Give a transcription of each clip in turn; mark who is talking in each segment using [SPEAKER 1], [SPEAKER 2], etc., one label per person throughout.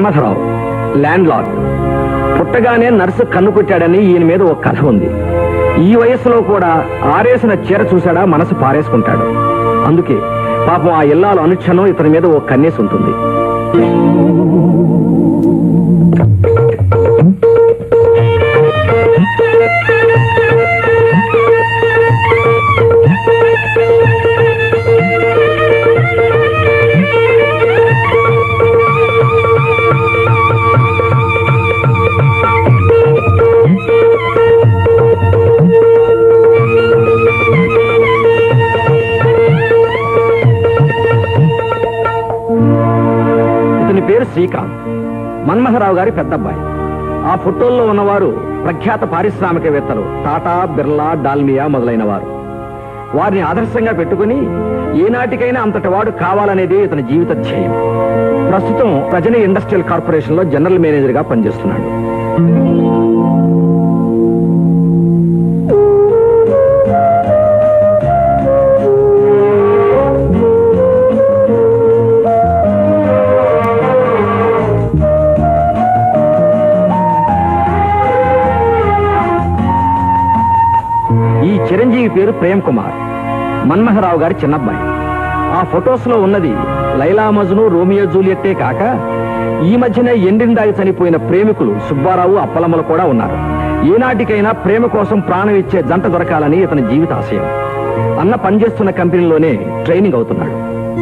[SPEAKER 1] Manmatha Rao land lord పుట్టగానే nurse కన్ను కొట్టాడని ఈయన మీద ఒక కథ ఉంది ఈ వయస్సులో కూడా ఆరేసిన చీర చూశాడా మనసు పారేసుకుంటాడు అందుకే పాపం ఆ ఇల్లాలు అనుక్షణం ఇతని మీద ఓ కన్నేసి ఉంటుంది ఇతని పేరు శ్రీకాంత్ మన్మథరావు గారి పెద్దబ్బాయి ఆ ఫోటోల్లో ఉన్నవారు ప్రఖ్యాత పారిశ్రామికవేత్తలు టాటా బిర్లా డాల్మియా మొదలైన వారు వారిని ఆదర్శంగా పెట్టుకుని ఏనాటికైనా అంతటి వాడు కావాలనేదే ఇతని జీవిత ధ్యేయం ప్రస్తుతం రజనీ ఇండస్ట్రియల్ కార్పొరేషన్ లో జనరల్ మేనేజర్ గా పనిచేస్తున్నాడు ఈ చిరంజీవి పేరు ప్రేమ్ కుమార్ మన్మథరావు గారి చిన్నబ్బాయి ఆ ఫొటోస్ లో ఉన్నది లైలా మజ్ను రోమియో జూలియట్టే కాక ఈ మధ్యనే ఎండిందాగి చనిపోయిన ప్రేమికులు సుబ్బారావు అప్పలమ్మలు కూడా ఉన్నారు ఏనాటికైనా ప్రేమ కోసం ప్రాణం ఇచ్చే జంట దొరకాలని ఇతని జీవిత ఆశయం అన్న పనిచేస్తున్న కంపెనీలోనే ట్రైనింగ్ అవుతున్నాడు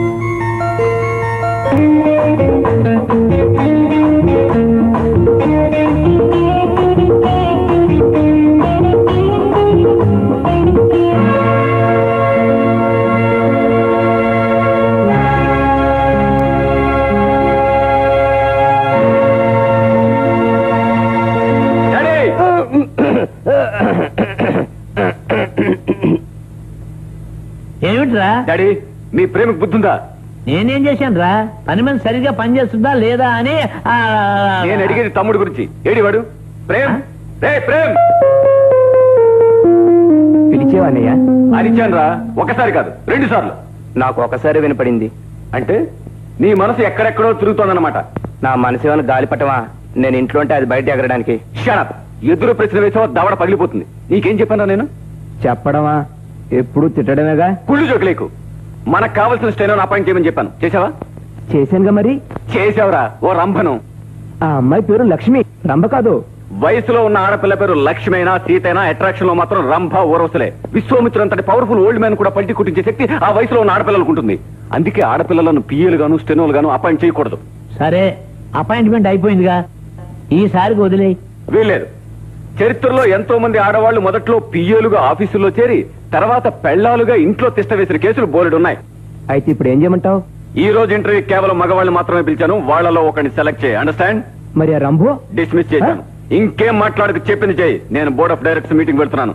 [SPEAKER 2] ఏమిట్రా
[SPEAKER 3] డాడీ మీ ప్రేమకు బుద్ధుందా
[SPEAKER 2] నేనేం చేశాను రా పని మంది సరిగ్గా పనిచేస్తుందా లేదా అని ఆ,
[SPEAKER 3] నేను అడిగేది తమ్ముడు గురించి ఏడివాడు ప్రేమ్ రే ప్రేమ్
[SPEAKER 1] పిలిచేవానయ్యా
[SPEAKER 3] అరిచాను రా ఒకసారి కాదు రెండు సార్లు
[SPEAKER 1] నాకు ఒకసారి వినపడింది
[SPEAKER 3] అంటే నీ మనసు ఎక్కడెక్కడో తిరుగుతోందన్నమాట
[SPEAKER 1] నా మనసు ఏమైనా గాలిపటమా నేను ఇంట్లో ఉంటే అది బయట ఎగరడానికి
[SPEAKER 3] షణప్ ఎదురు ప్రశ్న వేసావో దవడ పగిలిపోతుంది నీకేం చెప్పాను నేను
[SPEAKER 1] చెప్పడమా ఎప్పుడు తిట్టడమేగా
[SPEAKER 3] కుళ్ళు జోకులేకు మనకు కావలసిన స్టైన్ అపాయింట్ చేయమని చెప్పాను చేసావా
[SPEAKER 1] చేశానుగా మరి
[SPEAKER 3] చేసావురా ఓ రంభను
[SPEAKER 1] ఆ అమ్మాయి పేరు లక్ష్మి రంభ కాదు
[SPEAKER 3] వయసులో ఉన్న ఆడపిల్ల పేరు లక్ష్మైనా సీతైనా అట్రాక్షన్ లో మాత్రం రంభ ఓరవసలే విశ్వామిత్రంతటి పవర్ఫుల్ ఓల్డ్ మ్యాన్ కూడా పల్టి కుట్టించే శక్తి ఆ వయసులో ఉన్న ఆడపిల్లలకు ఉంటుంది అందుకే ఆడపిల్లలను పియ్యలు గాను స్టెనోలు గాను అపాయింట్ చేయకూడదు
[SPEAKER 2] సరే అపాయింట్మెంట్ అయిపోయిందిగా ఈసారికి వదిలే
[SPEAKER 3] వీల్లేదు చరిత్రలో ఎంతో మంది ఆడవాళ్లు మొదట్లో పియ్యలుగా ఆఫీసుల్లో చేరి తర్వాత పెళ్లాలుగా ఇంట్లో తిష్ట వేసిన కేసులు బోలెడు ఉన్నాయి
[SPEAKER 1] అయితే ఇప్పుడు ఏం చేయమంటావు
[SPEAKER 3] ఈ రోజు ఇంటర్వ్యూ కేవలం మగవాళ్ళు మాత్రమే పిలిచాను వాళ్ళలో ఒకరిని సెలెక్ట్ చేయి అండర్స్టాండ్
[SPEAKER 1] మరి ఆ రంభు
[SPEAKER 3] డిస్మిస్ చేశాను ఇంకేం మాట్లాడక చెప్పింది చేయి నేను బోర్డ్ ఆఫ్ డైరెక్టర్స్ మీటింగ్ వెళ్తున్నాను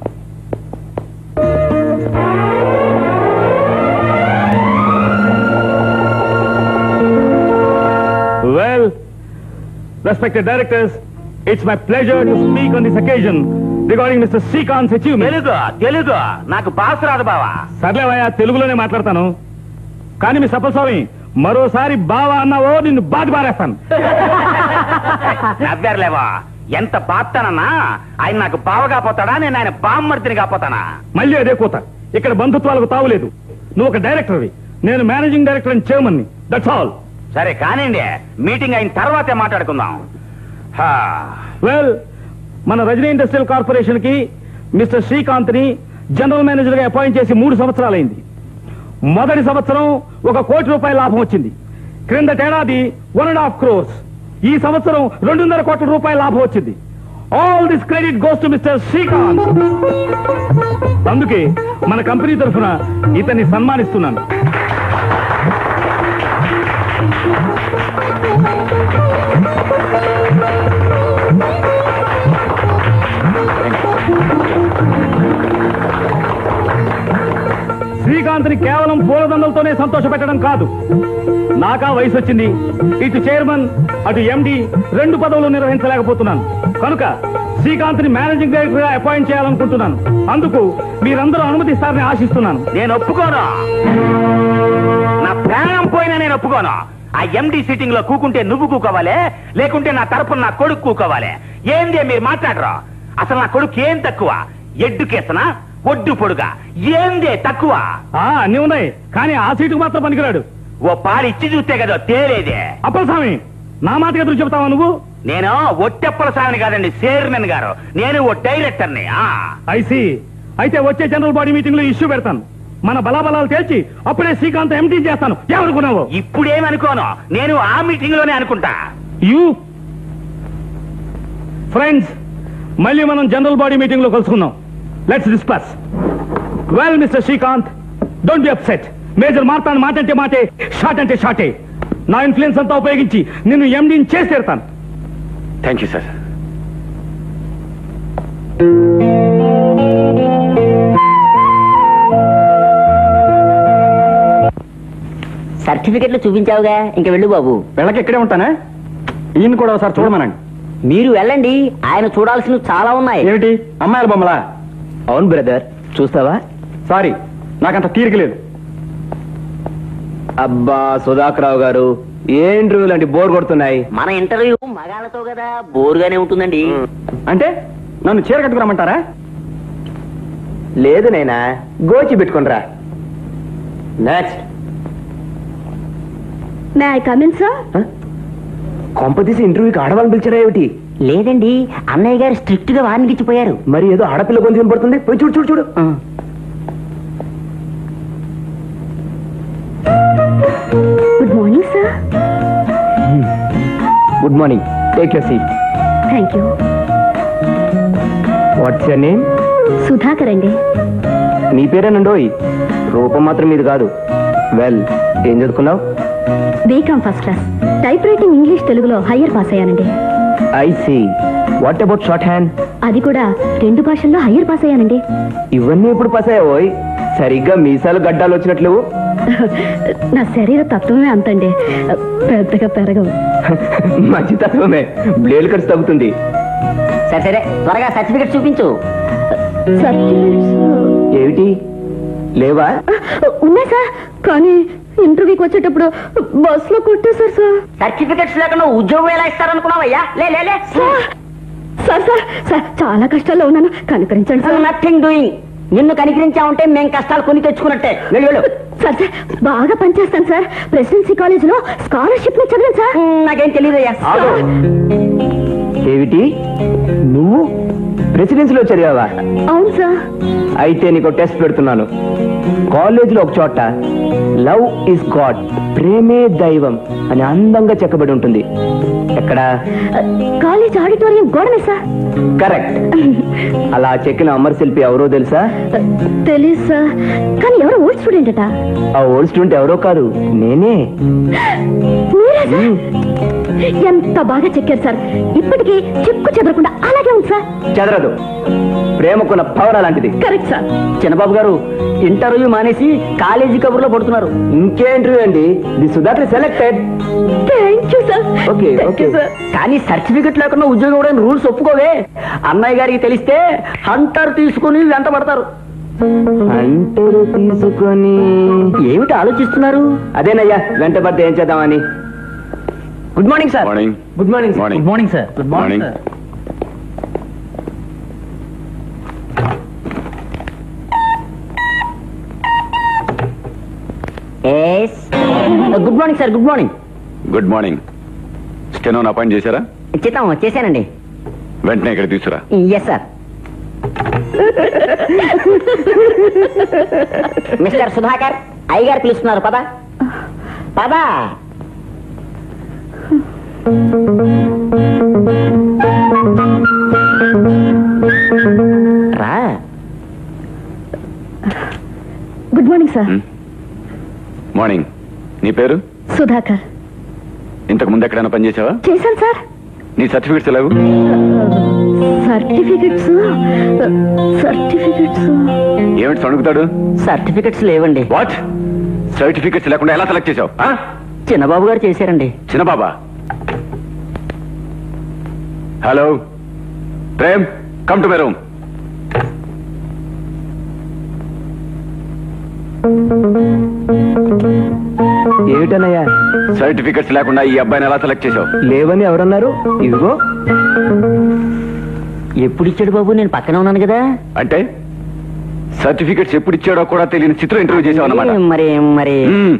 [SPEAKER 4] Well, respected directors, it's my pleasure to speak on this occasion regarding Mr. Srikanth's achievement.
[SPEAKER 2] Telugu Telugu నాకు భాష రాదు బావా
[SPEAKER 4] సర్లేవయ్యా తెలుగులోనే మాట్లాడతాను కానీ మీ సప్పస్వామి మరోసారి బావా అన్నావో నిన్ను బాధ పారేస్తాను
[SPEAKER 2] నవ్వారులేవా ఎంత బాత్తానన్నా ఆయన నాకు బావగా పోతాడా నేను ఆయన బామ్మర్తిని కాపోతానా
[SPEAKER 4] మళ్ళీ అదే కూత ఇక్కడ బంధుత్వాలకు తావులేదు నువ్వు ఒక డైరెక్టర్వి నేను మేనేజింగ్ డైరెక్టర్ అండ్ చైర్మన్ ని దట్స్ ఆల్
[SPEAKER 2] సరే కానివ్వండి మీటింగ్ అయిన తర్వాతే మాట్లాడుకుందాం హా.
[SPEAKER 4] వెల్ మన రజనీ ఇండస్ట్రియల్ కార్పొరేషన్ కి మిస్టర్ శ్రీకాంత్ ని జనరల్ మేనేజర్ గా అపాయింట్ చేసి మూడు సంవత్సరాలైంది మొదటి సంవత్సరం ఒక కోటి రూపాయల లాభం వచ్చింది క్రిందటేడాది వన్ అండ్ హాఫ్ క్రోర్స్ ఈ సంవత్సరం రెండున్నర కోట్ల రూపాయల లాభం వచ్చింది all this credit goes to mister Srikanth అందుకే మన కంపెనీ తరఫున ఇతన్ని సన్మానిస్తున్నాను శ్రీకాంత్ని కేవలం పూలదండలతోనే సంతోష పెట్టడం కాదు నాకా వయసు వచ్చింది ఇటు చైర్మన్ అటు ఎండి రెండు పదవులు నిర్వహించలేకపోతున్నాను కనుక శ్రీకాంత్ని మేనేజింగ్ డైరెక్టర్ గా అపాయింట్ చేయాలనుకుంటున్నాను అందుకు మీరందరూ అనుమతిస్తారని ఆశిస్తున్నాను
[SPEAKER 2] నేను ఒప్పుకోను నా ప్రాణం పోయినా నేను ఒప్పుకోను ఆ ఎండి సీటింగ్ లో కూకుంటే నువ్వు కూకోవాలి లేకుంటే నా తరపున నా కొడుకు కూకోవాలి ఏందే మీరు మాట్లాడరా అసలు నా కొడుకు ఏం తక్కువ ఎడ్డుకేసనా ఒడ్డు పొడుగా ఏందే తక్కువ
[SPEAKER 4] ఆ, అన్నీ ఉన్నాయి కానీ ఆ సీటుకు మాత్రం పనికిరాడు
[SPEAKER 2] ఓ పాలు ఇచ్చి చూస్తే కదా తేలేదే
[SPEAKER 4] అప్పలస్వామి నా మాట ఎదురు చెప్తావా నువ్వు
[SPEAKER 2] నేను ఒట్టెప్పల స్వామిని కాదండి చైర్మన్ గారు నేను ఓ డైరెక్టర్ని ఆ
[SPEAKER 4] ఐసి అయితే వచ్చే జనరల్ బాడీ మీటింగ్ లో ఇష్యూ పెడతాను మన బలాబలాలు తేల్చి అప్పుడే శ్రీకాంత్ ఎంటీ చేస్తాను ఏమనుకున్నావు
[SPEAKER 2] ఇప్పుడేమనుకోను నేను ఆ మీటింగ్ లోనే అనుకుంటా
[SPEAKER 4] యూ ఫ్రెండ్స్ మళ్ళీ మనం జనరల్ బాడీ మీటింగ్ లో కలుసుకుందాం let's discuss well mister Srikanth don't be upset major మార్తాను మాట అంటే మాటే షార్ట్ అంటే షార్టే నా ఇన్ఫ్లుయెన్స్ అంతా ఉపయోగించి నిన్ను ఎండీని చేసి తీరుతాను
[SPEAKER 3] థ్యాంక్ యూ సార్
[SPEAKER 5] సర్టిఫికెట్లు చూపించావుగా ఇంక వెళ్ళు బాబు
[SPEAKER 1] వెళ్ళకి ఇక్కడే ఉంటానా ఈయన కూడా ఒకసారి చూడమనండి
[SPEAKER 5] మీరు వెళ్ళండి ఆయన చూడాల్సినవి చాలా ఉన్నాయి
[SPEAKER 1] ఏమిటి అమ్మాయిల బొమ్మలా అవును బ్రదర్ చూస్తావా సారీ నాకంత తీరిక లేదు అబ్బా సుధాకరావు గారు ఏ ఇంటర్వ్యూలు అంటే బోర్ కొడుతున్నాయి
[SPEAKER 5] మన ఇంటర్వ్యూ మగాళ్ళతో కదా బోరుగానే ఉంటుందండి
[SPEAKER 1] అంటే నన్ను చీర కట్టుకురమ్మంటారా లేదు నైనా గోచి పెట్టుకునిరా next
[SPEAKER 6] may I come in sir
[SPEAKER 1] కొంపతీసి ఇంటర్వ్యూకి ఆడవాళ్ళని పిలిచారా ఏమిటి
[SPEAKER 5] లేదండి అన్నయ్య గారు స్ట్రిక్ట్ గా వార్నింగ్ ఇచ్చిపోయారు
[SPEAKER 1] మరి ఏదో ఆడపిల్ల గొంతు వినపడుతుంది పోయి చూడు చూడు చూడు
[SPEAKER 6] good morning sir
[SPEAKER 1] good morning take your seat
[SPEAKER 6] thank you
[SPEAKER 1] what's your name
[SPEAKER 6] Sudhakar అండి
[SPEAKER 1] నీ పేరేనండోయ్ రూపం మాత్రం ఇది కాదు వెల్ ఏం చదువుకున్నావు
[SPEAKER 6] BCom first class type writing English తెలుగులో హయ్యర్ పాస్ అయ్యానండి
[SPEAKER 1] I see what about short hand
[SPEAKER 6] అది కూడా రెండు భాషల్లో హయ్యర్ పాస్ అయ్యానండి
[SPEAKER 1] ఇవన్నీ ఇప్పుడు పసాయోయ్ సరిగ్గా మీసాలు గడ్డాలు వచ్చినట్లు
[SPEAKER 6] నా శరీర తత్వమే అంతండి పెద్దగా పెరగవు
[SPEAKER 1] మంచి తత్వమే బ్లేడ్ ఖర్చు తగ్గుతుంది
[SPEAKER 5] సరే సరే త్వరగా సర్టిఫికెట్ చూపించు
[SPEAKER 6] Certificates,
[SPEAKER 1] ఏమిటి లేవా
[SPEAKER 6] ఉన్నాయి సార్ కానీ ఇంటర్వ్యూకి వచ్చేటప్పుడు బస్ లో కొట్టేశారు సార్
[SPEAKER 5] సర్టిఫికెట్స్ లేకుండా ఉద్యోగం ఎలా ఇస్తారనుకున్నావయ్యా లే లే, లే
[SPEAKER 6] సార్ సార్ సార్ సార్ చాలా కష్టాల్లో ఉన్నాను కనుకరించండి సార్
[SPEAKER 5] నథింగ్ డూయింగ్ నిన్ను కనికరించామంటే మేం కష్టాలు కొని తెచ్చుకున్నట్టే వెళ్ళు వెళ్ళు
[SPEAKER 6] సార్ సార్ బాగా పనిచేస్తాను సార్ ప్రెసిడెన్సీ కాలేజ్ లో స్కాలర్షిప్ ని చదివాను సార్
[SPEAKER 5] మ్, నాకేం తెలియదయ్యా
[SPEAKER 1] ఆగు. ఏమిటి నువ్వు ప్రెసిడెన్సీలో చదివావా
[SPEAKER 6] అవును సార్
[SPEAKER 1] అయితే నీకు టెస్ట్ పెడుతున్నాను కాలేజీలో ఒక చోట లవ్ ఇస్ గాడ్ ప్రేమే దైవం అని అందంగా చెక్కబడి ఉంటుంది ఎక్కడ
[SPEAKER 6] కాలేజ్ ఆడిటోరియం గోడనే సార్
[SPEAKER 1] కరెక్ట్ అలా చెక్కిన అమర్ శిల్పి ఎవరో తెలుసా
[SPEAKER 6] తెలీదు సార్ కానీ ఎవరో ఓల్డ్ స్టూడెంట్ అట
[SPEAKER 1] ఆ ఓల్డ్ స్టూడెంట్ ఎవరో కాదు నేనే
[SPEAKER 6] మీరే సార్ ఎంత బాగా చెక్కారు సార్ ఇప్పటికీ చెక్కు చెదరకుండా అలాగే ఉంది సార్
[SPEAKER 1] చదరదు ప్రేమకున్న పవర్ అలాంటిది
[SPEAKER 6] కరెక్ట్ సార్
[SPEAKER 5] చిన్నబాబు గారు ఇంటర్వ్యూ మానేసి కాలేజీ కబుర్లో పడుతున్నారు
[SPEAKER 1] ఇంకే ఇంటర్వ్యూ అండి the Sudhakar selected
[SPEAKER 6] thank you sir
[SPEAKER 1] Okay,
[SPEAKER 6] thank you
[SPEAKER 1] okay.
[SPEAKER 6] Sir
[SPEAKER 5] కానీ సర్టిఫికెట్ లేకుండా ఉద్యోగం ఇవ్వడానికి రూల్స్ ఒప్పుకోవే అన్నయ్య గారికి తెలిస్తే హంటర్ తీసుకుని వెంట పడతారు
[SPEAKER 1] అంటరు తీసుకొని
[SPEAKER 5] ఏమిటి ఆలోచిస్తున్నారు
[SPEAKER 1] అదేనయ్యా వెంట పడితే ఏం చేద్దామని good morning sir
[SPEAKER 3] morning
[SPEAKER 1] good morning
[SPEAKER 3] morning
[SPEAKER 5] morning sir good
[SPEAKER 3] morning
[SPEAKER 5] good morning sir good morning
[SPEAKER 3] good morning స్టెనోన్ అపాయింట్ చేశారా
[SPEAKER 5] చిత్తం చేశానండి
[SPEAKER 3] వెంటనే ఇక్కడ తీసుకురా
[SPEAKER 5] ఎస్ సార్ మిస్టర్ సుధాకర్ అయ్యగారు పిలుస్తున్నారు పద పద రా
[SPEAKER 6] గుడ్ మార్నింగ్ సార్
[SPEAKER 3] మార్నింగ్ నీ పేరు
[SPEAKER 6] సుధాకర్
[SPEAKER 3] ఇంతకు ముందు ఎక్కడైనా పనిచేసావా
[SPEAKER 6] చేశాను సార్
[SPEAKER 3] నీ సర్టిఫికెట్స్ ఎలాగు
[SPEAKER 6] సర్టిఫికెట్స్ సర్టిఫికెట్స్
[SPEAKER 3] ఏమిటి సణుకుతాడు
[SPEAKER 5] సర్టిఫికెట్స్ లేవండి
[SPEAKER 3] వాట్ సర్టిఫికెట్స్ లేకుండా ఎలా సెలెక్ట్ చేసావు ఆ?
[SPEAKER 5] చిన్నబాబు గారు చేశారండి
[SPEAKER 3] చిన్నబాబా hello Prem come to my room
[SPEAKER 1] ఏమిటనయ్యా
[SPEAKER 3] సర్టిఫికెట్స్ లేకుండా ఈ అబ్బాయిని ఎలా సెలెక్ట్ చేసావు
[SPEAKER 1] లేవని ఎవరన్నారు ఇదిగో
[SPEAKER 5] ఎప్పుడు ఇచ్చాడు బాబు నేను పక్కన ఉన్నాను కదా
[SPEAKER 3] అంటే సర్టిఫికెట్స్ ఎప్పుడు ఇచ్చాడో కూడా తెలియని చిత్రం ఇంటర్వ్యూ చేసావు అన్నమాట
[SPEAKER 5] మరి మరి
[SPEAKER 3] మ్మ్.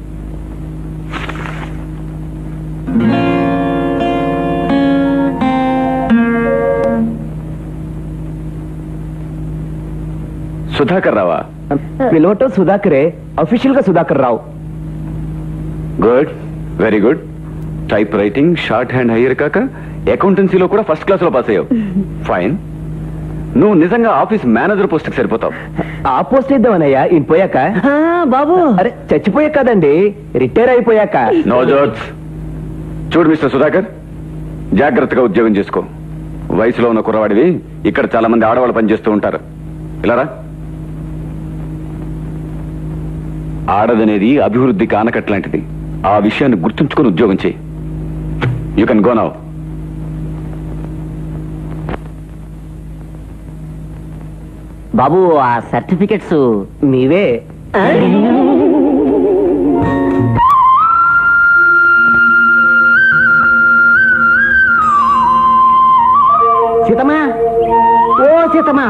[SPEAKER 3] సుధాకర్ రావా
[SPEAKER 1] పిలవటం సుధాకరే అఫీషియల్ గా Sudhakar Rao
[SPEAKER 3] good very good type writing short hand higher కాక అకౌంటెన్సీలో కూడా ఫస్ట్ క్లాస్ లో పాస్ అయ్యావు ఫైన్ నువ్వు నిజంగా ఆఫీస్ మేనేజర్ పోస్ట్ కి సరిపోతావు
[SPEAKER 1] ఆ పోస్ట్ ఇద్దామనయ్యా ఈయన పోయాక
[SPEAKER 5] ఆ, బాబు
[SPEAKER 1] అరే చచ్చిపోయాక కదండి రిటైర్ అయిపోయాక
[SPEAKER 3] నో జోక్స్ చూడు మిస్టర్ సుధాకర్ జాగ్రత్తగా ఉద్యోగం చేసుకో వయసులో ఉన్న కుర్రవాడివి ఇక్కడ చాలా మంది ఆడవాళ్ళు పనిచేస్తూ ఉంటారు ఇలారా ఆడదనేది అభివృద్ధికి ఆనకట్ లాంటిది ఆ విషయాన్ని గుర్తుంచుకొని ఉద్యోగం చేయి యూ కెన్ గో నౌ
[SPEAKER 5] బాబు ఆ సర్టిఫికెట్స్
[SPEAKER 1] మీవే
[SPEAKER 5] సీతమ్మా ఓ సీతమ్మా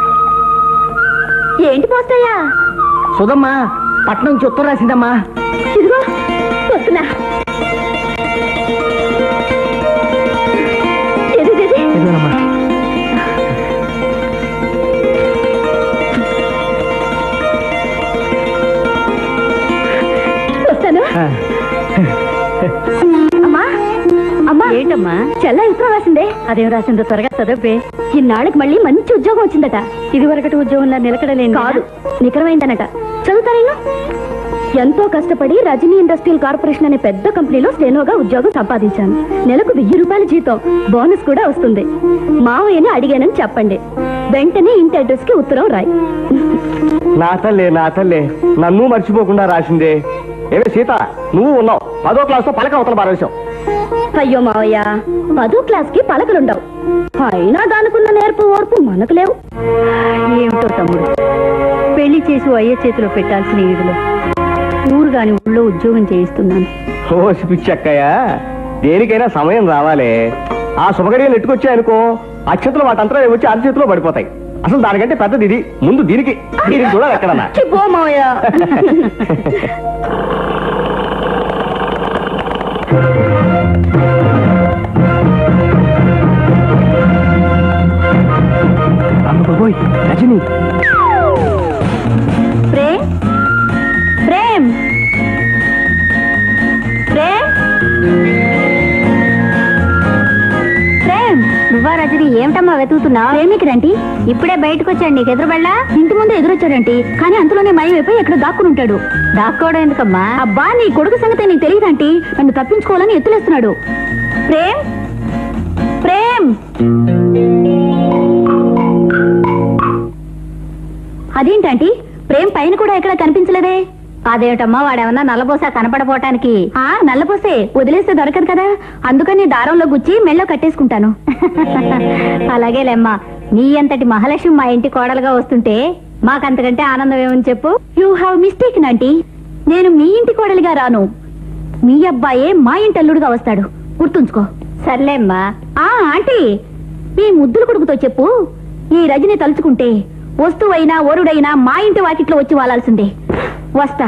[SPEAKER 6] ఏంటి పోస్తాయా
[SPEAKER 5] సుధమ్మా పట్నం నుంచి ఉత్తరం రాసిందమ్మా
[SPEAKER 6] ఇదిగో వస్తున్నా ఇది, ఇది, ఇది.
[SPEAKER 1] ఇదిగోనమ్మా.
[SPEAKER 6] వస్తాను అమ్మా అమ్మా
[SPEAKER 7] ఏంటమ్మా
[SPEAKER 6] చెల్ల ఉత్తరం రాసిందే
[SPEAKER 7] అదేం రాసిందో త్వరగా చదివే
[SPEAKER 6] ఇన్నాళ్ళకి మళ్ళీ మంచి ఉద్యోగం వచ్చిందట
[SPEAKER 7] ఇది వరకటి ఉద్యోగంలో నిలకడలేని
[SPEAKER 6] కాదు నికరమైందనట చదువుతా నేను ఎంతో కష్టపడి రజనీ ఇండస్ట్రియల్ కార్పొరేషన్ అనే పెద్ద కంపెనీలో స్టెనోగా ఉద్యోగం సంపాదించాను నెలకు వెయ్యి రూపాయల జీతం బోనస్ కూడా వస్తుంది మావయ్యని అడిగానని చెప్పండి వెంటనే ఇంటి అడ్రస్ కి ఉత్తరం రాయి
[SPEAKER 1] నా తల్లే నా తల్లే నన్ను మర్చిపోకుండా రాసిందే ఏమే సీత నువ్వు ఉన్నావు పదో క్లాస్ తో పలక అవతల పారేశావు
[SPEAKER 6] అయ్యో మావయ్య పదో క్లాస్ కి పలకలుండవు అయినా దానికున్న నేర్పు ఓర్పు మనకు లేవు
[SPEAKER 7] ఏమిటో తమ్ముడు పెళ్లి చేసి అయ్యే చేతిలో పెట్టాల్సిన ఈడులో ఊరు గాని ఊళ్ళో ఉద్యోగం చేయిస్తున్నాను
[SPEAKER 1] ఓసి పిచ్చక్కయ్య దేనికైనా సమయం రావాలే ఆ శుభగడియలు ఎట్టుకొచ్చాయనుకో అక్షతలు వాటంతా వచ్చి అర చేతిలో పడిపోతాయి అసలు దానికంటే పెద్దది ఇది ముందు దీనికి దీనికి చూడాలి ఎక్కడన్నా
[SPEAKER 6] ఛీ, పో మావయ్య
[SPEAKER 1] అమ్మ బాబోయ్, రజని
[SPEAKER 6] ప్రేమ్ ప్రేమ్ ప్రేమ్ ప్రేమ్
[SPEAKER 7] నువ్వా రజని ఏమిటమ్మా వెతుకుతున్నావు
[SPEAKER 6] ప్రేమికుడంటి
[SPEAKER 7] ఇప్పుడే బయటకు వచ్చాడు నీకు ఎదురుబళ్ళా
[SPEAKER 6] ఇంటి ముందు ఎదురొచ్చాడంటి కానీ అంతలోనే మయం అయిపోయి ఎక్కడ దాక్కుని ఉంటాడు
[SPEAKER 7] దాక్కోవడం ఎందుకమ్మా
[SPEAKER 6] అబ్బా నీ కొడుకు సంగతి నీకు తెలియదంటి నన్ను తప్పించుకోవాలని ఎత్తులేస్తున్నాడు ప్రేమ్ ప్రేమ్ అదేంటంటి ప్రేమ్ పైన కూడా ఎక్కడ కనిపించలేదే
[SPEAKER 7] అదేమిటమ్మా వాడేమన్నా నల్లబోసా కనపడపోవటానికి
[SPEAKER 6] ఆ నల్లపోసే వదిలేస్తే దొరకదు కదా అందుకని దారంలో గుచ్చి మెళ్ళో కట్టేసుకుంటాను
[SPEAKER 7] అలాగేలేమ్మా నీ అంతటి మహాలక్ష్మి మా ఇంటి కోడలుగా వస్తుంటే మాకంతకంటే ఆనందం ఏమని చెప్పు
[SPEAKER 6] యూ హ్యావ్ మిస్టేక్ ఆంటీ నేను మీ ఇంటి కోడలిగా రాను మీ అబ్బాయే మా ఇంటి అల్లుడుగా వస్తాడు గుర్తుంచుకో
[SPEAKER 7] సర్లేమ్మా
[SPEAKER 6] ఆ ఆంటీ మీ ముద్దుల కొడుకుతో చెప్పు ఈ రజని తలుచుకుంటే వస్తువైనా వరుడైనా మా ఇంటి వాకిట్లో వచ్చి వాలాల్సిందే వస్తా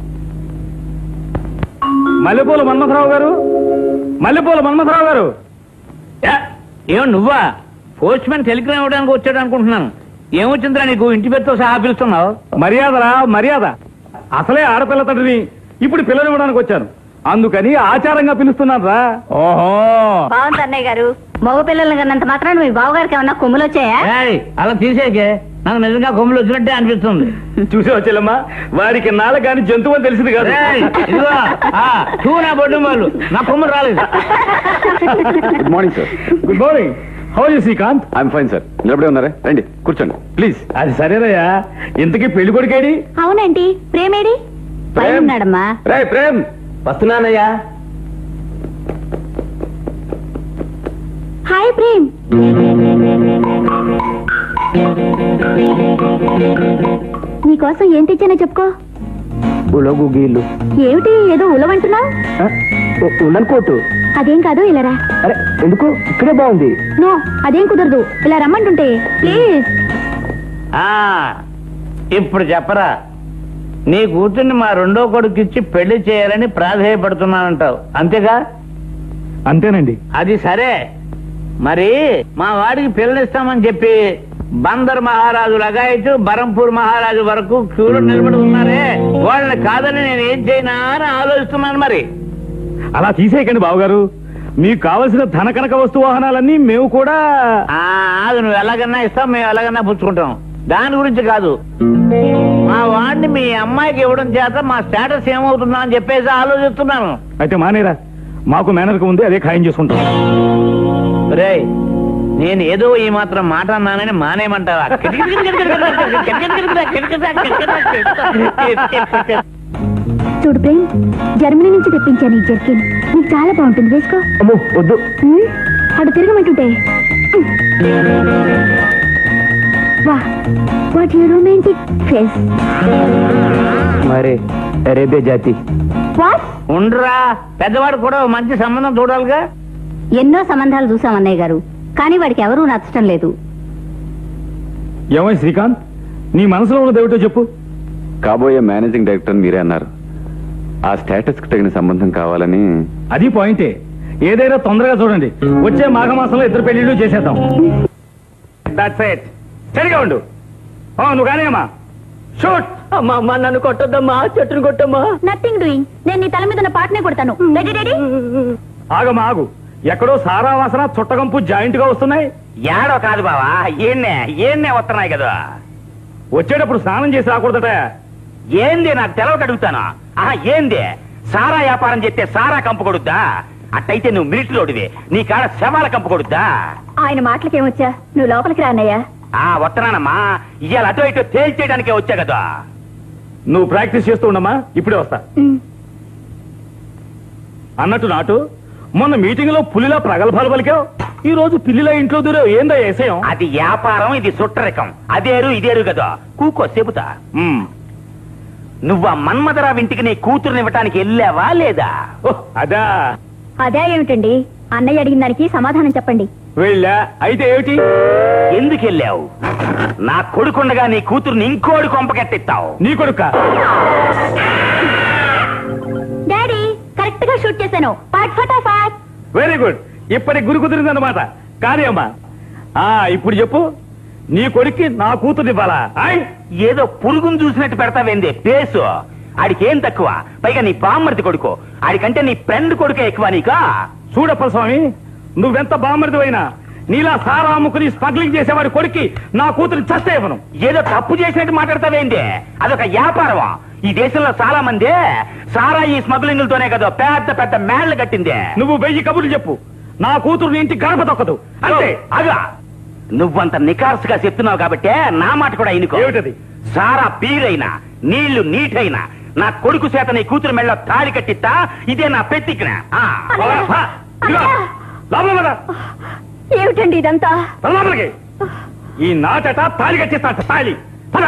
[SPEAKER 4] మల్లెపూల మన్మథరావు గారు మల్లెపూల మన్మథరావు గారు ఏమో నువ్వా పోస్ట్ మ్యాన్ టెలిగ్రామ్ ఇవ్వడానికి వచ్చాడు అనుకుంటున్నాను ఏమొచ్చిందిరా నీకు ఇంటి పేరుతో సహా పిలుస్తున్నావు మర్యాదరా మర్యాద అసలే ఆడపిల్ల తండ్రిని ఇప్పుడు పిల్లలు ఇవ్వడానికి వచ్చాను అందుకని ఆచారంగా పిలుస్తున్నాను రా ఓహో
[SPEAKER 7] బాగుంది అన్నయ్య గారు మగ పిల్లల్ని కన్నంత మాత్రం మీ బావగారికి ఏమన్నా కొమ్ములు వచ్చాయా
[SPEAKER 4] అలా తీసేకే నాకు నిజంగా కొమ్ములు వచ్చినట్టే అనిపిస్తుంది చూసే వచ్చేలమ్మా వాడికి నాళ్ళ కానీ జంతువు అని తెలిసింది కాదు నా బొడ్డు వాళ్ళు నా కొమ్ములు రాలేదు
[SPEAKER 3] good morning sir
[SPEAKER 4] good morning how you Srikanth
[SPEAKER 3] I'm fine sir నిలబడే ఉన్నారా రండి కూర్చోండి ప్లీజ్
[SPEAKER 4] అది సరేనయ్యా ఇంతకీ పెళ్లి కొడుకేడి
[SPEAKER 6] అవునండి ప్రేమేడి
[SPEAKER 7] పైన ఉన్నాడమ్మా
[SPEAKER 3] రే ప్రేమ్
[SPEAKER 1] వస్తున్నానయ్యా
[SPEAKER 6] హాయ్ ప్రేమ్ నీకోసం ఏం తెచ్చానో చెప్పుకో
[SPEAKER 5] ఉలగు గీళ్ళు
[SPEAKER 6] ఏమిటి ఏదో ఉలవంటున్నావు
[SPEAKER 5] ఉండను కోటు
[SPEAKER 6] అదేం కాదు ఇలా రా
[SPEAKER 5] అరే ఎందుకు ఇక్కడే బాగుంది
[SPEAKER 6] నో అదేం కుదరదు ఇలా రమ్మంటుంటే ప్లీజ్
[SPEAKER 2] ఆ ఇప్పుడు చెప్పరా నీ కూతుర్ని మా రెండో కొడుకు ఇచ్చి పెళ్లి చేయాలని ప్రాధేయపడుతున్నానంటావు అంతేగా
[SPEAKER 4] అంతేనండి
[SPEAKER 2] అది సరే మరి మా వాడికి పిల్లనిస్తామని చెప్పి బందర్ మహారాజు లగాయతు బరంపూర్ మహారాజు వరకు క్యూలో నిలబడి ఉన్నారే వాళ్ళని కాదని నేను ఏం చేయనా అని ఆలోచిస్తున్నాను మరి
[SPEAKER 4] అలా తీసేయకండి బావగారు మీకు కావలసిన ధన కనక వస్తు వాహనాలన్నీ మేము కూడా
[SPEAKER 2] ఆ అది నువ్వు ఎలాగన్నా ఇస్తావు మేము ఎలాగన్నా పుచ్చుకుంటాం దాని గురించి కాదు మా వాడిని మీ అమ్మాయికి ఇవ్వడం చేత మా స్టేటస్ ఏమవుతుందా అని చెప్పేసి ఆలోచిస్తున్నాను
[SPEAKER 4] అయితే మానేరా మాకు మేనర్కి ఉంది అదే ఖాయం చేసుకుంటాం
[SPEAKER 2] రే నేను ఏదో ఈ మాత్రం మాట అన్నానని మానేమంటావా
[SPEAKER 6] చూడు ప్రేమ్ జర్మనీ నుంచి తెప్పించాను ఈ జర్కిన్ నీకు చాలా బాగుంటుంది వేసుకో
[SPEAKER 5] అమ్మో వద్దు
[SPEAKER 6] హ్మ్? అటు తిరగమంటుంటే వా వాట్ యూ రొమాంటిక్ ఫేస్
[SPEAKER 5] మరి అరేబియా జాతి
[SPEAKER 6] వాట్
[SPEAKER 2] ఉండరా పెద్దవాడు కూడా ఓ మంచి సంబంధం చూడాలిగా
[SPEAKER 7] ఎన్నో సంబంధాలు చూసాం అన్నయ్య గారు కానీ వాడికి ఎవరూ నచ్చటం లేదు
[SPEAKER 4] ఏమై శ్రీకాంత్ నీ మనసులో ఉన్నది ఏమిటో చెప్పు
[SPEAKER 3] కాబోయే మేనేజింగ్ డైరెక్టర్ మీరే అన్నారు ఆ స్టేటస్ కి తగిన సంబంధం కావాలని
[SPEAKER 4] అది పాయింటే ఏదైనా తొందరగా చూడండి వచ్చే మాఘమాసంలో ఇద్దరు పెళ్లిళ్ళు చేసేద్దాం దట్స్ ఇట్ సరిగా ఉండు ఆ, నువ్వు కానీ అమ్మా షూట్
[SPEAKER 5] అమ్మా అమ్మా నన్ను కొట్టొద్దమ్మా చెట్టును కొట్టమ్మా
[SPEAKER 6] నథింగ్ డూయింగ్ నేను నీ తల మీద ఉన్న పాటనే కొడతాను రెడీ రెడీ
[SPEAKER 4] ఆగమ్మా ఆగు ఎక్కడో సారా వాసన చుట్టగంపు జాయింట్ గా వస్తున్నాయి
[SPEAKER 2] ఏడో కాదు బావా ఏన్నే ఏన్నే వస్తున్నాయి కదా
[SPEAKER 4] వచ్చేటప్పుడు స్నానం చేసి రాకూడదట
[SPEAKER 2] ఏంది నాకు తెలవక అడుగుతాను ఆహా ఏంది సారా వ్యాపారం చేస్తే సారా కంపు కొడుద్దా అట్టయితే నువ్వు మిలిటరీలోడివి నీ కాడ శవాల కంపు కొడుద్దా
[SPEAKER 6] ఆయన మాటలకేమొచ్చా నువ్వు లోపలికి రా అన్నయ్య
[SPEAKER 2] ఆ వస్తున్నానమ్మా ఇవాళ అటు ఇటు తేల్చేయడానికే వచ్చా కదా
[SPEAKER 4] నువ్వు ప్రాక్టీస్ చేస్తూ ఉండమ్మా ఇప్పుడే వస్తా అన్నట్టు నాటు మొన్న మీటింగ్ లో పులిలా ప్రగల్భాలు పలికావు ఈ రోజు పిల్లిలా ఇంట్లో దూరావు ఏందా ఏసయం
[SPEAKER 2] అది వ్యాపారం ఇది సుట్టరికం అదేరు ఇదేరు కదా కూకో చెబుతా
[SPEAKER 4] మ్.
[SPEAKER 2] నువ్వు ఆ మన్మధరావు ఇంటికి నీ కూతురుని ఇవ్వటానికి వెళ్ళావా లేదా
[SPEAKER 4] ఓహ్, అదా
[SPEAKER 6] అదే ఏమిటండి అన్నయ్య అడిగిన దానికి సమాధానం చెప్పండి
[SPEAKER 4] వెళ్ళా అయితే ఏమిటి
[SPEAKER 2] ఎందుకు వెళ్ళావు నా కొడుకుండగా నీ కూతురుని ఇంకోడి కొంపకెట్టిస్తావు
[SPEAKER 4] నీ కొడుక
[SPEAKER 6] డాడీ కరెక్ట్ గా షూట్ చేశాను పాట్ ఫటాఫాట్
[SPEAKER 4] వెరీ గుడ్ ఇప్పటి గురి కుదిరిందన్నమాట కానీ అమ్మా ఆ ఇప్పుడు చెప్పు నీ కొడుక్కి నా కూతురు ఇవ్వాలా ఆయ్
[SPEAKER 2] ఏదో పురుగును చూసినట్టు పెడతావేంది పేసు ఆడికి ఏం తక్కువ పైగా నీ బామ్మర్ది కొడుకు ఆడికంటే నీ ఫ్రెండ్ కొడుకే ఎక్కువ నీకా
[SPEAKER 4] చూడప్ప స్వామి నువ్వెంత బామర్దివైనా నీలా సారా అమ్ముకుని స్మగ్లింగ్ చేసేవాడి కొడుక్కి నా కూతురు చస్తే ఇవ్వను
[SPEAKER 2] ఏదో తప్పు చేసినట్టు మాట్లాడతావేంది అదొక వ్యాపారం ఈ దేశంలో చాలా మంది సారా ఈ స్మగ్లింగ్లతోనే కదా పెద్ద పెద్ద మేళ్లు కట్టింది
[SPEAKER 4] నువ్వు వెయ్యి కబుర్లు చెప్పు నా కూతురు నీ ఇంటి గడప తొక్కదు అంతే
[SPEAKER 2] అగా నువ్వంత నికార్సుగా చెప్తున్నావు కాబట్టే నా మాట కూడా ఇనుకో
[SPEAKER 4] ఏమిటది?
[SPEAKER 2] సారా పీరైనా నీళ్లు నీటైనా నా కొడుకు చేత నీ కూతురు మెళ్ళ తాళి కట్టిస్తా ఇదే నా పెత్తికిన
[SPEAKER 6] అన్నయ్య!
[SPEAKER 4] పా, ఇదిగో,
[SPEAKER 6] అన్నయ్య!
[SPEAKER 4] లోపల పద.
[SPEAKER 6] ఏమిటండి ఇదంతా
[SPEAKER 4] పద లోపలికి ఈ నాటట తాళి కట్టిస్తా తాళి పద.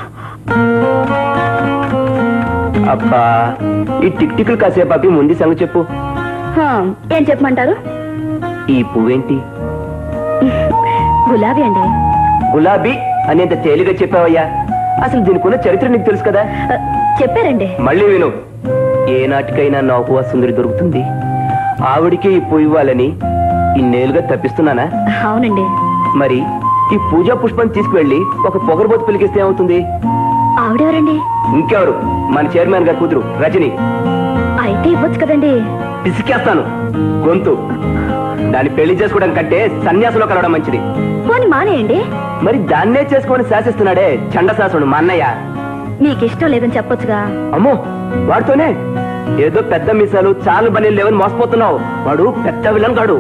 [SPEAKER 5] అబ్బా ఈ టిక్ టిక్లు కాసేపు అవి ముందు సంగతి చెప్పు
[SPEAKER 6] హా, ఏం చెప్పమంటారు
[SPEAKER 5] ఈ పువ్వేంటి
[SPEAKER 6] గులాబీ అండి
[SPEAKER 5] గులాబీ అనేంత తేలిగా చెప్పావయ్యా అసలు దీనికున్న చరిత్ర నీకు తెలుసు కదా
[SPEAKER 6] ఆ, చెప్పారండి
[SPEAKER 5] మళ్ళీ విను ఏ నాటికైనా నాకు ఆ సుందరి దొరుకుతుంది ఆవిడికే ఈ పువ్వు ఇవ్వాలని ఇన్నేళ్లుగా తప్పిస్తున్నానా
[SPEAKER 6] అవునండి
[SPEAKER 5] మరి ఈ పూజా పుష్పం తీసుకువెళ్ళి ఒక పొగరబోతు పిలికిస్తే ఏమవుతుంది
[SPEAKER 6] ఆవిడెవరండి
[SPEAKER 5] ఇంకెవరు మన చైర్మన్ గారి కూతురు రజని
[SPEAKER 6] అయితే ఇవ్వచ్చు కదండి
[SPEAKER 5] పిసికేస్తాను గొంతు దాన్ని పెళ్లి చేసుకోవడం కంటే సన్యాసంలో కలవడం మంచిది
[SPEAKER 6] పోని మానేయండి
[SPEAKER 5] మరి దాన్నే చేసుకొని శాసిస్తున్నాడే చండశాసుడు మా అన్నయ్య
[SPEAKER 6] మీకు ఇష్టం లేదని చెప్పొచ్చుగా
[SPEAKER 5] అమ్మో వాడితోనే ఏదో పెద్ద మీసాలు చాలు బలి లేవని మోసపోతున్నావు వాడు పెద్ద విలన్ కాడు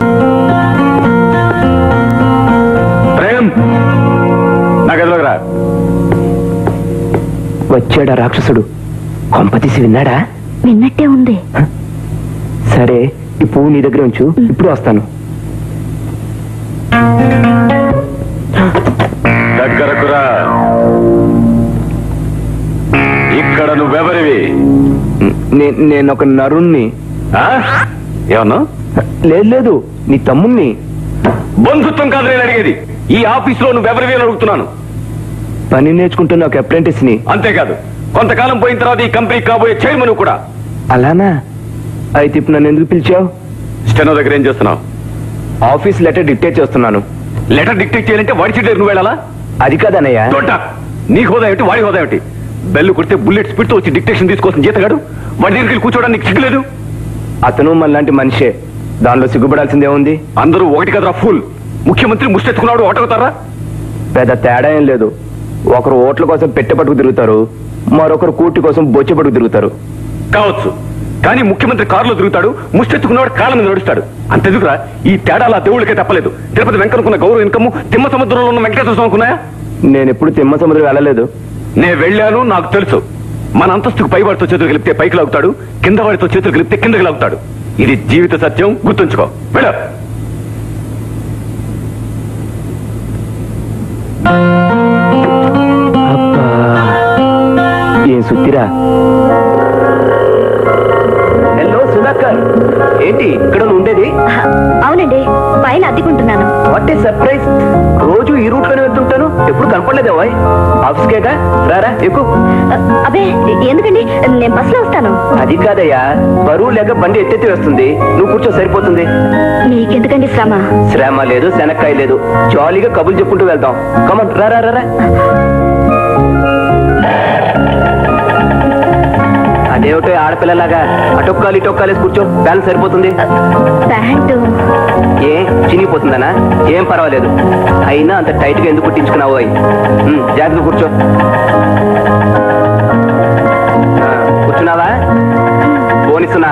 [SPEAKER 3] ప్రేమ్ నా గదిలోకి రా
[SPEAKER 5] వచ్చాడా రాక్షసుడు కొంపతీసి విన్నాడా
[SPEAKER 6] విన్నట్టే ఉంది
[SPEAKER 5] సరే ఈ పువ్వు నీ దగ్గర ఉంచు ఇప్పుడు వస్తాను
[SPEAKER 3] దగ్గరకు రా ఇక్కడ నువ్వెవరు నువ్వెవరివి
[SPEAKER 5] నే- నేను ఒక నరుణ్ణి
[SPEAKER 3] ఆ? ఏమన్నా
[SPEAKER 5] లేదు లేదు నీ తమ్ముణ్ణి
[SPEAKER 3] బంధుత్వం కాదు నేను అడిగేది ఈ ఆఫీసులో నువ్వెవరివి అని అడుగుతున్నాను
[SPEAKER 5] పని నేర్చుకుంటున్న ఒక అప్రెంటిస్ ని
[SPEAKER 3] అంతేకాదు కొంతకాలం పోయిన తర్వాత ఈ కంపెనీ కాబోయే చైర్మన్ కూడా
[SPEAKER 5] అలానా అయితే ఇప్పుడు నన్ను ఎందుకు పిలిచావు
[SPEAKER 3] స్టెనో దగ్గర ఏం చేస్తున్నావు
[SPEAKER 5] ఆఫీస్ లెటర్ డిక్టేట్ చేస్తున్నాను
[SPEAKER 3] లెటర్ డిక్టేట్ చేయాలంటే వాడి సీట్ దగ్గర నువ్వు వెళ్ళాలా
[SPEAKER 5] అది కాదన్నయ్య
[SPEAKER 3] తోట నీ హోదా ఏమిటి వాడి హోదా ఏమిటి బెల్లు కొడితే బుల్లెట్ స్పీడ్ తో వచ్చి డిక్టేషన్ తీసుకోసం జీతగాడు వాడి దగ్గరికి వెళ్ళి కూర్చోవడానికి నీకు సిగ్గులేదు
[SPEAKER 5] అతను మనలాంటి మనిషే దానిలో సిగ్గుపడాల్సిందే ఉంది
[SPEAKER 3] అందరూ ఒకటి కదరా ఫుల్ ముఖ్యమంత్రి ముష్టెత్తుకున్నాడు ఓటవుతారా
[SPEAKER 5] పెద్ద తేడా ఏం లేదు ఒకరు ఓట్ల కోసం పెట్టె పట్టుకు తిరుగుతారు మరొకరు కూటి కోసం బొచ్చె పట్టుకు తిరుగుతారు
[SPEAKER 3] కావచ్చు కానీ ముఖ్యమంత్రి కారులో తిరుగుతాడు ముష్టెత్తుకున్నవాడు కాళ్ళ మీద నడుస్తాడు అంతెందుకురా ఈ తేడాలు ఆ దేవుళ్ళకే తప్పలేదు తిరుపతి వెంకనుకున్న గౌరవ ఇన్కమ్ తిమ్మ సముద్రంలో ఉన్న వెంకటేశ్వర స్వామికి ఉన్నాయా
[SPEAKER 5] నేను ఎప్పుడు తిమ్మ సముద్రం వెళ్ళలేదు
[SPEAKER 3] నేను వెళ్ళాను నాకు తెలుసు మన అంతస్తుకు పై వాడితో చేతులు కలిపితే పైకి లాగుతాడు కింద వాడితో చేతులు కలిపితే కిందకి లాగుతాడు ఇది జీవిత సత్యం గుర్తుంచుకో వెళ్ళ
[SPEAKER 5] అబ్బా ఏం సుత్తిరా హలో సుధాకర్ ఏంటి ఇక్కడ నువ్వు ఉండేది
[SPEAKER 6] అవునండి పైన అద్దెకుంటున్నాను
[SPEAKER 5] వాట్ ఏ సర్ప్రైజ్ రోజు ఈ రూట్ లోనే వెళ్తుంటాను ఎప్పుడు కనపడలేదా వాయ్ ఆఫీస్ కేగా రారా ఎక్కువ
[SPEAKER 6] అ- అబ్బే ఎందుకండి నేను బస్సులో వస్తాను
[SPEAKER 5] అది కాదయ్యా బరువు లేక బండి ఎత్తెత్తి వేస్తుంది నువ్వు కూర్చో సరిపోతుంది
[SPEAKER 6] మీకెందుకండి శ్రమ
[SPEAKER 5] శ్రమ లేదు శనక్కాయ లేదు జాలీగా కబుర్లు చెప్పుకుంటూ వెళ్తాం కమన్ రా రా రా, రా అదేమిటో ఆడపిల్లలాగా అటొక్కాలు ఇటొక్కాలేసి కూర్చో బ్యాలెన్స్ సరిపోతుంది
[SPEAKER 6] ప్యాంటు
[SPEAKER 5] ఏ చినిగిపోతుందనా ఏం పర్వాలేదు అయినా అంత టైట్ గా ఎందుకు కుట్టించుకున్నావు అయి జాగ్రత్త కూర్చో ఆ, కూర్చున్నావా పోనిస్తున్నా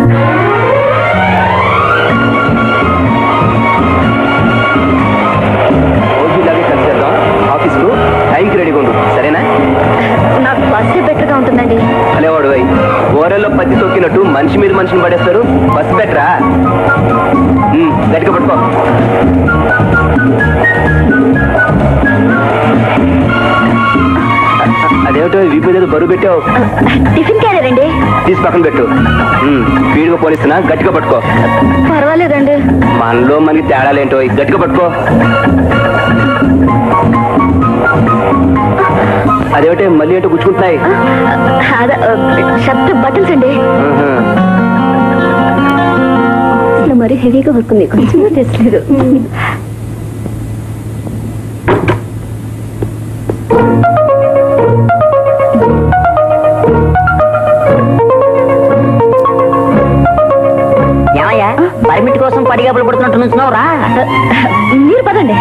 [SPEAKER 5] రోజు ఇలాగే కలిసి వెళ్దాం ఆఫీస్కు టైంకి రెడీగా ఉండు సరేనా
[SPEAKER 6] నాకు బస్సే బెటర్గా ఉంటుందండి
[SPEAKER 5] అలేవాడు అయి గోరెల్లో పత్తి తొక్కినట్టు మనిషి మీద మనిషిని పడేస్తారు బస్ బెటరా ఉమ్, గట్టిగా పట్టుకో అదేమిటో వీపు మీద బరువు పెట్టావు
[SPEAKER 6] టిఫిన్ క్యారియర్ అండి
[SPEAKER 5] తీసి పక్కన పెట్టు ఉమ్, స్పీడ్గా పోనిస్తున్నా గట్టిగా పట్టుకో
[SPEAKER 6] పర్వాలేదండి
[SPEAKER 5] మనలో మనకి తేడాలేంటో ఈ గట్టిగా పట్టుకో అదేమిటే మళ్ళీ ఏంటో గుచ్చుకుంటున్నాయి
[SPEAKER 6] అదే షర్ట్ బట్టల్స్ అండి
[SPEAKER 5] ఆహా.
[SPEAKER 6] ఇట్లా మరీ హెవీగా వర్క్ ఉంది కొంచెం తెచ్చలేదు
[SPEAKER 8] ఏమయ్యా పర్మిట్ కోసం పడిగాపులు పడుతున్నట్టు నుంచున్నావు రా
[SPEAKER 6] మీరు పదండి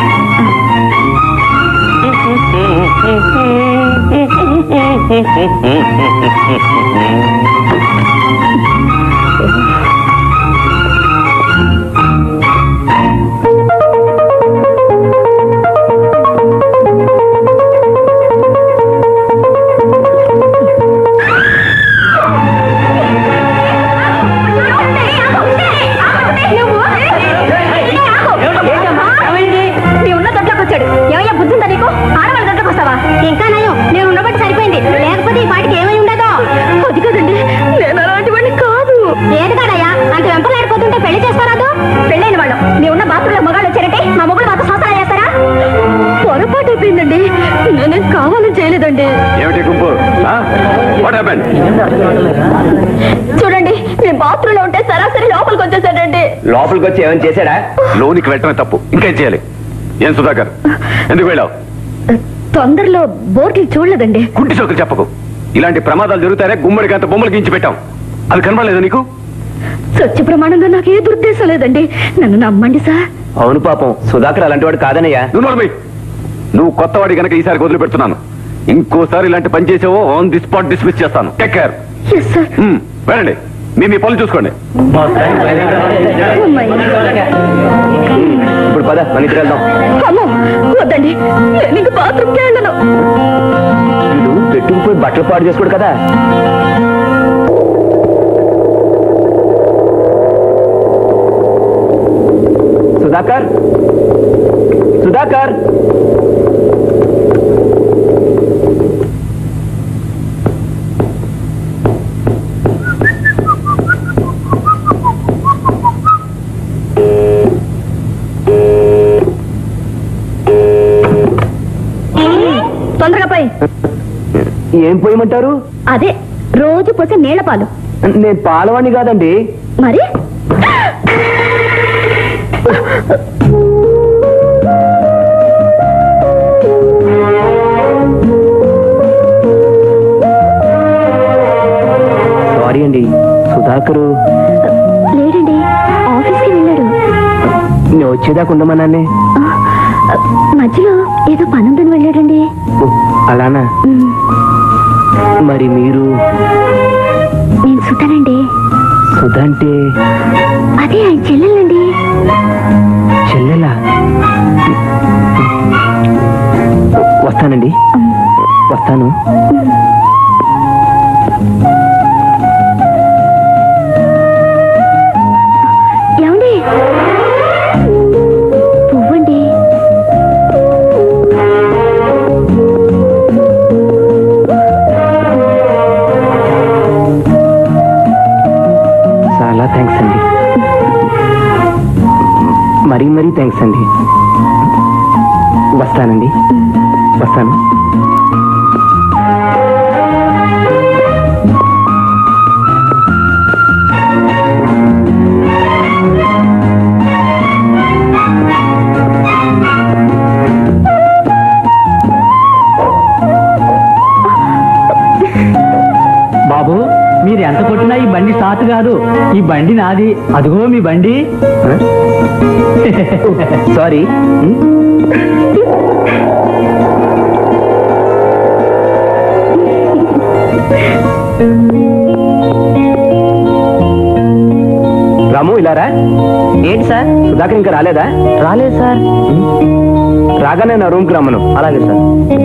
[SPEAKER 6] నీ ఉన్న దొడ్లోకి వచ్చాడు ఏమయ్యా బుద్ధి ఉందా నీకు ఆడవాళ్ళ దొడ్లోకి వస్తావా ఇంకా నయం నేను ఉన్నబట్టి సరిపోయింది లేకపోతే ఈ పాటికి ఏమై ఉండదో అది కదండి నేను అలాంటి వాడిని కాదు ఏది కాదయ్యా అంత వెంపలాడిపోతుంటే పెళ్లి చేసుకోరాదు పెళ్ళైన వాళ్ళు నీ ఉన్న బాత్రూంలో మగాళ్ళు వచ్చారంటే మా మొగుడు మాతో సంసారం చేస్తారా పొరపాటు అయిపోయిందండి నేనేం కావాలని చేయలేదండి
[SPEAKER 3] ఏమిటి గుంపు వాట్ హ్యాపెన్
[SPEAKER 6] చూడండి నేను బాత్రూమ్ లో ఉంటే సరాసరి లోపలికి వచ్చేసాడండి
[SPEAKER 5] లోపలికి వచ్చి ఏమైనా చేశాడా
[SPEAKER 3] లోనికి వెళ్ళటమే తప్పు ఇంకేం చేయాలి ఏం సుధాకర్ ఎందుకు వెళ్ళావు
[SPEAKER 6] తొందరలో బోర్డులు చూడలేదండి
[SPEAKER 3] కుంటి చోకులు చెప్పకు ఇలాంటి ప్రమాదాలు జరుగుతారే గుమ్మడికి అంత బొమ్మలు గీంచి పెట్టాం అది కనబడలేదు నీకు
[SPEAKER 6] సత్య ప్రమాణంగా నాకు ఏ దుర్దేశం లేదండి నన్ను నమ్మండి సార్
[SPEAKER 5] అవును పాపం సుధాకర్ అలాంటి వాడు కాదనయ్యా
[SPEAKER 3] నువ్వు నోర్మి నువ్వు కొత్తవాడి కనుక ఈసారి వదిలి పెడుతున్నాను ఇంకోసారి ఇలాంటి పని చేసావో ఆన్ ది స్పాట్ డిస్మిస్ చేస్తాను టేక్ కేర్
[SPEAKER 6] ఎస్ సార్
[SPEAKER 3] వెళ్ళండి మీ మీ పనులు చూసుకోండి
[SPEAKER 5] ఇప్పుడు పద మన ఇద్దరు వెళ్దాం
[SPEAKER 6] అమ్మో వద్దండి నేను ఇంక బాత్రూమ్కి వెళ్ళను
[SPEAKER 5] వీడు పెట్టుకుపోయి బట్టలు పాడు చేసుకోడు కదా సుధాకర్ సుధాకర్ ఏం పోయమంటారు
[SPEAKER 6] అదే రోజు పోసే నీళ్ల పాలు
[SPEAKER 5] నేను పాలవాణి కాదండి
[SPEAKER 6] మరి
[SPEAKER 5] సారీ అండి సుధాకరు
[SPEAKER 6] లేడండి ఆఫీస్కి వెళ్ళాడు
[SPEAKER 5] నేను వచ్చేదాకా ఉండమన్నానే
[SPEAKER 6] ఆ, మధ్యలో ఏదో పనుందని వెళ్ళాడండి
[SPEAKER 5] ఓ, అలానా
[SPEAKER 6] ఉమ్,
[SPEAKER 5] మరి మీరు
[SPEAKER 6] నేను సుతానండి
[SPEAKER 5] సుధా అంటే
[SPEAKER 6] అదే ఆయన చెల్లెలండి
[SPEAKER 5] చెల్లెలా వస్తానండి వస్తాను
[SPEAKER 6] ఏమండి పువ్వండి
[SPEAKER 5] చాలా థ్యాంక్స్ అండి మరీ మరీ థ్యాంక్స్ అండి వస్తానండి వస్తాను
[SPEAKER 4] బాబు మీరు ఎంత కొట్టినా ఈ బండి స్టార్ట్ కాదు ఈ బండి నాది అదిగో మీ బండి
[SPEAKER 5] సారీ రాము ఇలారా
[SPEAKER 8] ఏంటి సార్
[SPEAKER 5] సుధాకర్ ఇంకా రాలేదా
[SPEAKER 8] రాలేదు సార్
[SPEAKER 5] రాగానే నా రూమ్కి రమ్మను
[SPEAKER 8] అలాగే సార్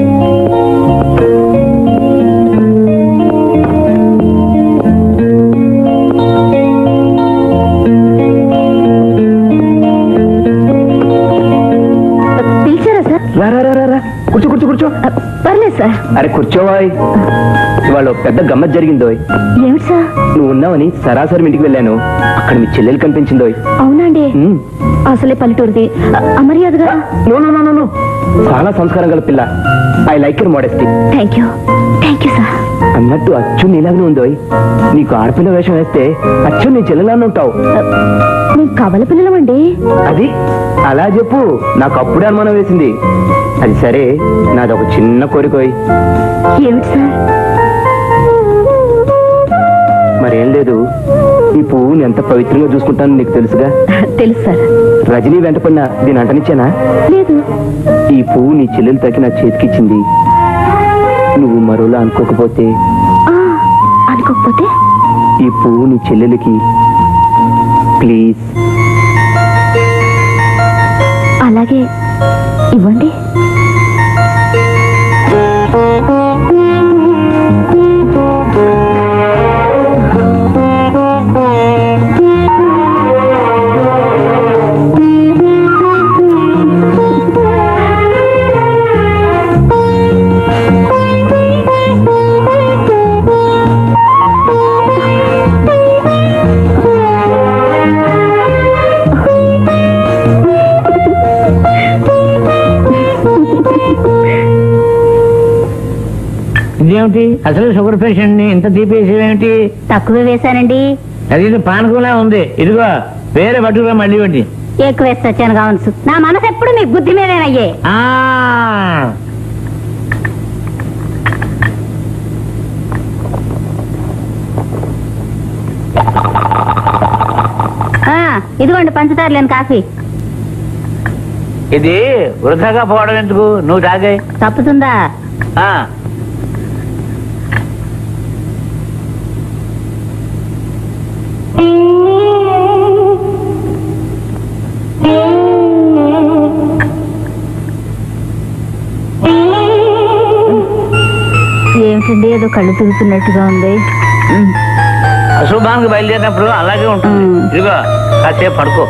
[SPEAKER 6] పిలిచారా సార్
[SPEAKER 5] రా రా రా, రా రా కూర్చో కూర్చో కూర్చో
[SPEAKER 6] ఆ, పర్లేదు సార్
[SPEAKER 5] అరే కూర్చోవాయ్ ఇవాళ ఓ పెద్ద గమ్మత్ జరిగిందోయ్
[SPEAKER 6] ఏమిటి సార్
[SPEAKER 5] నువ్వు ఉన్నావని సరాసరి మీ ఇంటికి వెళ్ళాను అక్కడ మీ చెల్లెలు కనిపించిందోయ్
[SPEAKER 6] అవునండి
[SPEAKER 5] ఉమ్.
[SPEAKER 6] అసలే పల్లెటూరిది ఆ, అమర్యాదగా
[SPEAKER 5] no no no no no చాలా సంస్కారం గల పిల్ల I like your modesty
[SPEAKER 6] thank you thank you sir
[SPEAKER 5] అన్నట్టు అచ్చు నీలాగానే ఉందోయ్ నీకు ఆడపిల్ల వేషం వేస్తే అచ్చు నీ చెల్లెలానే ఉంటావు
[SPEAKER 6] మేము కవల పిల్లలమండి
[SPEAKER 5] అది అలా చెప్పు నాకు అప్పుడే అనుమానం వేసింది అది సరే నాదొక చిన్న కోరికోయ్
[SPEAKER 6] ఏమిటి సార్
[SPEAKER 5] మరేం లేదు ఈ పువ్వుని ఎంత పవిత్రంగా చూసుకుంటానో నీకు తెలుసుగా
[SPEAKER 6] తెలుసు సార్
[SPEAKER 5] రజనీ వెంటపడిన దీని అంటనిచ్చానా
[SPEAKER 6] లేదు
[SPEAKER 5] ఈ పువ్వు నీ చెల్లెలు తగ్గి నా చేతికిచ్చింది నువ్వు మరోలా అనుకోకపోతే
[SPEAKER 6] ఆ, అనుకోకపోతే
[SPEAKER 5] ఈ పువ్వు నీ చెల్లెలకి ప్లీజ్
[SPEAKER 6] అలాగే ఇవ్వండి
[SPEAKER 2] ఇదేమిటి అసలు షుగర్ పేషెంట్ ని ఇంత తీపేసేవేమిటి
[SPEAKER 7] తక్కువ వేశానండి
[SPEAKER 2] అది ఇది పానకంలా ఉంది ఇదిగో వేరే పట్టుకురా మళ్ళీ వండి
[SPEAKER 7] ఎక్కువ వేసి వచ్చాను కావచ్చు నా మనసు ఎప్పుడు మీ బుద్ధి మీదేనయ్యే
[SPEAKER 2] ఆ
[SPEAKER 7] ఆ, ఇదిగోండి పంచదార లేని కాఫీ
[SPEAKER 2] ఇది వృధాగా పోవడం ఎందుకు నువ్వు తాగాయి
[SPEAKER 7] తప్పుతుందా
[SPEAKER 2] ఆ
[SPEAKER 7] ఏమిటండి ఏదో కళ్ళు తిరుగుతున్నట్టుగా ఉంది ఉమ్.
[SPEAKER 2] అశుభానికి బయలుదేరినప్పుడు అలాగే ఉంటుంది
[SPEAKER 7] మ్.
[SPEAKER 2] ఇదిగో కాసేపు పడుకో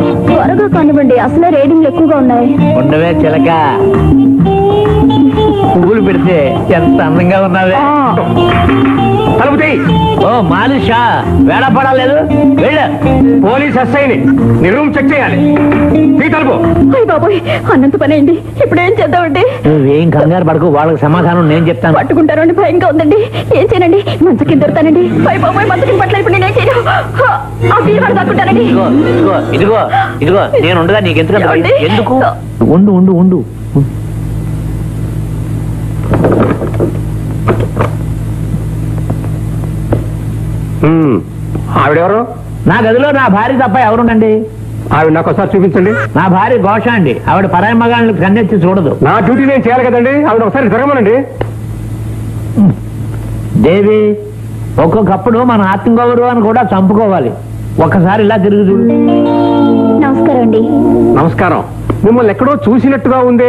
[SPEAKER 6] త్వరగా కానివ్వండి అసలే రేటింగ్లు ఎక్కువగా ఉన్నాయి
[SPEAKER 2] ఉండవే చిలక ముగ్గురు పెడితే ఎంత అందంగా ఉన్నావే
[SPEAKER 1] తలుపు తీయ్.
[SPEAKER 2] ఓ మాలిషా వేళ పడలేదు వెళ్ళు
[SPEAKER 1] పోలీస్ ఎస్ఐని నీ రూమ్ చెక్ చేయాలి తీ తలుపు
[SPEAKER 6] అయ్య బాబోయ్ అన్నంత పని అయింది ఇప్పుడు ఏం చేద్దామండి
[SPEAKER 2] నువ్వేం కంగారు పడకు వాళ్ళకి సమాధానం నేను చెప్తాను
[SPEAKER 6] పట్టుకుంటారు అని భయంగా ఉందండి ఏం చేయనండి మంచ కింద దొరుకుతానండి అయ్య బాబోయ్ మంచ కింద పట్ల ఇప్పుడు నేనేం చేయను ఆ బీరువాడు దాక్కుంటానండి
[SPEAKER 2] ఇదిగో ఇదిగో ఇదిగో ఇదిగో నేను ఉండగా నీకు ఎందుకు అంత భయం?
[SPEAKER 6] ఏమండి?
[SPEAKER 2] ఎందుకు ఉండు ఉండు ఉండు
[SPEAKER 1] హ్మ్. ఆవిడెవరు
[SPEAKER 2] నా గదిలో నా భార్య తప్ప ఎవరుండండి
[SPEAKER 1] ఆవిడ నాకు ఒకసారి చూపించండి
[SPEAKER 2] నా భార్య ఘోష అండి ఆవిడ పరాయి మగాళ్ళని కన్నెత్తి చూడదు
[SPEAKER 1] నా డ్యూటీ నేను చేయాలి కదండి ఆవిడ ఒకసారి జరగమనండి
[SPEAKER 2] దేవి ఒక్కొక్కప్పుడు మన ఆత్మగౌరవాన్ని కూడా చంపుకోవాలి ఒక్కసారి ఇలా తిరిగి చూడు
[SPEAKER 6] నమస్కారం అండి
[SPEAKER 1] నమస్కారం మిమ్మల్ని ఎక్కడో చూసినట్టుగా ఉందే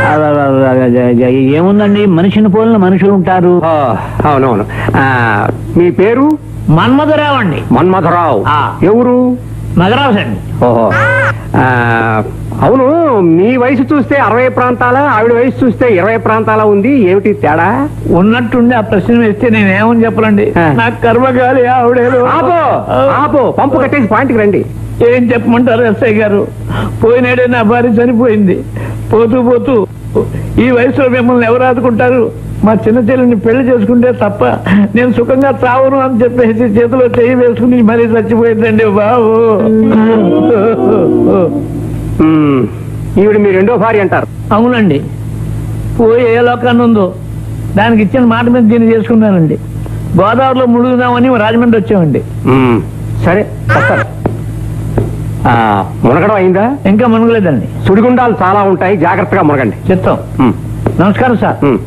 [SPEAKER 2] ఏముందండి మనిషిని పోలిన మనుషులు ఉంటారు
[SPEAKER 1] ఆ, అవునవును ఆ, మీ పేరు
[SPEAKER 2] మన్మధురావు అండి
[SPEAKER 1] మన్మథరావు
[SPEAKER 2] ఆ.
[SPEAKER 1] ఎవరు
[SPEAKER 2] మగరావు అండి
[SPEAKER 1] ఓహో ఆ, అవును మీ వయసు చూస్తే అరవై ప్రాంతాల ఆవిడ వయసు చూస్తే ఇరవై ప్రాంతాల ఉంది ఏమిటి తేడా
[SPEAKER 2] ఉన్నట్టుండి ఆ ప్రశ్న వేస్తే నేను ఏమని చెప్పలండి
[SPEAKER 1] ఆ.
[SPEAKER 2] నాకు కర్మగాలి ఆవిడేదో
[SPEAKER 1] ఆపో ఆపో పంపు కట్టేసి పాయింట్కి రండి
[SPEAKER 2] ఏం చెప్పమంటారు ఎస్ఐ గారు పోయినాడే నా భార్య చనిపోయింది పోతూ పోతూ ఈ వయసులో మిమ్మల్ని ఎవరు ఆదుకుంటారు మా చిన్న చెల్లిని పెళ్లి చేసుకుంటే తప్ప నేను సుఖంగా చావను అని చెప్పేసి చేతిలో చేయి వేసుకుని మరీ చచ్చిపోయిందండి బాబు
[SPEAKER 1] మ్మ్. ఈవిడ మీ రెండో భార్య అంటారు
[SPEAKER 2] అవునండి పోయి ఏ లోకాన్ని ఉందో దానికి ఇచ్చిన మాట మీద దీన్ని చేసుకున్నానండి గోదావరిలో ముಳುగుదామని రాజమండ్రి వచ్చామండి
[SPEAKER 1] మ్మ్. సరే వస్తారు ఆ, మునగడం అయిందా
[SPEAKER 2] ఇంకా మునగలేదండి
[SPEAKER 1] సుడిగుండాలు చాలా ఉంటాయి జాగ్రత్తగా మునగండి
[SPEAKER 2] చిత్తం
[SPEAKER 1] మ్మ్.
[SPEAKER 2] నమస్కారం సార్
[SPEAKER 1] మ్మ్.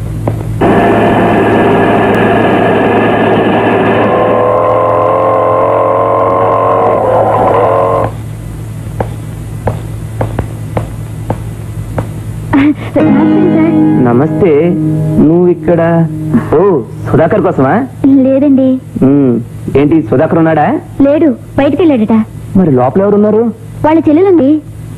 [SPEAKER 5] నమస్తే నువ్వు ఇక్కడ ఓ సుధాకర్ కోసమా
[SPEAKER 6] లేదండి
[SPEAKER 5] ఉమ్, ఏంటి సుధాకర్ ఉన్నాడా
[SPEAKER 6] లేడు బయటికి వెళ్ళాడట
[SPEAKER 5] మరి లోపల ఎవరు ఉన్నారు
[SPEAKER 6] వాళ్ళ చెల్లెలండి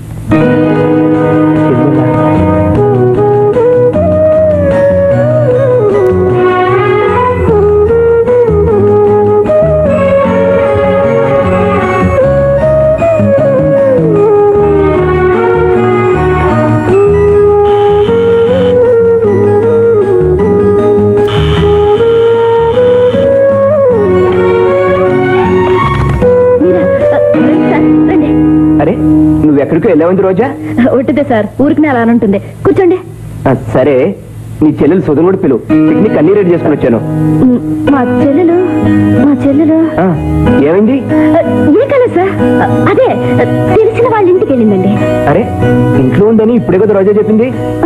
[SPEAKER 6] మీరా? రండి సార్, రండి.
[SPEAKER 5] అరే నువ్వు ఎక్కడికి వెళ్ళావంది రోజా
[SPEAKER 6] ఒట్టిదే సార్ ఊరికి అలా ఉంటుంది కూర్చోండి
[SPEAKER 5] ఆ, సరే నీ చెల్లెలు సుధనుడు పిలు పిక్నిక్ అన్ని రెడీ చేసుకుని వచ్చాను
[SPEAKER 6] మ్, మా చెల్లెలు మా చెల్లెలు
[SPEAKER 5] ఆ, ఏమైంది
[SPEAKER 6] ఏ కల సార్ అదే తెలిసిన వాళ్ళ ఇంటికి వెళ్ళిందండి
[SPEAKER 5] అరే ఇంట్లో ఉందని ఇప్పుడే కదా రోజా చెప్పింది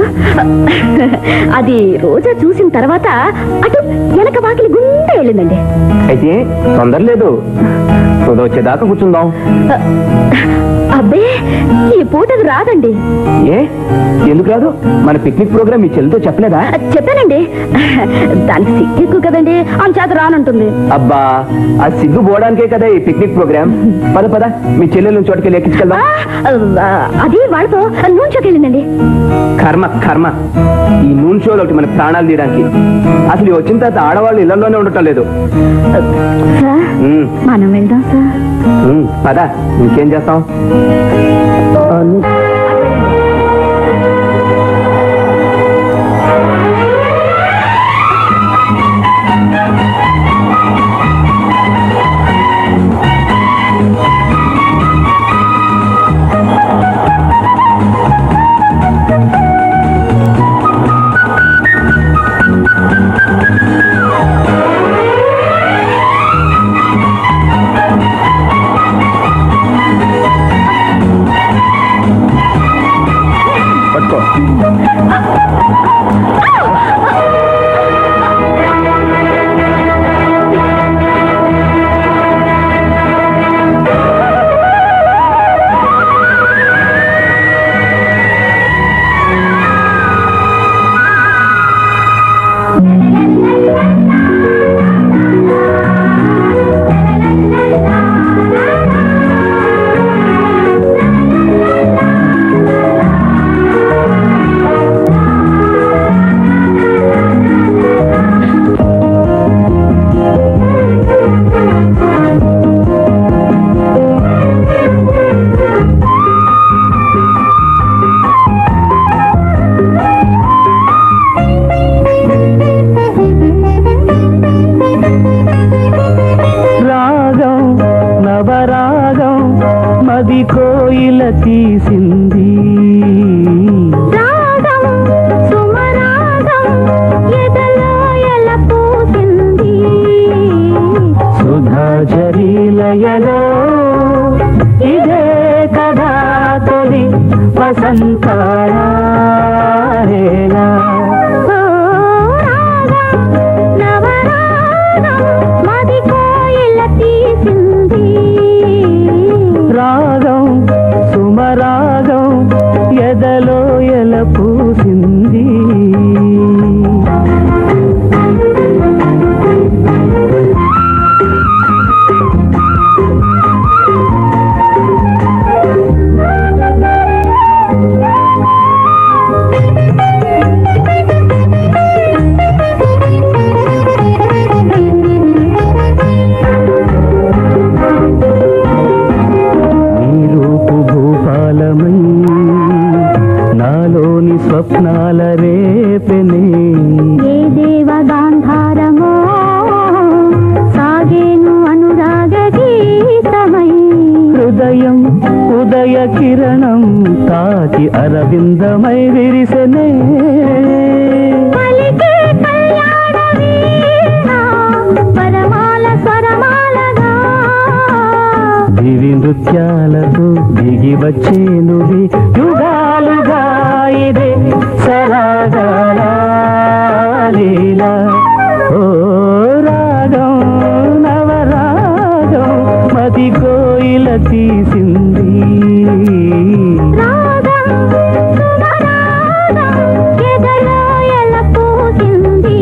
[SPEAKER 6] అది రోజా చూసిన తర్వాత అటు వెనక వాకిలి గుండా వెళ్ళిందండి
[SPEAKER 5] అయితే తొందర లేదు సుధ వచ్చేదాకా కూర్చుందాం
[SPEAKER 6] అబ్బే ఈ పూట అది రాదండి
[SPEAKER 5] ఏ ఎందుకు రాదు మన పిక్నిక్ ప్రోగ్రామ్ మీ చెల్లితో చెప్పలేదా
[SPEAKER 6] చెప్పానండి దానికి సిగ్గు ఎక్కువ కదండి ఆమె చేత రానంటుంది
[SPEAKER 5] అబ్బా ఆ సిగ్గు పోవడానికే కదా ఈ పిక్నిక్ ప్రోగ్రామ్ పద పద మీ చెల్లెలు చోటుకెళ్ళి ఎక్కించుకెళ్దాం
[SPEAKER 6] ఆ, అది వాళ్ళతో నూనెకి వెళ్ళిందండి
[SPEAKER 5] కర్మ కర్మ ఈ నూనె షోలు ఒకటి మన ప్రాణాలు తీయడానికి అసలు ఈ వచ్చిన తర్వాత ఆడవాళ్ళు ఇళ్లలోనే ఉండటం లేదు
[SPEAKER 6] సార్
[SPEAKER 5] ఉమ్,
[SPEAKER 6] మనం వెళ్దాం సార్
[SPEAKER 5] ఉమ్, పద ఇంకేం చేస్తాం
[SPEAKER 9] సుధాజరీలయలో ఇదే కదా తొలి వసంతారేలా రాగం సుమరాగం ఎదలో ఎల పూసింది నీ రూపు భూపాలమై నాలోని స్వప్నాల రేపెనే
[SPEAKER 6] ఏ దేవ గాంధారమో సాగేను అనురాగ గీతమై
[SPEAKER 9] హృదయం ఉదయ కిరణం తాకి అరవిందమై విరిసెనే
[SPEAKER 6] పలికే కళ్యాణ వీణ పరమాల స్వరమాలగా
[SPEAKER 9] దివి నృత్యాలతో దిగి వచ్చేనువి యుగాలుగా ఇదే సరాగాల లీలా ఓ రాగం నవరాగం మది కోయిల తీసింది
[SPEAKER 6] రాగం సుమరాగం ఎదలో ఎల పూసింది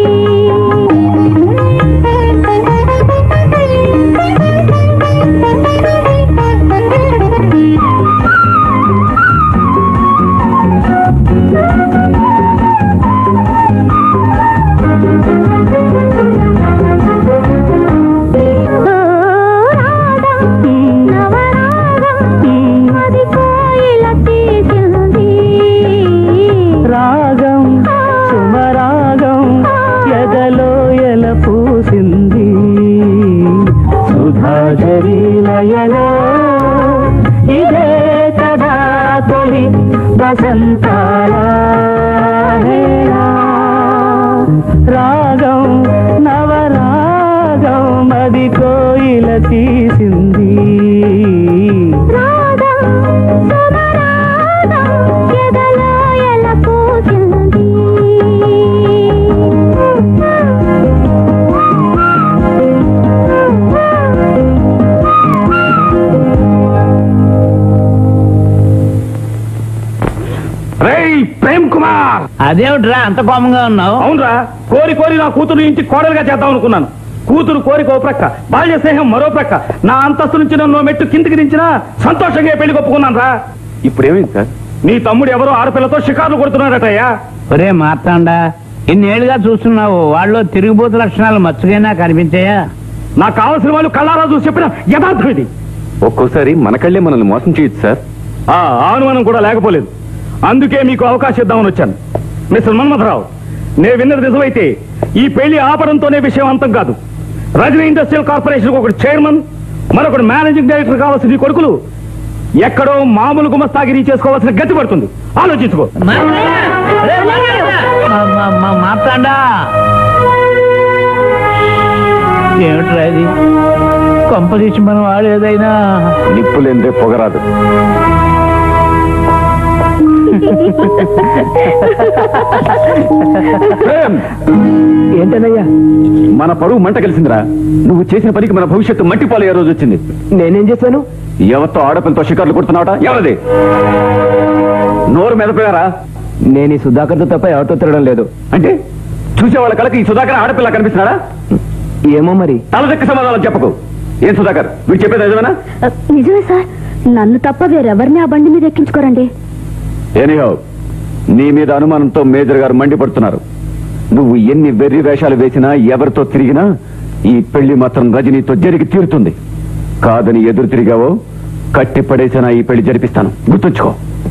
[SPEAKER 6] అది కోయిల తీసింది
[SPEAKER 9] రాగం సుమరాగం ఎదలో ఎల పూసింది సుధాజరీలయలో ఇదే కదా తొలి వసంతాల హేళా. రాగం నవరాగం మది కోయిల తీసింది
[SPEAKER 6] రాగం సుమరాగం ఎదలో ఎల పూసింది
[SPEAKER 4] రేయ్ ప్రేమ్ కుమార్
[SPEAKER 2] అదేమిట్రా అంత కోపంగా ఉన్నావు
[SPEAKER 4] అవునరా కోరి కోరి నా కూతురు ఇంటి కోడలుగా చేద్దాం అనుకున్నాను కూతురు కోరిక ఓ ప్రక్క బాల్య స్నేహం మరో ప్రక్క నా అంతస్తు నుంచి నన్ను ఓ మెట్టు కిందికి దించినా సంతోషంగా పెళ్లి ఒప్పుకున్నాను రా
[SPEAKER 3] ఇప్పుడు ఏమైంది సార్
[SPEAKER 4] నీ తమ్ముడు ఎవరో ఆడపిల్లతో షికార్లు కొడుతున్నాడటయ్యా
[SPEAKER 2] ఒరే మార్తాండా ఇన్నేళ్లుగా చూస్తున్నావు వాళ్ళు తిరిగిపోతు లక్షణాలు మచ్చుకైనా కనిపించాయా
[SPEAKER 4] నాకు కావలసిన వాళ్ళు కళ్ళారా చూసి చెప్పిన యథార్థం ఇది
[SPEAKER 3] ఒక్కోసారి మన కళ్ళే మనల్ని మోసం చేయొచ్చు సార్
[SPEAKER 4] ఆ అనుమానం కూడా లేకపోలేదు అందుకే మీకు అవకాశం ఇద్దామని వచ్చాను మిస్టర్ మన్మథరావు నేను విన్నది నిజమైతే ఈ పెళ్లి ఆపడంతోనే విషయం అంతం కాదు రజనీ ఇండస్ట్రియల్ కార్పొరేషన్ ఒకటి చైర్మన్ మరొకటి మేనేజింగ్ డైరెక్టర్ కావాల్సిన ఈ కొడుకులు ఎక్కడో మామూలు గుమస్తాగిరి చేసుకోవాల్సిన గతి పడుతుంది ఆలోచించుకో
[SPEAKER 2] మార్తాండా ఏమిట్రా ఇది కొంపదీసి మనం వాడేదైనా
[SPEAKER 3] నిప్పు లేనిదే పొగరాదు ప్రేమ్,
[SPEAKER 9] ఏంటనయ్యా
[SPEAKER 3] మన పరువు మంట కలిసిందిరా నువ్వు చేసిన పనికి మన భవిష్యత్తు మట్టిపాలయ్యే రోజు వచ్చింది
[SPEAKER 9] నేనేం చేశాను
[SPEAKER 3] ఎవరితో ఆడపిల్లతో షికార్లు కొడుతున్నావట ఎవరిది నోరు మెదపోయారా
[SPEAKER 9] నేను ఈ సుధాకర్తో తప్ప ఎవరితో తిరగడం లేదు
[SPEAKER 3] అంటే చూసే వాళ్ళ కలకి ఈ సుధాకర్ ఆడపిల్ల కనిపిస్తున్నాడా
[SPEAKER 9] ఏమో మరి
[SPEAKER 3] తలదెక్క సమాధానం చెప్పకు ఏం సుధాకర్ వీడు చెప్పేది నిజమేనా
[SPEAKER 6] నిజమే సార్ నన్ను తప్ప వేరెవరిని ఆ బండి మీద ఎక్కించుకోరండి
[SPEAKER 3] ఎనీహో నీ మీద అనుమానంతో మేజర్ గారు మండిపడుతున్నారు నువ్వు ఎన్ని వెర్రి వేషాలు వేసినా ఎవరితో తిరిగినా ఈ పెళ్లి మాత్రం రజనీతో జరిగి తీరుతుంది కాదని ఎదురు తిరిగావో కట్టి పడేసినా ఈ పెళ్లి జరిపిస్తాను గుర్తుంచుకో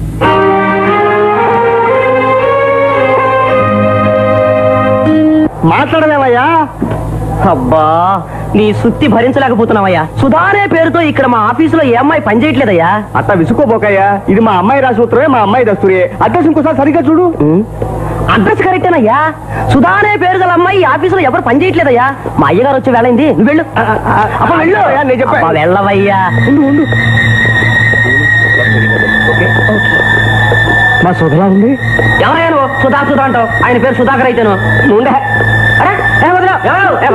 [SPEAKER 8] మాట్లాడలేవయ్యా అబ్బా నీ సుత్తి భరించలేకపోతున్నావయ్యా సుధానే పేరుతో ఇక్కడ మా ఆఫీసులో ఏ అమ్మాయి పనిచేయట్లేదయ్యా
[SPEAKER 9] అట్లా విసుకోపోకయ్యా ఇది మా అమ్మాయి రాసి ఉత్తరమే మా అమ్మాయి దస్తురే అడ్రస్ ఇంకోసారి సరిగ్గా చూడు
[SPEAKER 8] అడ్రస్ కరెక్టేనయ్యా సుధానే పేరు గల అమ్మాయి ఈ ఆఫీసులో ఎవరు పని చేయట్లేదయ్యా మా అయ్యగారు వచ్చి వేళైంది నువ్వు వెళ్ళు అప్పుడు వెళ్ళు నేను చెప్పా వెళ్ళవయ్యా ఉండు ఉండు మా సుధలా ఉంది ఎవరయ్యా నువ్వు సుధా సుధా అంటావు ఆయన పేరు సుధాకర్ అయితేను నువ్వు ఉండే అరే, ఏ వదిలో, ఎవరు? ఏ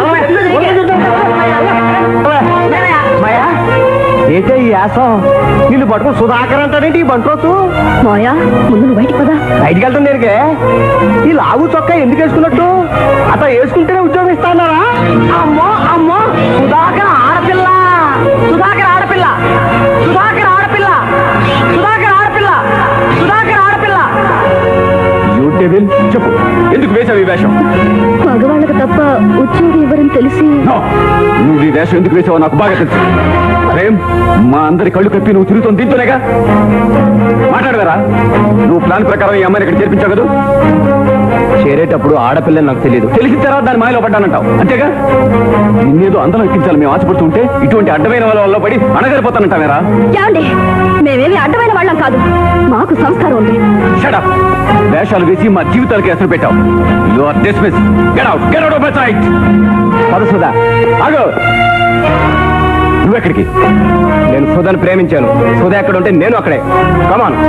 [SPEAKER 8] వదలవయ్యా. మాయా, ఏంటే ఈ యాసం నిన్ను పట్టుకుని సుధాకర్ అంటాడేంటి ఈ బంట్రోతు
[SPEAKER 6] మాయా ముందు నువ్వు బయటికి పదా
[SPEAKER 8] బయటికి వెళ్తాం దేనికే ఈ లాగు చొక్కా ఎందుకు వేసుకున్నట్టు అత వేసుకుంటేనే ఉద్యోగం ఇస్తానారా అమ్మో అమ్మో సుధాకర్ ఆడపిల్ల సుధాకర్ ఆడపిల్ల సుధాకర్ ఆడపిల్ల సుధాకర్ ఆడపిల్ల సుధాకర్ ఆడపిల్ల
[SPEAKER 3] యూ డెవిల్ చెప్పు ఎందుకు వేసావు ఈ వేషం
[SPEAKER 6] మగవాళ్ళకి తప్ప ఉద్యోగం ఇవ్వరని తెలిసి
[SPEAKER 3] No. నువ్వు ఈ వేషం ఎందుకు వేసావో నాకు బాగా తెలుసు ప్రేమ్ మా అందరి కళ్ళు కప్పి నువ్వు తిరుగుతుంది దీంతోనేగా మాట్లాడవేరా నువ్వు ప్లాన్ ప్రకారం ఈ అమ్మాయిని ఇక్కడ చేర్పించావు కదా
[SPEAKER 9] చేరేటప్పుడు ఆడపిల్లని నాకు తెలియదు
[SPEAKER 3] తెలిసిన తర్వాత దాని మాయలో పడ్డానంటావు అంతేగా నిన్నేదో అందరం ఎక్కించాలి మేము ఆశపడుతుంటే ఇటువంటి అడ్డమైన వాళ్ళ వల్ల పడి అణగరిపోతానంటావేరా
[SPEAKER 6] ఏమండి మేమేమి అడ్డమైన వాళ్ళం కాదు మాకు సంస్కారం ఉంది
[SPEAKER 3] షడప్ వేషాలు వేసి మా జీవితాలకి ఎసరు పెట్టావు you are dismiss get out get out of my sight
[SPEAKER 9] పద సుధా
[SPEAKER 3] ఆగు నువ్వెక్కడికి
[SPEAKER 9] నేను సుధాని ప్రేమించాను సుధా ఎక్కడ ఉంటే నేను అక్కడే కమాన్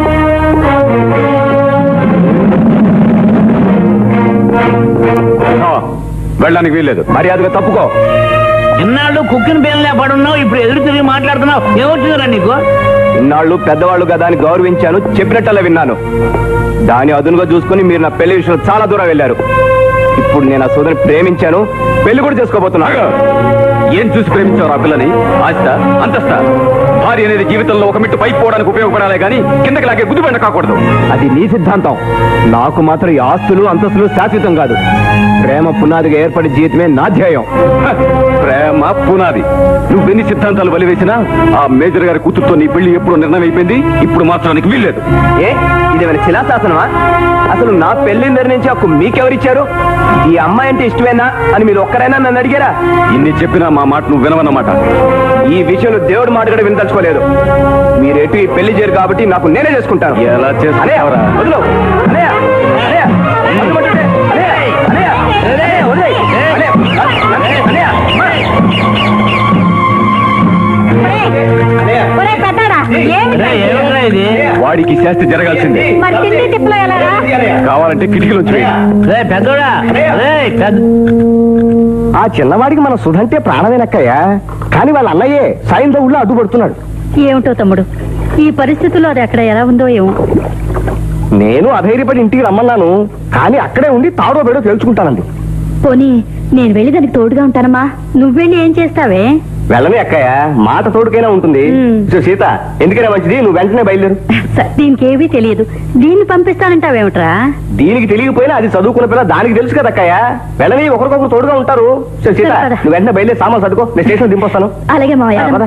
[SPEAKER 3] No. వెళ్ళడానికి వీల్లేదు
[SPEAKER 9] మర్యాదగా తప్పుకో
[SPEAKER 2] ఇన్నాళ్ళు కుక్కిన పేర్లే పడున్నావు ఇప్పుడు ఎదురు తిరిగి మాట్లాడుతున్నావు ఏమొచ్చిందిరా నీకు
[SPEAKER 9] ఇన్నాళ్ళు పెద్దవాళ్ళు కదా అని గౌరవించాను చెప్పినట్టల్లా విన్నాను దాని అదునుగా చూసుకుని మీరు నా పెళ్లి విషయంలో చాలా దూరం వెళ్ళారు ఇప్పుడు నేను ఆ సోదరిని ప్రేమించాను పెళ్లి కూడా చేసుకోబోతున్నా
[SPEAKER 3] ఆగు. ఏం చూసి ప్రేమించావు ఆ పిల్లని ఆస్త అంతస్త భార్య అనేది జీవితంలో ఒక మెట్టు పైకి పోవడానికి ఉపయోగపడాలి కానీ కిందకి లాగే గుదిబండ కాకూడదు
[SPEAKER 9] అది నీ సిద్ధాంతం నాకు మాత్రం ఈ ఆస్తులు అంతస్తులు శాశ్వతం కాదు ప్రేమ పునాదిగా ఏర్పడి జీవితమే నా ధ్యేయం
[SPEAKER 3] హ, ప్రేమ పునాది నువ్వెన్ని సిద్ధాంతాలు వలివేసినా ఆ మేజర్ గారి కూతురుతో నీ పెళ్లి ఎప్పుడు నిర్ణయం అయిపోయింది ఇప్పుడు మార్చడానికి వీల్లేదు
[SPEAKER 9] ఏ ఇదేమైనా శిలాశాసనమా అసలు నా పెళ్లి నిర్ణయించి హక్కు మీకెవరిచ్చారు ఈ అమ్మాయి అంటే ఇష్టమేనా అని మీరు ఒక్కరైనా నన్ను అడిగారా
[SPEAKER 3] ఇన్ని చెప్పినా మా మాట నువ్వు వినవన్నమాట
[SPEAKER 9] ఈ విషయంలో దేవుడు మాట కూడా వినదలుచుకోలేదు మీరు ఎటు ఈ పెళ్లి చేయరు కాబట్టి నాకు నేనే చేసుకుంటాను
[SPEAKER 3] ఎలా
[SPEAKER 9] అన్నయ్య,
[SPEAKER 3] చేసుకుంటావురా?
[SPEAKER 9] వదిలు. అన్నయ్య, అన్నయ్య, వదలమంటుంటే. అన్నయ్య, అన్నయ్య, అన్నయ్య, వదిలేయ్. అన్నయ్య, అన్నయ్య, అన్నయ్య, అన్నయ్య.
[SPEAKER 6] ఒరే పెద్దాడా
[SPEAKER 2] రే, ఏమిట్రా ఇది
[SPEAKER 3] వాడికి శాస్తి జరగాల్సిందే
[SPEAKER 6] మరి తిండి తిప్పలో ఎలాగా
[SPEAKER 3] కావాలంటే కిటికీలో చూడండి
[SPEAKER 2] రే పెద్దోడా రే పెద్ద
[SPEAKER 9] ఆ చిన్నవాడికి మన సుధంటే ప్రాణమేనక్కయ్యా కానీ వాళ్ళ అన్నయ్యే సాయంత్రం ఊళ్ళో అడ్డుపడుతున్నాడు
[SPEAKER 7] ఏమిటో తమ్ముడు ఈ పరిస్థితుల్లో అది అక్కడ ఎలా ఉందో ఏమో
[SPEAKER 9] నేను అధైర్యపడి ఇంటికి రమ్మన్నాను కానీ అక్కడే ఉండి తాడో బేడో తేల్చుకుంటానండి
[SPEAKER 6] పోనీ నేను వెళ్ళి దానికి తోడుగా ఉంటానమ్మా
[SPEAKER 7] నువ్వెళ్ళి ఏం చేస్తావే
[SPEAKER 9] వెళ్ళని అక్కయ్య మాట తోడుకైనా ఉంటుంది
[SPEAKER 7] మ్.
[SPEAKER 9] సో సీత ఎందుకైనా మంచిది నువ్వు వెంటనే బయలుదేరు
[SPEAKER 7] స- దీనికి ఏమీ తెలియదు దీన్ని పంపిస్తానంటావేమిట్రా
[SPEAKER 9] దీనికి తెలియకపోయినా అది చదువుకున్న పిల్ల దానికి తెలుసు కదా అక్కయ్య వెళ్ళని ఒకరికొకరు తోడుగా ఉంటారు సో సీత
[SPEAKER 7] సరే, సరే.
[SPEAKER 9] నువ్వు వెంటనే బయలుదేరి సామాన్ చదువుకో నేను స్టేషన్ దింపొస్తాను
[SPEAKER 6] అలాగే మావయ్య
[SPEAKER 9] ఆ, పద.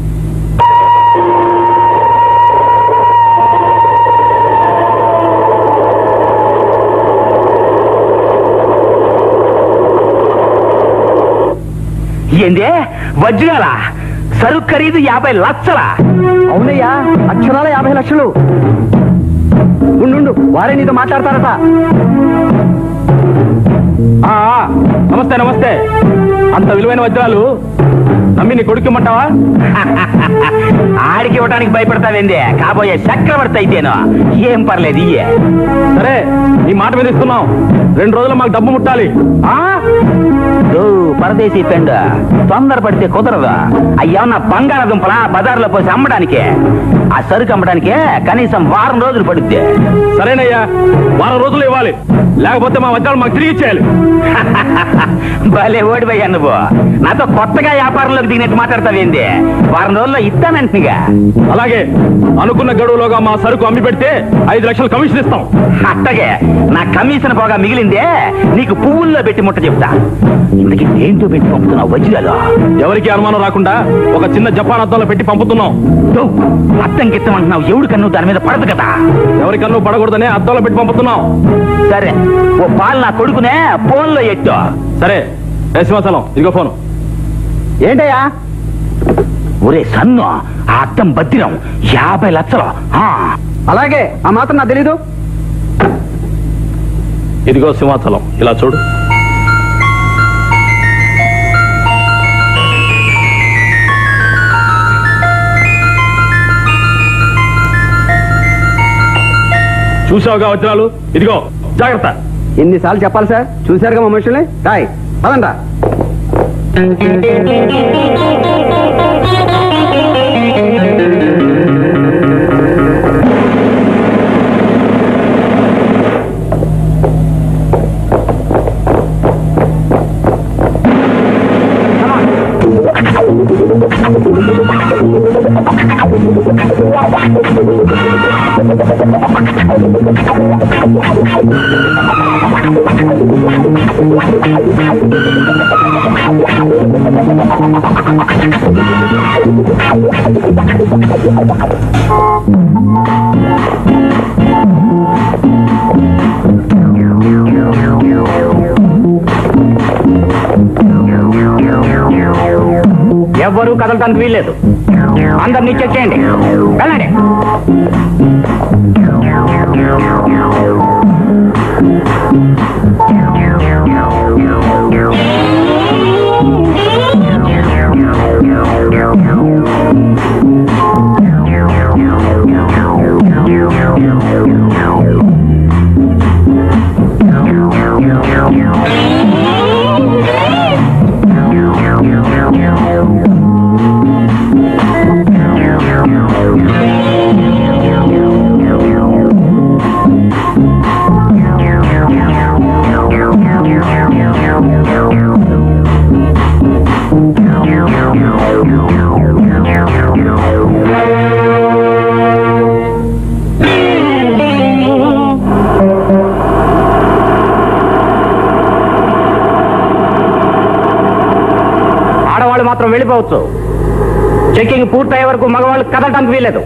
[SPEAKER 2] ఏందే వజ్రాల సరుకు ఖరీదు యాభై లక్షల
[SPEAKER 9] అవునయ్యా అక్షరాల యాభై లక్షలు ఉండు వారే నీతో మాట్లాడతారట
[SPEAKER 4] ఆ, ఆ, నమస్తే నమస్తే అంత విలువైన వజ్రాలు నమ్మి నీ కొడుకుమంటావా
[SPEAKER 2] ఆడికి ఇవ్వడానికి భయపడతావేంది కాబోయే చక్రవర్తి అయితేను ఏం పర్లేదు ఇయ్యే
[SPEAKER 4] సరే నీ మాట మీద ఇస్తున్నాం రెండు రోజులు మాకు డబ్బు ముట్టాలి
[SPEAKER 2] ఆ? ఓ, పరదేశీ పెండు తొందరపడితే కుదరదు అయ్యా నా బంగాళదుంపల బజార్లో పోసి అమ్మడానికి ఆ సరుకు అమ్మడానికి కనీసం వారం రోజులు పడుద్ది
[SPEAKER 4] సరేనయ్యా వారం రోజులు ఇవ్వాలి లేకపోతే మా వజ్రాలు మాకు తిరిగి ఇచ్చేయాలి
[SPEAKER 2] భలే ఓడిపోయా నువ్వు నాతో కొత్తగా వ్యాపారంలోకి దిగినట్టు మాట్లాడతావేంది వారం రోజుల్లో ఇస్తానంటుగా
[SPEAKER 4] అలాగే అనుకున్న గడువులోగా మా సరుకు అమ్మి పెడితే ఐదు లక్షలు కమిషన్ ఇస్తాం
[SPEAKER 2] అట్టగే నా కమిషన్ పోగా మిగిలిందే నీకు పువ్వుల్లో పెట్టి ముట్ట చెప్తా ఇందుకే దేంతో పెట్టి పంపుతున్నావు వజ్రాలు
[SPEAKER 4] ఎవరికి అనుమానం రాకుండా ఒక చిన్న జపాన్ అద్దంలో పెట్టి పంపుతున్నాం
[SPEAKER 2] దో, అర్థం గిట్టమంటున్నావు ఎవడు కన్ను దాని మీద పడదు కదా
[SPEAKER 4] ఎవరికన్నా పడకూడదనే అద్దంలో పెట్టి పంపుతున్నాం
[SPEAKER 2] సరే ఓ పాలు నా కొడుకునే ఫోన్లో ఎట్టు
[SPEAKER 4] సరే ఏ సింహాచలం ఇదిగో ఫోను
[SPEAKER 9] ఏంటయ్యా
[SPEAKER 2] ఒరే సన్ను ఆ అద్దం బద్దిరం యాభై లక్షలు ఆ,
[SPEAKER 9] అలాగే ఆ మాత్రం నాకు తెలీదు
[SPEAKER 4] ఇదిగో సింహాచలం ఇలా చూడు చూసావుగా వజ్రాలు ఇదిగో జాగ్రత్త
[SPEAKER 8] ఎన్నిసార్లు చెప్పాలి సార్ చూశారుగా మా మనుషుల్ని రాయ్ పదండ్రా
[SPEAKER 1] ఎవ్వరూ కదలటానికి వీల్లేదు అందరినీ చెక్ చేయండి వెళ్ళండి ఆడవాళ్ళు మాత్రం వెళ్ళిపోవచ్చు చెక్కింగ్ పూర్తయ్యే వరకు మగవాళ్ళు కదలటానికి వీల్లేదు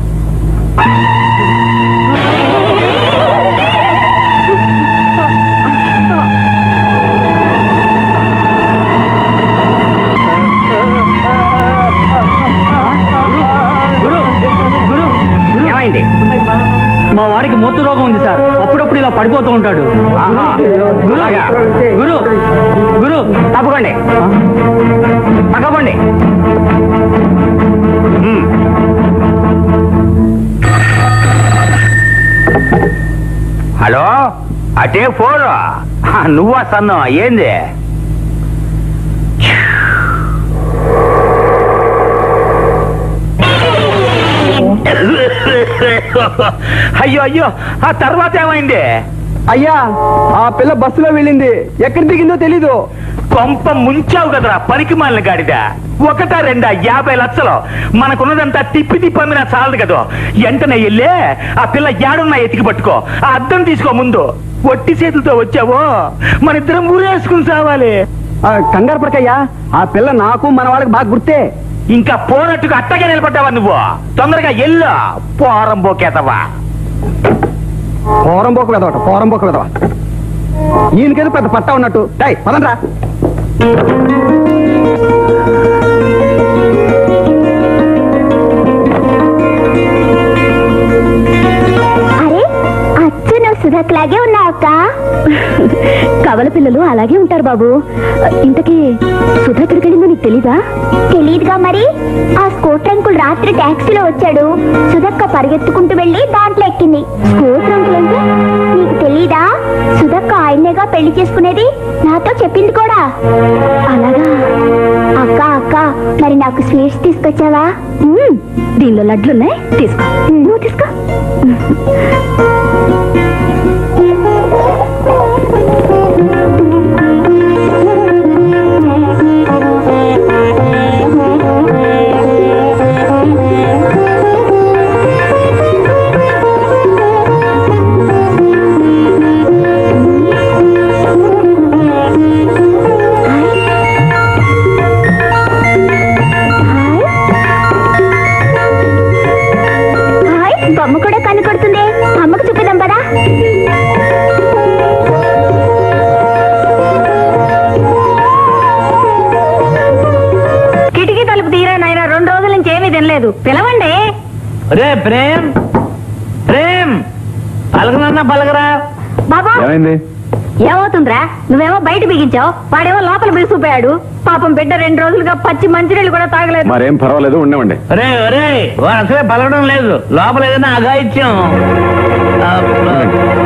[SPEAKER 1] ఏమైంది
[SPEAKER 8] మా వాడికి మొత్తు రోగం ఉంది సార్ అప్పుడప్పుడు ఇలా పడిపోతూ ఉంటాడు
[SPEAKER 1] ఆహా. అలాగా.
[SPEAKER 8] గురు గురు
[SPEAKER 1] తప్పకండి తగ్గబండి హలో అటే ఫోన్ నువ్వా సన్ను ఏంది అయ్యో అయ్యో ఆ తర్వాత ఏమైంది
[SPEAKER 8] అయ్యా ఆ పిల్ల బస్సులో వెళ్ళింది ఎక్కడి దిగిందో తెలీదు
[SPEAKER 1] కొంప ముంచావు కదరా పనికి మాలిన గాడిద ఒకటా రెండా యాభై లక్షలు మనకున్నదంతా తిప్పి తిప్పి అమ్మినా చాలదు కదా వెంటనే వెళ్ళే ఆ పిల్ల యాడున్నా ఎతికి పట్టుకో ఆ అద్దం తీసుకో ముందు ఒట్టి చేతులతో వచ్చావో మన ఇద్దరం ఊరేసుకుని సావాలి
[SPEAKER 8] ఆ, కంగారు పడకయ్యా ఆ పిల్ల నాకు మన వాళ్ళకి బాగా గుర్తే
[SPEAKER 1] ఇంకా పోనట్టుగా అట్టగా నిలబడ్డావా నువ్వు తొందరగా ఎల్లు పోరం పోకేతవా
[SPEAKER 8] పోరంబోకు వెదవట పోరంబోకు వెదవ ఈయనకేదో పెద్ద పట్టా ఉన్నట్టు టై పదండ్రా
[SPEAKER 6] అరే అచ్చు నువ్వు సుధక్లాగే ఉన్నావు అక్క కవల పిల్లలు అలాగే ఉంటారు బాబు ఇంతకీ సుధ ఎక్కడికి వెళ్ళిందో నీకు తెలీదా
[SPEAKER 10] తెలీదుగా మరి ఆ స్కూటర్ అంకుల్ రాత్రి ట్యాక్సీలో వచ్చాడు సుధక్క పరిగెత్తుకుంటూ వెళ్ళి దాంట్లో ఎక్కింది
[SPEAKER 6] స్కూటర్ అంకుల్ అంటే
[SPEAKER 10] నీకు తెలీదా సుధక్క ఆయన్నేగా పెళ్లి చేసుకునేది నాతో చెప్పింది కూడా
[SPEAKER 6] అలాగా
[SPEAKER 10] అక్క అక్క మరి నాకు స్వీట్స్ తీసుకొచ్చావా
[SPEAKER 6] మ్మ్. దీనిలో లడ్లున్నాయి తీసుకో నువ్వు తీసుకో
[SPEAKER 10] హాయ్ బొమ్మ కూడా కనపడుతుంది అమ్మకు చూపిద్దాం పదా
[SPEAKER 7] కిటికీ తలుపు తీరా నాయన రెండు రోజుల నుంచి ఏమీ తినలేదు పిలవండి
[SPEAKER 2] రే ప్రేమ్ ప్రేమ్ పలకనన్నా పలకరా
[SPEAKER 10] బాబా
[SPEAKER 3] ఏమైంది
[SPEAKER 7] ఏమవుతుందిరా నువ్వేమో బయట బిగించావు వాడేమో లోపల బిగుసిపోయాడు పాపం బిడ్డ రెండు రోజులుగా పచ్చి మంచినీళ్ళు కూడా తాగలేదు
[SPEAKER 3] మరేం పర్వాలేదు ఉండవండి
[SPEAKER 2] ఒరే ఒరే వాడు అసలే పలకడం లేదు లోపల ఏదైనా అఘాయిత్యం అబ్బా.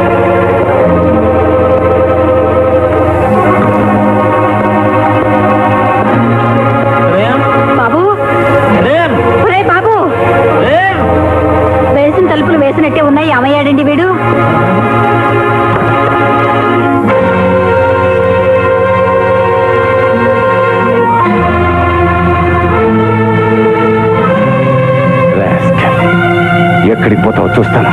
[SPEAKER 2] ప్రేమ్,
[SPEAKER 7] బాబు
[SPEAKER 2] ప్రేమ్,
[SPEAKER 7] ఒరే బాబు
[SPEAKER 2] ప్రేమ్.
[SPEAKER 7] వేసిన తలుపులు వేసినట్టే ఉన్నాయి అమ్మయ్యాడండి వీడు
[SPEAKER 3] Rascal. ఎక్కడికి పోతావో చూస్తాను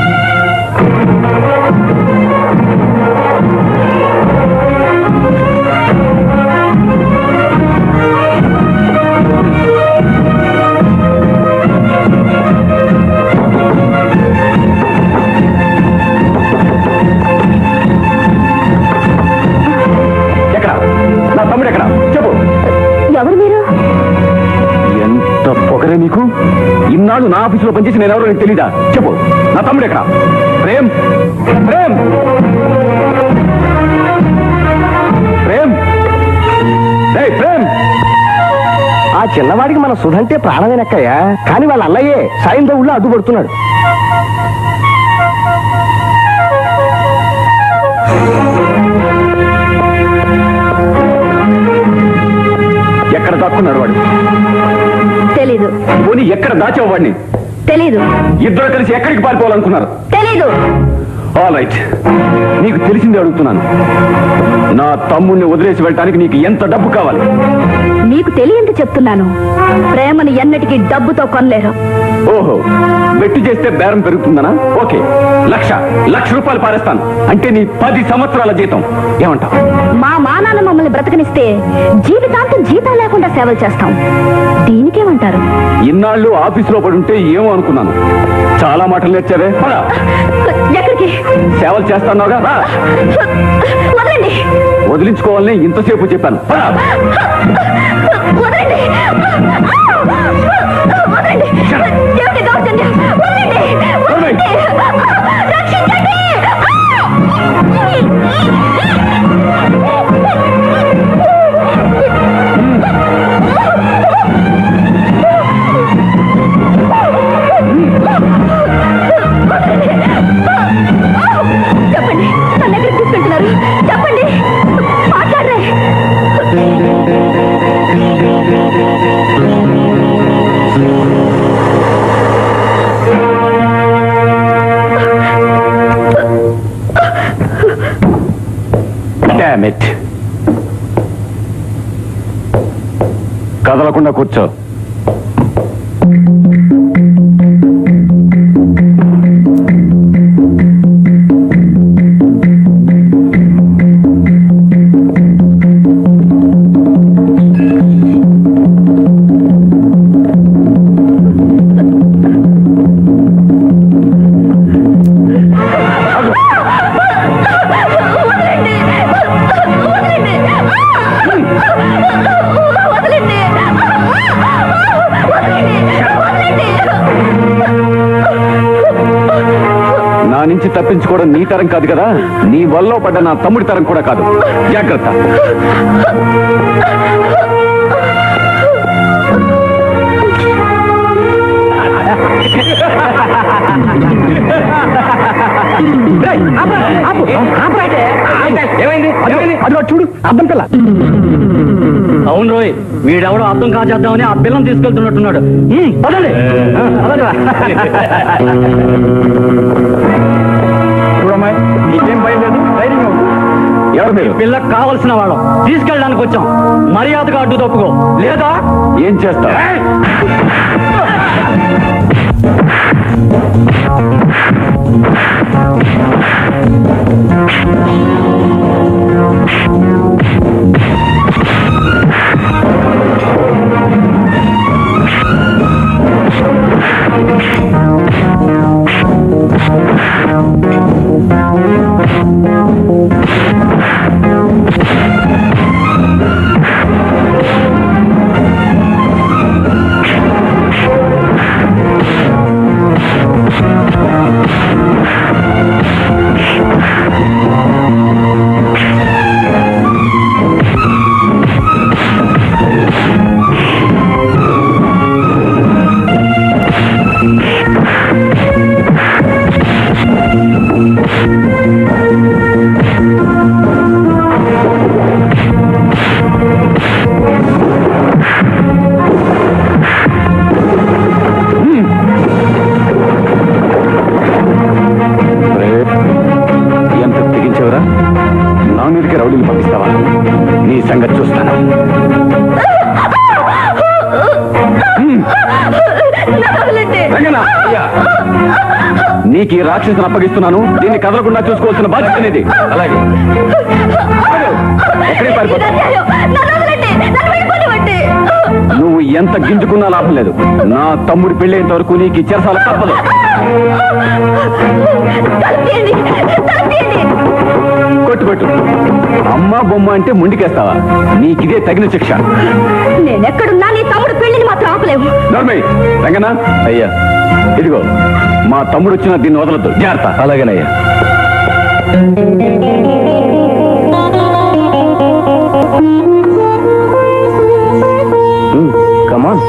[SPEAKER 3] ఎక్కడ నా తమ్ముడు ఎక్కడ చెప్పు
[SPEAKER 6] ఎవరు మీరు
[SPEAKER 3] ఎంత పొగరే నీకు ఇన్నాళ్ళు నా ఆఫీసులో పనిచేసి నేను ఎవరో నీకు తెలీదా చెప్పు నా తమ్ముడు ఎక్కడ ప్రేమ్ ప్రేమ్ ప్రేమ్ ఏయ్, ప్రేమ్
[SPEAKER 8] ఆ చిన్నవాడికి మన సుధంటే ప్రాణమేనక్కయ్యా కానీ వాళ్ళ అన్నయ్యే సాయంతో ఊళ్ళో అడ్డుపడుతున్నాడు
[SPEAKER 3] ఎక్కడ దాక్కున్నాడు వాడు
[SPEAKER 7] తెలీదు
[SPEAKER 3] పోనీ ఎక్కడ దాచావు వాడిని
[SPEAKER 7] తెలీదు
[SPEAKER 3] ఇద్దరు కలిసి ఎక్కడికి పారిపోవాలనుకున్నారు
[SPEAKER 7] తెలీదు
[SPEAKER 3] ఆల్ రైట్ నీకు తెలిసిందే అడుగుతున్నాను నా తమ్ముణ్ణి వదిలేసి వెళ్ళటానికి నీకు ఎంత డబ్బు కావాలి
[SPEAKER 6] మీకు తెలియంది చెప్తున్నాను ప్రేమను ఎన్నటికీ డబ్బుతో కొనలేరు
[SPEAKER 3] ఓహో బెట్టు చేస్తే బేరం పెరుగుతుందనా ఓకే లక్ష లక్ష రూపాయలు పారేస్తాను అంటే నీ పది సంవత్సరాల జీతం ఏమంటావు
[SPEAKER 6] మా మానాన్న మమ్మల్ని బ్రతకనిస్తే జీవితాంతం జీతం లేకుండా సేవలు చేస్తాం దీనికేమంటారు
[SPEAKER 3] ఇన్నాళ్ళు ఆఫీసులో పడి ఉంటే ఏమో అనుకున్నాను చాలా మాటలు నేర్చావే పద.
[SPEAKER 6] ఎక్కడికి
[SPEAKER 3] సేవలు చేస్తాన్నావుగా రా.
[SPEAKER 6] వదలండి
[SPEAKER 3] వదిలించుకోవాలని ఇంతసేపు చెప్పాను పద.
[SPEAKER 6] వదలండి వదలండి ఏమిటి దౌర్జన్యం వదలండి వదలండి రక్షించండి చెప్పండి నన్ను ఎక్కడికి తీసుకెళ్తున్నారు చెప్పండి మాట్లాడరే
[SPEAKER 3] Damn it. కదలకుండా కూర్చో నా నుంచి తప్పించుకోవడం నీ తరం కాదు కదా నీ వల్ల పడ్డ నా తమ్ముడి తరం కూడా కాదు జాగ్రత్త
[SPEAKER 8] ఏమైంది అదిగో చూడు అర్థం పిల్ల
[SPEAKER 4] అవును రోయ్ వీడెవడో అర్థం కాచేద్దామని ఆ పిల్లని తీసుకెళ్తున్నట్టున్నాడు ఉమ్, పదండి ఆ, పదండిరా.
[SPEAKER 3] చూడమ్మాయి నీకేం భయం లేదు ధైర్యంగా ఉండు. ఎవరు మీరు
[SPEAKER 4] పిల్లకు కావలసిన వాళ్ళం తీసుకెళ్ళడానికి వచ్చాం మర్యాదగా అడ్డు తప్పుకో లేదా
[SPEAKER 3] ఏం చేస్తా రంగన్న, అయ్యా. నీకు ఈ రాక్షసుని అప్పగిస్తున్నాను దీన్ని కదలకుండా చూసుకోవాల్సిన బాధ్యత నీది అలాగే ఎక్కడికి పారిపోతావు? నువ్వు ఎంత గింజుకున్నా లాభం లేదు నా తమ్ముడి పెళ్ళేంత వరకు నీకు ఈ చెరసాల తప్పదు కొట్టు కొట్టు అమ్మ బొమ్మ అంటే ముండికేస్తావా నీకిదే తగిన శిక్ష
[SPEAKER 6] నేనెక్కడున్నా నీ తమ్ముడు పెళ్లిని మాత్రం ఆపలేవు
[SPEAKER 3] నర్మయ్ రంగనా అయ్యా ఇదిగో మా తమ్ముడు వచ్చిన దీన్ని వదలద్దు జాగ్రత్త అలాగేనయ్యా
[SPEAKER 5] కమాన్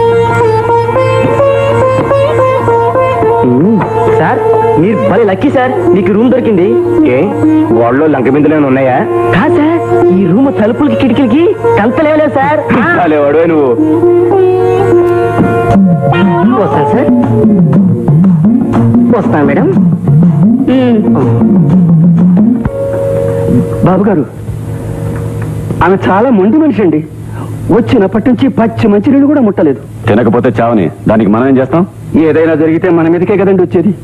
[SPEAKER 5] సార్ మీరు భలే లక్కీ సార్ మీకు రూమ్ దొరికింది ఏ వాళ్ళు లంక బిందులు ఉన్నాయా కాదు సార్ ఈ రూమ్ తలుపులకి కిటికీలకి కంతలేవలేదు సార్
[SPEAKER 3] వాడు నువ్వు
[SPEAKER 5] వస్తా సార్ వస్తా మేడం బాబు గారు ఆమె చాలా మొండి మనిషి అండి వచ్చినప్పటి నుంచి పచ్చి మంచినీళ్ళు కూడా ముట్టలేదు
[SPEAKER 3] తినకపోతే చావని దానికి మనం ఏం చేస్తాం
[SPEAKER 5] ఏదైనా జరిగితే మన మీదకే కదండి వచ్చేది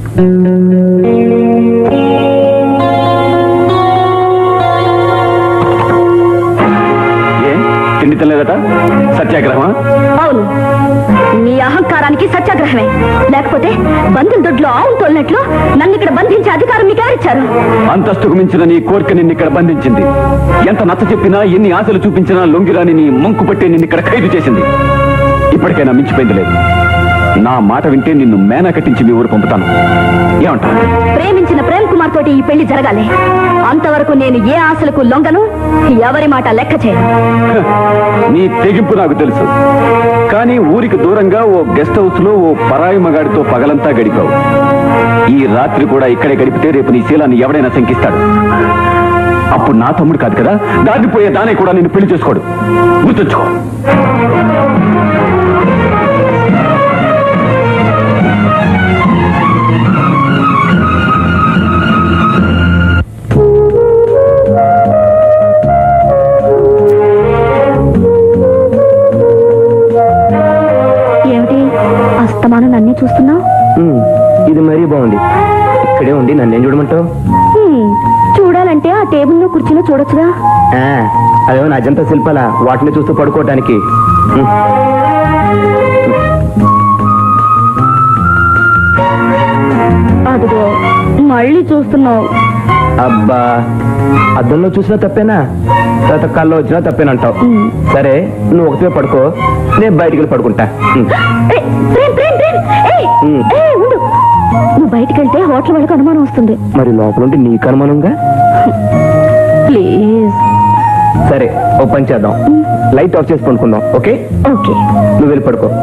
[SPEAKER 3] ఏ తిండి తినలేదట సత్యాగ్రహమా
[SPEAKER 6] అవును నీ అహంకారానికి సత్యాగ్రహమే లేకపోతే బంధుల దొడ్లో ఆవు తోలినట్లు నన్ను ఇక్కడ బంధించే అధికారం మీకు ఎవరిచ్చారు
[SPEAKER 3] అంతస్తుకు మించిన నీ కోరిక నిన్ను ఇక్కడ బంధించింది ఎంత నచ్చ చెప్పినా ఎన్ని ఆశలు చూపించినా లొంగిరాని నీ మంకు పట్టే నిన్ను ఇక్కడ ఖైదు చేసింది ఇప్పటికైనా మించిపోయింది లేదు నా మాట వింటే నిన్ను మేనా కట్టించి మీ ఊరు పంపుతాను ఏమంటా
[SPEAKER 6] ప్రేమించిన ప్రేమ్ కుమార్ తోటి ఈ పెళ్లి జరగాలి అంతవరకు నేను ఏ ఆశలకు లొంగను ఎవరి మాట లెక్క చేయను
[SPEAKER 3] నీ తెగింపు నాకు తెలుసు కానీ ఊరికి దూరంగా ఓ గెస్ట్ హౌస్ లో ఓ పరాయి మగాడితో పగలంతా గడిపావు ఈ రాత్రి కూడా ఇక్కడే గడిపితే రేపు నీ శీలాన్ని ఎవడైనా శంకిస్తాడు అప్పుడు నా తమ్ముడు కాదు కదా దాటిపోయే దానే కూడా నిన్ను పెళ్లి చేసుకోడు గుర్తుంచుకో
[SPEAKER 6] ఏమిటి అస్తమానం నన్నే చూస్తున్నావు
[SPEAKER 5] ఇది మరీ బాగుంది ఇక్కడే ఉండి నన్నేం చూడమంటావు
[SPEAKER 6] చూడాలంటే ఆ టేబుల్లో కుర్చీలో చూడొచ్చుగా
[SPEAKER 5] ఆ, అదేమో నా అజంతా శిల్పాల వాటిని చూస్తూ పడుకోవటానికి ఉమ్.
[SPEAKER 6] అదిగో మళ్ళీ చూస్తున్నావు
[SPEAKER 5] అబ్బా అద్దంలో చూసినా తప్పేనా తర్వాత కళ్ళు వచ్చినా తప్పేనంటావు
[SPEAKER 6] ఉమ్.
[SPEAKER 5] సరే నువ్వు ఒకటే పడుకో నేను బయటికి వెళ్ళి పడుకుంటా ఉమ్.
[SPEAKER 6] ఏయ్, ప్రేమ్, ప్రేమ్, ప్రేమ్. ఏయ్,
[SPEAKER 5] ఉమ్.
[SPEAKER 6] ఏయ్, ఉండు నువ్వు బయటికి వెళ్తే హోటల్ వాళ్ళకి అనుమానం వస్తుంది
[SPEAKER 5] మరి లోపల ఉంటే నీకు అనుమానంగా
[SPEAKER 6] ప్లీజ్
[SPEAKER 5] సరే ఓ పని చేద్దాం లైట్ ఆఫ్ చేసి పడుకుందాం ఓకే
[SPEAKER 6] ఓకే
[SPEAKER 5] నువ్వు వెళ్ళి పడుకో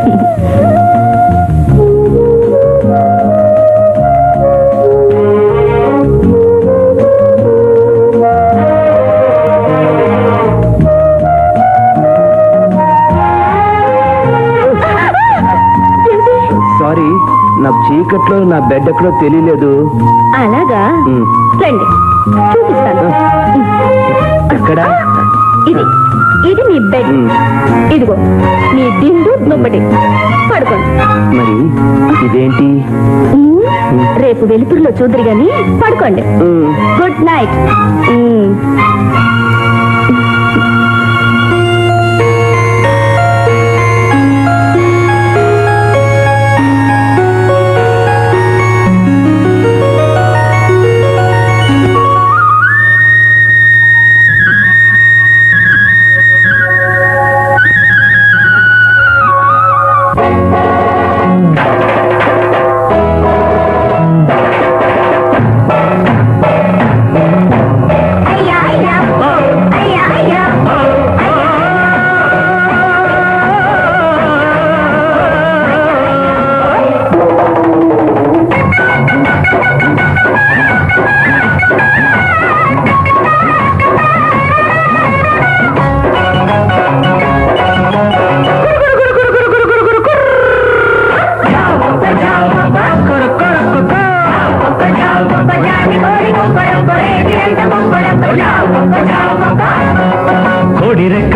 [SPEAKER 5] సారీ నాకు చీకట్లో నా బెడ్ ఎక్కడో తెలియలేదు
[SPEAKER 6] అలాగా
[SPEAKER 5] ఉమ్.
[SPEAKER 6] రండి చూపిస్తాను
[SPEAKER 5] ఎక్కడ
[SPEAKER 6] ఇది ఇది మీ బెడ్
[SPEAKER 5] ఉమ్.
[SPEAKER 6] ఇదిగో మీ దిండు దుప్పటి పడుకోండి
[SPEAKER 5] మరి ఇదేంటి
[SPEAKER 6] ఉమ్, రేపు వెలుతురులో చూద్దరు గాని పడుకోండి
[SPEAKER 5] ఉమ్.
[SPEAKER 6] గుడ్ నైట్ ఉమ్.
[SPEAKER 10] అయ్యా అయ్యా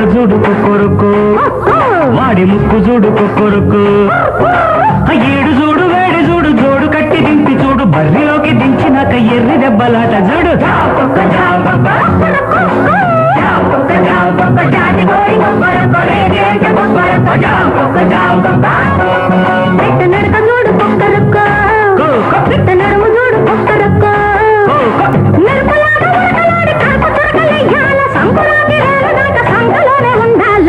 [SPEAKER 11] చూడు కొరకో వాడి ముక్కు చూడు కొరకో ఏడు చూడు వేడి చూడు జోడు కట్టి దింపి చూడు బర్రిలోకి దించినాక ఎర్రి దెబ్బలాట చూడు
[SPEAKER 6] నడక చూడు కుక్కరొక్క పిట్ట నడుము చూడు కుక్కరొక్క మెరుపులాగా ఉరకలాడి కాకు తురకలెయ్యాల సంకులాగి రేలదాకా సంకలోనే ఉండాల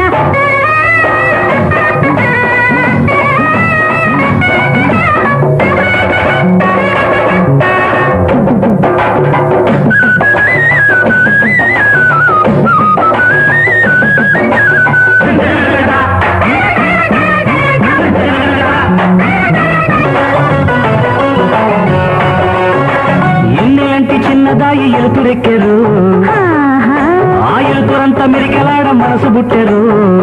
[SPEAKER 11] ఎన్నెలంటి చిన్నదాయి ఎలుతురెక్కెరు ఆ ఎలుతురంతా మెరికలాడ మనసు బుట్టెరు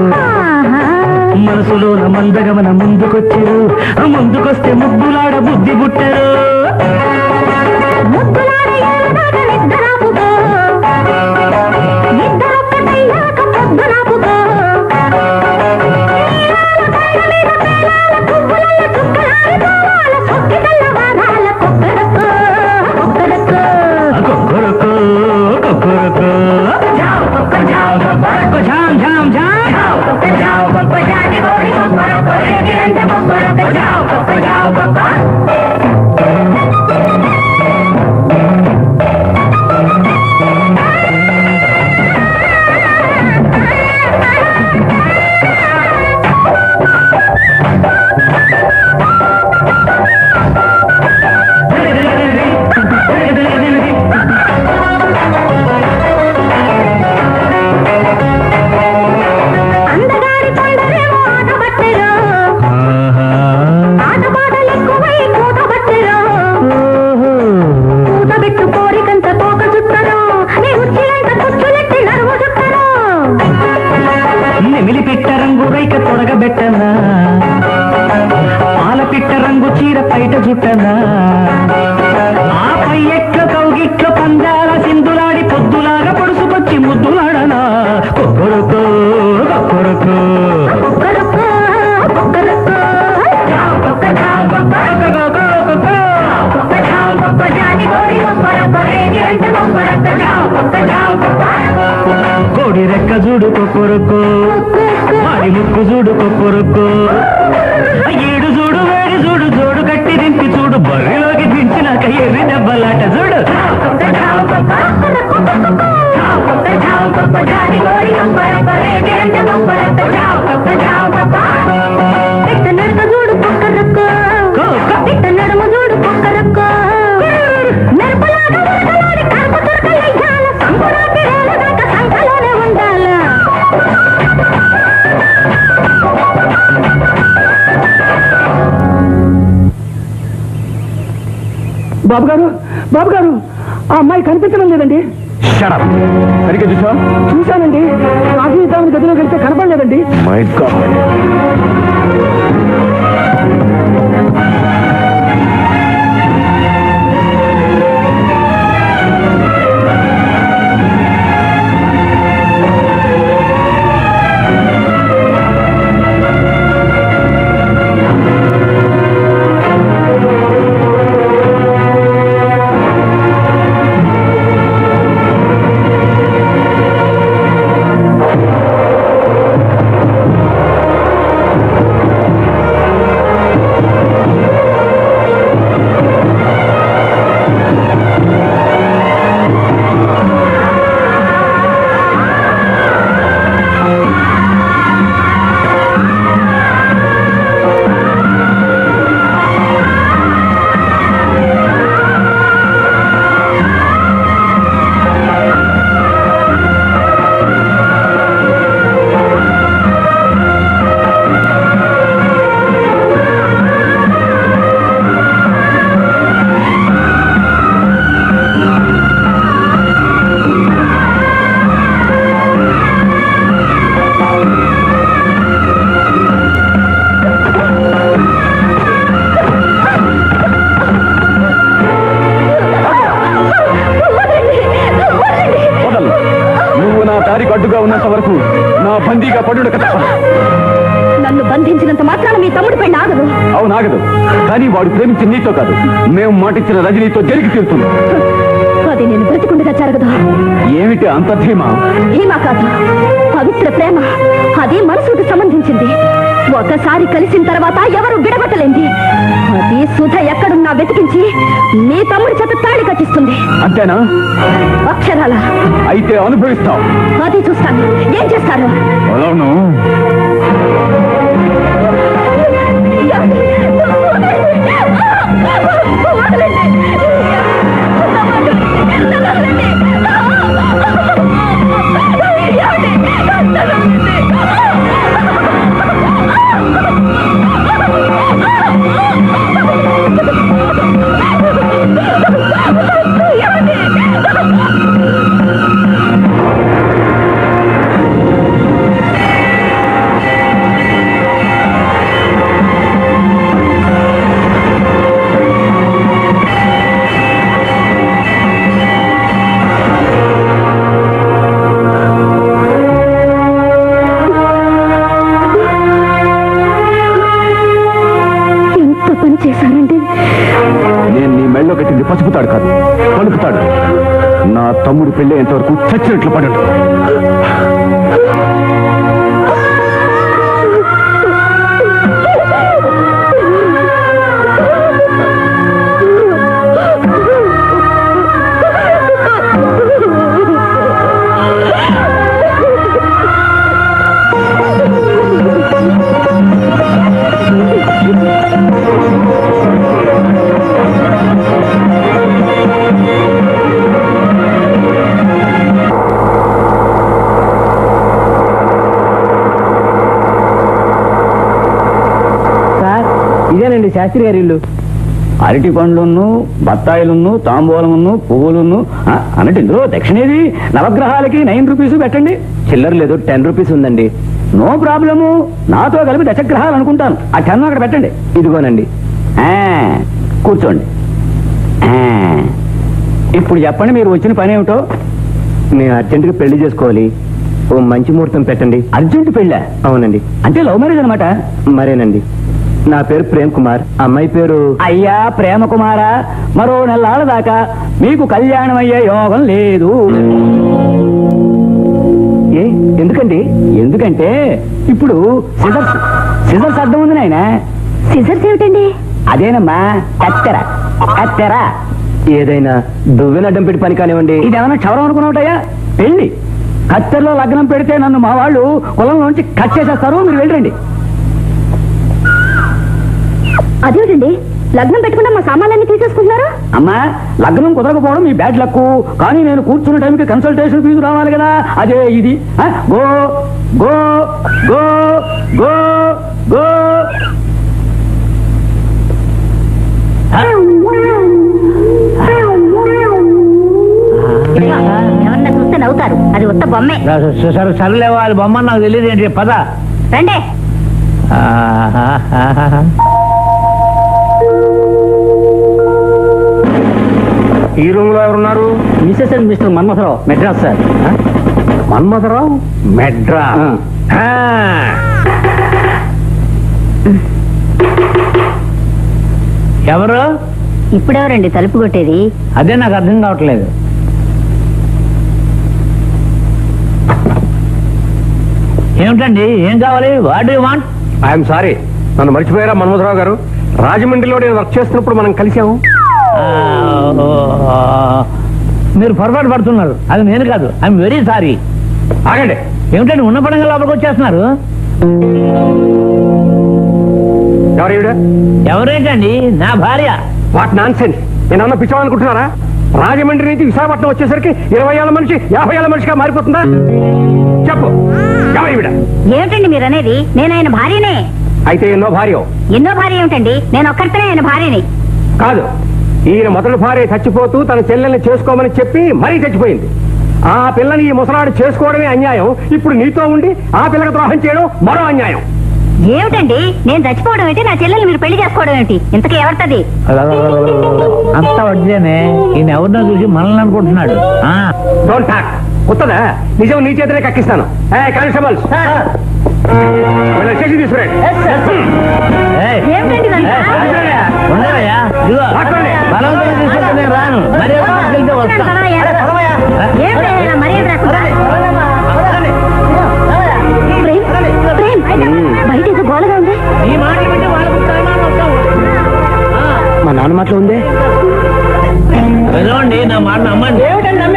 [SPEAKER 11] మనసులోన మందగమన ముందుకొచ్చెరు ఆ ముందుకొస్తే ముగ్గులాడ బుద్ధి బుట్టెరు
[SPEAKER 6] ముద్దులాడ ఏలదాకా నిద్రాపుకో నిద్రొక్కటయ్యాక పొద్దునాపుకో నీలాల కళ్ళ మీద పేలాల పువ్వులల్ల చుక్కలారిపోవాల సొక్కి తెల్లవారాల కుక్కరొక్క కుక్కరొక్క
[SPEAKER 11] కొక్కరొక్కో కొక్కరొక్కో ఝాం ఝాం ఝాం
[SPEAKER 6] అందగాడి కొండరేమో ఆటబట్టెరు ఆట పాటలు ఎక్కువై కూతబట్టెరు కూతబెట్టు కోరికంత తోక చుట్టరు నీ ఉచ్చిలంత కుచ్చులెట్టి నరువు చుట్టరు
[SPEAKER 11] నెమిలి పిట్ట రంగు రైక తొడగబెట్టనా పాల పిట్ట రంగు చీర పైట జుట్టనా ఆ పై ఎట్ల కౌగిట్ల పందాల సింధులాడి పొద్దులాగా పొడుసుకొచ్చి ముద్దులాడనా కొక్కరొక్కో కొక్కరొక్కో
[SPEAKER 6] కుక్కరొక్క కుక్కరొక్క
[SPEAKER 11] కోడి రెక్క చూడు కొక్కరొక్కో వాడి ముక్కు చూడు కొక్కరొక్కో ఏడు చూడు వేడి చూడు జోడు కట్టి దింపి చూడు బర్రెలోకి దించినాక ఎర్రి దెబ్బలాట చూడు
[SPEAKER 6] పిట్ట నడక చూడు కుక్కరొక్క పిట్ట నడుము చూడు కుక్కరొక్క మెరుపులాగా ఉరకలాడి కాకు తురకలెయ్యాల సంకురాతి రేలదాకా సంకలోనే ఉండాల
[SPEAKER 8] బాబు గారు బాబు గారు ఆ అమ్మాయి కనిపించడం లేదండి
[SPEAKER 3] సరిగ్గా చూసా
[SPEAKER 8] చూశానండి కాఫీ ఇద్దామని గదిలోకి వెళ్తే కనపడలేదండి
[SPEAKER 3] మై గాడ్
[SPEAKER 6] ఆ
[SPEAKER 3] బందీగా పడుడు కదా
[SPEAKER 6] నన్ను బంధించినంత మాత్రాన మీ తమ్ముడు పెళ్లి ఆగదు
[SPEAKER 3] అవునాగదు కానీ వాడు ప్రేమించిన నీతో కాదు మేము మాటిచ్చిన రజనీతో జరిగి తీరుతుంది
[SPEAKER 6] అది నేను బ్రతికుండగా జరగదు
[SPEAKER 3] ఏమిటి అంత ధీమా
[SPEAKER 6] భీమా కాదు పవిత్ర ప్రేమ అది మనసుకు సంబంధించింది ఒకసారి కలిసిన తర్వాత ఎవరు విడగొట్టలేంది అది సుధ ఎక్కడున్నా వెతికించి మీ తమ్ముడి చేత తాళి కట్టిస్తుంది
[SPEAKER 3] అంతేనా
[SPEAKER 6] అక్షరాల
[SPEAKER 3] అయితే అనుభవిస్తాం
[SPEAKER 6] అది చూస్తాను ఏం చేస్తారు
[SPEAKER 3] అవును
[SPEAKER 6] ఎంత పని చేశానండి
[SPEAKER 3] నేను నీ మెళ్ళో కట్టింది పసుపుతాడు కాదు పలుకుతాడు నా తమ్ముడు పెళ్ళి ఎంతవరకు చచ్చినట్లు పడడు
[SPEAKER 5] సార్ ఇదేనండి శాస్త్రి గారి ఇల్లు
[SPEAKER 3] అరటి పండ్లును బత్తాయిలును తాంబూలమును పువ్వులును ఆ, అన్నట్టు ఇందులో దక్షిణేది నవగ్రహాలకి నైన్ రూపీస్ పెట్టండి
[SPEAKER 5] చిల్లర లేదు టెన్ రూపీస్ ఉందండి
[SPEAKER 3] నో ప్రాబ్లము నాతో కలిపి దశగ్రహాలు అనుకుంటాను ఆ టెన్ అక్కడ పెట్టండి
[SPEAKER 5] ఇదిగోనండి
[SPEAKER 3] ఆ, కూర్చోండి ఆ, ఇప్పుడు చెప్పండి మీరు వచ్చిన పని ఏమిటో
[SPEAKER 5] నేను అర్జెంటుగా పెళ్లి చేసుకోవాలి ఓ మంచి ముహూర్తం పెట్టండి
[SPEAKER 3] అర్జెంట్ పెళ్ళా
[SPEAKER 5] అవునండి
[SPEAKER 3] అంటే లవ్ మ్యారేజ్ అనమాట
[SPEAKER 5] మరేనండి నా పేరు ప్రేమ్ కుమార్ అమ్మాయి పేరు
[SPEAKER 3] అయ్యా ప్రేమ కుమారా మరో నెలాళ్ళ దాకా మీకు కళ్యాణం అయ్యే యోగం లేదు
[SPEAKER 5] ఏ ఎందుకండి
[SPEAKER 3] ఎందుకంటే ఇప్పుడు సిజర్స్ సిజర్స్ అర్థం ఉంది నాయన
[SPEAKER 6] సిజర్స్ ఏమిటండి
[SPEAKER 3] అదేనమ్మా కత్తెర కత్తెర
[SPEAKER 5] ఏదైనా దువ్వెన అడ్డం పెట్టి పని కానివ్వండి
[SPEAKER 3] ఇదేమన్నా క్షవరం అనుకున్నావుటయ్యా పెళ్లి కత్తెరలో లగ్నం పెడితే నన్ను మా వాళ్ళు కులంలోంచి కట్ చేసేస్తారు మీరు వెళ్ళండి
[SPEAKER 6] అదేమిటండి లగ్నం పెట్టకుండా మా సామాన్లన్నీ తీసేసుకుంటున్నారా
[SPEAKER 3] అమ్మా లగ్నం కుదరకపోవడం మీ బ్యాడ్ లక్ కానీ నేను కూర్చున్న టైంకి కన్సల్టేషన్ ఫీజు రావాలి కదా అదే ఇది ఆ, go go go go go
[SPEAKER 10] ఎవరన్నా చూస్తే నవ్వుతారు అది ఉత్త బొమ్మే
[SPEAKER 2] సరే సరేలే వాళ్ళ బొమ్మ నాకు తెలియదు ఏంటి పద
[SPEAKER 10] రండే
[SPEAKER 5] ఈ రూమ్ లో ఎవరున్నారు
[SPEAKER 3] Mrs and Mr Manmatharao Madras sir
[SPEAKER 5] Manmatharao
[SPEAKER 2] మెడ్రా ఆ. ఎవరు
[SPEAKER 10] ఇప్పుడెవరండి తలుపు కొట్టేది
[SPEAKER 2] అదే నాకు అర్థం కావట్లేదు ఏమిటండి ఏం కావాలి what you want
[SPEAKER 5] I'm sorry నన్ను మర్చిపోయారా మన్మథరావు గారు రాజమండ్రిలో నేను వర్క్ చేస్తున్నప్పుడు మనం కలిసాము
[SPEAKER 2] మీరు పొరపాటు పడుతున్నారు అది నేను కాదు ఐఎమ్ వెరీ సారీ
[SPEAKER 5] ఆగండి
[SPEAKER 2] ఏమిటండి ఉన్న పడంగా లోపలికి వచ్చేస్తున్నారు
[SPEAKER 5] ఎవరు ఈవిడ
[SPEAKER 2] ఎవరేంటండి నా భార్య
[SPEAKER 5] వాట్ నాన్ సెన్స్ నేనన్నా పిచ్చామనుకుంటున్నారా రాజమండ్రి నుంచి విశాఖపట్నం వచ్చేసరికి ఇరవై ఏళ్ళ మనిషి యాభై ఏళ్ళ మనిషిగా మారిపోతుందా చెప్పు ఎవరు ఈవిడ
[SPEAKER 10] ఏమిటండి మీరు అనేది నేను ఆయన భార్యనే
[SPEAKER 5] అయితే ఎన్నో భార్య
[SPEAKER 10] ఎన్నో భార్య ఏమిటండి నేను ఒక్కరితోనే ఆయన భార్యని
[SPEAKER 5] కాదు ఈయన మొదటి భార్య చచ్చిపోతూ తన చెల్లెల్ని చేసుకోమని చెప్పి మరీ చచ్చిపోయింది ఆ పిల్లని ఈ ముసలాడు చేసుకోవడమే అన్యాయం ఇప్పుడు నీతో ఉండి ఆ పిల్లకి ద్రోహం చేయడం మరో అన్యాయం
[SPEAKER 7] ఏమిటండి నేను చచ్చిపోవడం ఏంటి నా చెల్లెలు మీరు పెళ్లి చేసుకోవడం ఏంటి ఇంతకీ ఎవరితది
[SPEAKER 2] అంతా వడ్డేనే ఈయన ఎవరినో చూసి మనల్ని అనుకుంటున్నాడు ఆ,
[SPEAKER 8] డోంట్ టాక్ కొత్తదా నిజం నీ చేతనే కక్కిస్తాను ఏ కానిస్టేబుల్స్ వీళ్ళ స్టేషన్ తీసుకురండి
[SPEAKER 2] ఏయ్,
[SPEAKER 7] ఏమిటండి ఇదంతా?
[SPEAKER 2] ఏయ్, ఉండవయ్యా? ఇదిగో,
[SPEAKER 8] పట్టుకోండి.
[SPEAKER 2] బలవంతంగా తీసుకుంటే నేను రాను మరి వెళ్తే వస్తా
[SPEAKER 7] ఏమిటి ఇలా మర్యాద రాకుండా? ప్రేమ్, ప్రేమ్, బయట ఏదో గోలగా ఉంది
[SPEAKER 2] ఈ మాటలు వింటే వాళ్ళకు తలమానం వస్తావు.
[SPEAKER 5] మా నాన్న మాటలో ఉందే
[SPEAKER 2] వెళ్ళండి నా మాట నమ్మండి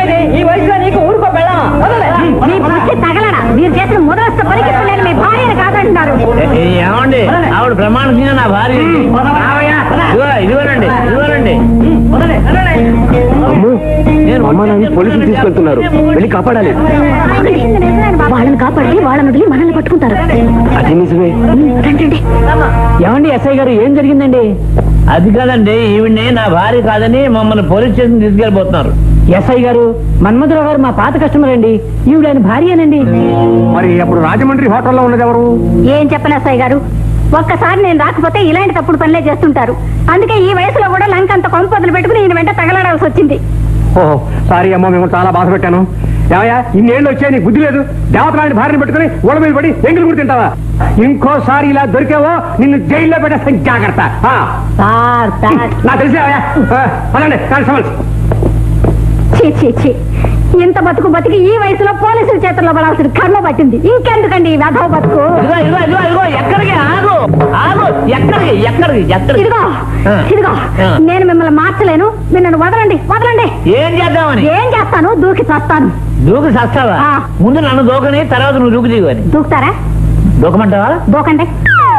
[SPEAKER 7] మీ పచ్చి తగలడా మీరు చేసిన ముదరస్త పనికి నేను మీ భార్యను కాదంటున్నారు
[SPEAKER 2] ఏ, ఏమండి ఆవిడ ప్రమాణంగా నా భార్య ఇదిగో ఇదిగోనండి ఇదిగోనండి
[SPEAKER 5] అమ్ము మా అమ్మ నాన్న పోలీసులు తీసుకెళ్తున్నారు వెళ్ళి కాపాడాలి
[SPEAKER 6] వాళ్ళని కాపాడి వాళ్ళని వదిలి మనల్ని పట్టుకుంటారు
[SPEAKER 5] అది నిజమే
[SPEAKER 6] రండి రండి.
[SPEAKER 5] ఏమండి ఎస్ఐ గారు ఏం జరిగిందండి
[SPEAKER 2] అది కాదండి ఈవిడ్ని నా భార్య కాదని మమ్మల్ని పోలీస్ స్టేషన్ తీసుకెళ్ళిపోతున్నారు
[SPEAKER 5] ఎస్ఐ గారు మన్మధురావు గారు మా పాత కస్టమర్ అండి ఈవిడ ఆయన భార్యనండి
[SPEAKER 8] మరి అప్పుడు రాజమండ్రి హోటల్లో ఉన్నది ఎవరు
[SPEAKER 7] ఏం చెప్పను అస్సాయి గారు ఒక్కసారి నేను రాకపోతే ఇలాంటి తప్పుడు పనులే చేస్తుంటారు అందుకే ఈ వయసులో కూడా లంక అంత కొంపదులు పెట్టుకుని ఈయన వెంట తగలడాల్సి వచ్చింది
[SPEAKER 8] ఓహో సారీ అమ్మా మేము చాలా బాధ పెట్టాను ఏమయ్యా ఇన్నేళ్ళు వచ్చాయి నీకు బుద్ధి లేదు దేవతలాంటి భార్యను పెట్టుకుని ఓడ మీద పడి ఎంగిలి కూడా తింటావా ఇంకోసారి ఇలా దొరికావో నిన్ను జైల్లో పెట్టేస్తాను జాగ్రత్త ఆ,
[SPEAKER 7] సార్ సార్
[SPEAKER 8] నాకు తెలిసావయ్యా అలాంటి కానిస్టేబుల్స్
[SPEAKER 7] ఛీ ఛీ ఛీ ఇంత బతుకు బతికి ఈ వయసులో పోలీసుల చేతుల్లో పడాల్సిన కర్మ పట్టింది ఇంకెందుకండి ఈ వెధవ బతుకు
[SPEAKER 2] ఇదిగో ఇదిగో ఇదిగో ఇదిగో ఎక్కడికి ఆగు ఆగు ఎక్కడికి ఎక్కడికి ఎక్కడికి
[SPEAKER 7] ఇదిగో
[SPEAKER 2] ఆ.
[SPEAKER 7] ఇదిగో
[SPEAKER 2] ఆ.
[SPEAKER 7] నేను మిమ్మల్ని మార్చలేను మీరు నన్ను వదలండి వదలండి
[SPEAKER 2] ఏం చేద్దామని
[SPEAKER 7] ఏం చేస్తాను దూకి చస్తాను
[SPEAKER 2] దూకు సస్తావా
[SPEAKER 7] ఆ.
[SPEAKER 2] ముందు నన్ను దూకని తర్వాత నువ్వు దూకు దిగు అని
[SPEAKER 7] దూకుతారా
[SPEAKER 2] దూకమంటావా
[SPEAKER 7] దూకండి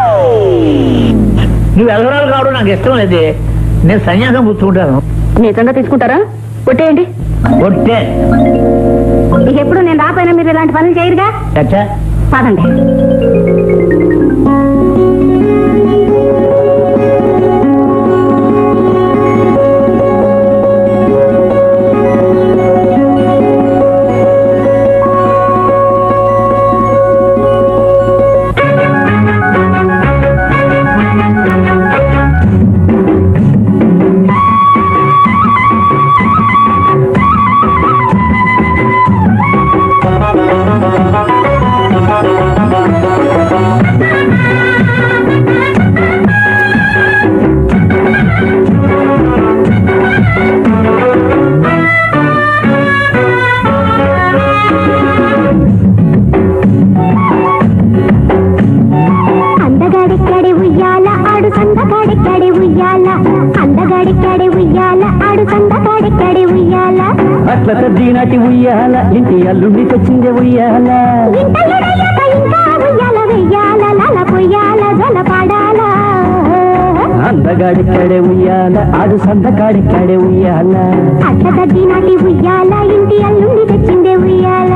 [SPEAKER 2] నువ్వు ఎగరాలు కావడం నాకు ఇష్టం లేదు నేను సన్యాసం పుచ్చుకుంటాను
[SPEAKER 6] నిజంగా తీసుకుంటారా కొట్టేయండి
[SPEAKER 2] కొట్టే
[SPEAKER 7] ఇక ఎప్పుడు నేను రాపోయినా మీరు ఇలాంటి పనులు చేయరుగా
[SPEAKER 2] చచ్చా
[SPEAKER 7] పదండి
[SPEAKER 10] అందగాడిక్కడి ఉయ్యాల ఆడు సందగాడిక్కడి ఉయ్యాల అందగాడిక్కడి ఉయ్యాల ఆడు సందగాడిక్కడి ఉయ్యాల
[SPEAKER 5] అట్ల తద్దీనాటి ఉయ్యాల ఇంటి అల్లుండి తెచ్చిందే ఉయ్యాల
[SPEAKER 10] ఇంతలుడయ్యాక ఇంకా ఉయ్యాల వెయ్యాల లల పొయ్యాల జల పాడాల
[SPEAKER 5] అందగాడిక్కడే ఉయ్యాల ఆడు సందగాడిక్కడే ఉయ్యాల
[SPEAKER 10] అట్ల తద్ది నాటి ఉయ్యాల ఇంటి అల్లుండి తెచ్చిందే ఉయ్యాల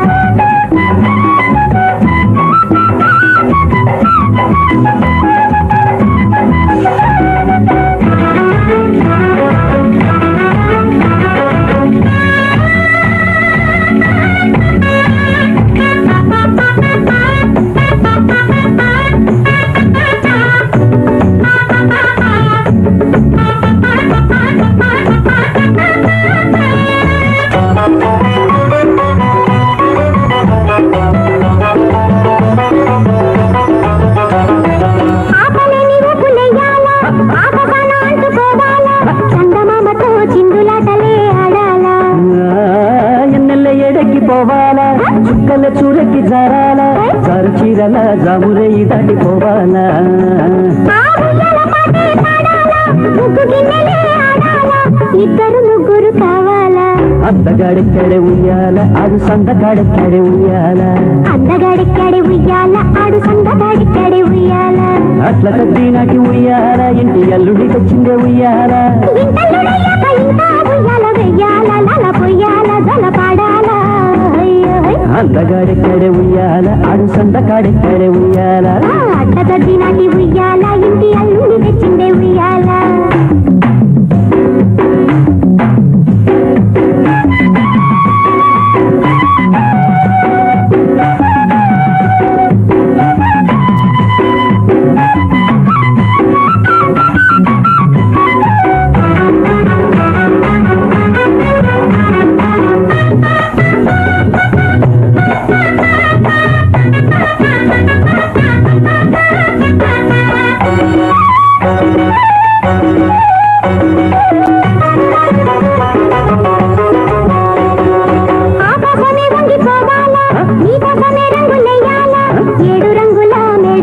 [SPEAKER 10] ఆపలేని ఊపులెయ్యాల ఆపగాన అంటుకోవాల చందమామతో చిందులాటలే ఆడాలా
[SPEAKER 5] ఎన్నెల్ల ఎడకి పోవాలా చుక్కల చూరకి జారాల జారు చీరల జామురయి దాటి పోవాలా
[SPEAKER 10] ఆ ఉయ్యాల పాటే పాడాలా ముగ్గు గిన్నెలే ఆడాలా ఇద్దరు ముగ్గురు కావాలా
[SPEAKER 5] అందగాడిక్కడే ఉయ్యాల ఆడు సందగాడిక్కడే ఉయ్యాల
[SPEAKER 10] అందగాడిక్కడి ఉయ్యాల ఆడు సందగాడిక్కడి ఉయ్యాల
[SPEAKER 5] అట్ల తద్దీనాటి ఉయ్యాల ఇంటి అల్లుడి తెచ్చిందే ఉయ్యాల
[SPEAKER 10] ఇంతలుడయ్యాక ఇంకా ఉయ్యాల వెయ్యాల లల పొయ్యాల జల పాడాల
[SPEAKER 5] అందగాడిక్కడే ఉయ్యాల ఆడు సందగాడిక్కడే ఉయ్యాల
[SPEAKER 10] అట్ట తద్ది నాటి ఉయ్యాల ఇంటి అల్లుడి తెచ్చిందే ఉయ్యాల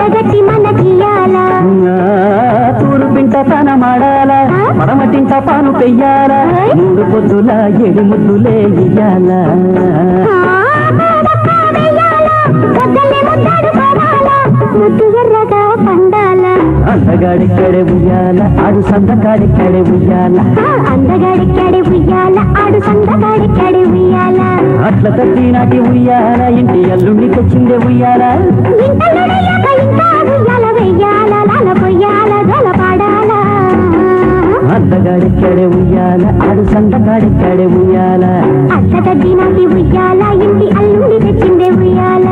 [SPEAKER 10] ఉండగట్టి మనకియాల
[SPEAKER 11] తూరు పింట తన మాడాల పడమటింట పాను పెయ్యాల మూడు పొద్దుల ఏడు ముద్దులే ఇయ్యాల
[SPEAKER 10] ముద్దు ఎర్రగా పండాల
[SPEAKER 11] అందగాడిక్కడే ఉయ్యాల ఆడు సందగాడిక్కడే ఉయ్యాల
[SPEAKER 10] అందగాడిక్కడి ఉయ్యాల ఆడు సందగాడిక్కడి ఉయ్యాల
[SPEAKER 11] అట్ల తట్టి నాటి ఉయ్యాల ఇంటి అల్లుండి తెచ్చిందే ఉయ్యాల
[SPEAKER 10] ఇంటలుడయ్యాక ఇంకా ఉయ్యాల వెయ్యాల లాల పొయ్యాల జల పాడాల
[SPEAKER 11] అందగాడిక్కడే ఉయ్యాల ఆడు సందగాడిక్కడే ఉయ్యాల
[SPEAKER 10] అట్ల తగ్గినాకి ఉయ్యాల ఇంటి అల్లుండి తెచ్చిందే ఉయ్యాల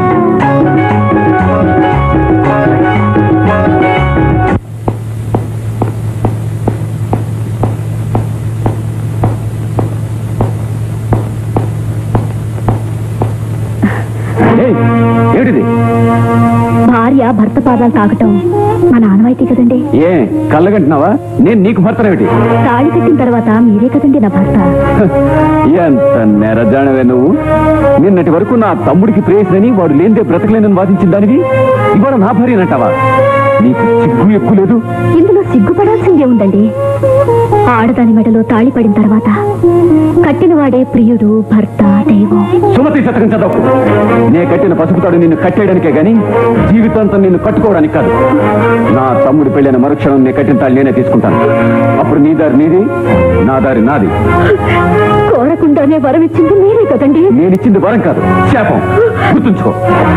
[SPEAKER 3] ఏయ్, ఏమిటిది
[SPEAKER 6] భార్య భర్త పాదాలు తాకటం మన ఆనవాయితీ కదండి
[SPEAKER 3] ఏ కళ్ళగంటున్నావా నేను నీకు భర్తనేమిటి
[SPEAKER 6] తాళి కట్టిన తర్వాత మీరే కదండి నా భర్త
[SPEAKER 3] ఎంత నెరజానవే నువ్వు నిన్నటి వరకు నా తమ్ముడికి ప్రేయసినని వాడు లేనిదే బ్రతకలేనని వాదించిన దానివి ఇవాళ నా భార్యనంటావా నీకు సిగ్గు ఎక్కువ లేదు
[SPEAKER 6] ఇందులో సిగ్గుపడాల్సిందే ఉందండి ఆడదాని మెడలో తాళి పడిన తర్వాత కట్టినవాడే ప్రియుడు భర్త దైవం
[SPEAKER 3] సుమతి శతకం చదవకు నే కట్టిన పసుపుతాడు నిన్ను కట్టేయడానికే గాని జీవితాంతం నిన్ను కట్టుకోవడానికి కాదు నా తమ్ముడి పెళ్ళైన మరుక్షణం నే కట్టిన తాళ్ళు నేనే తీసుకుంటాను అప్పుడు నీ దారి నీది నా దారి నాది
[SPEAKER 6] కోరకుండానే వరం ఇచ్చింది మీరే కదండి
[SPEAKER 3] నేనిచ్చింది వరం కాదు శాపం గుర్తుంచుకో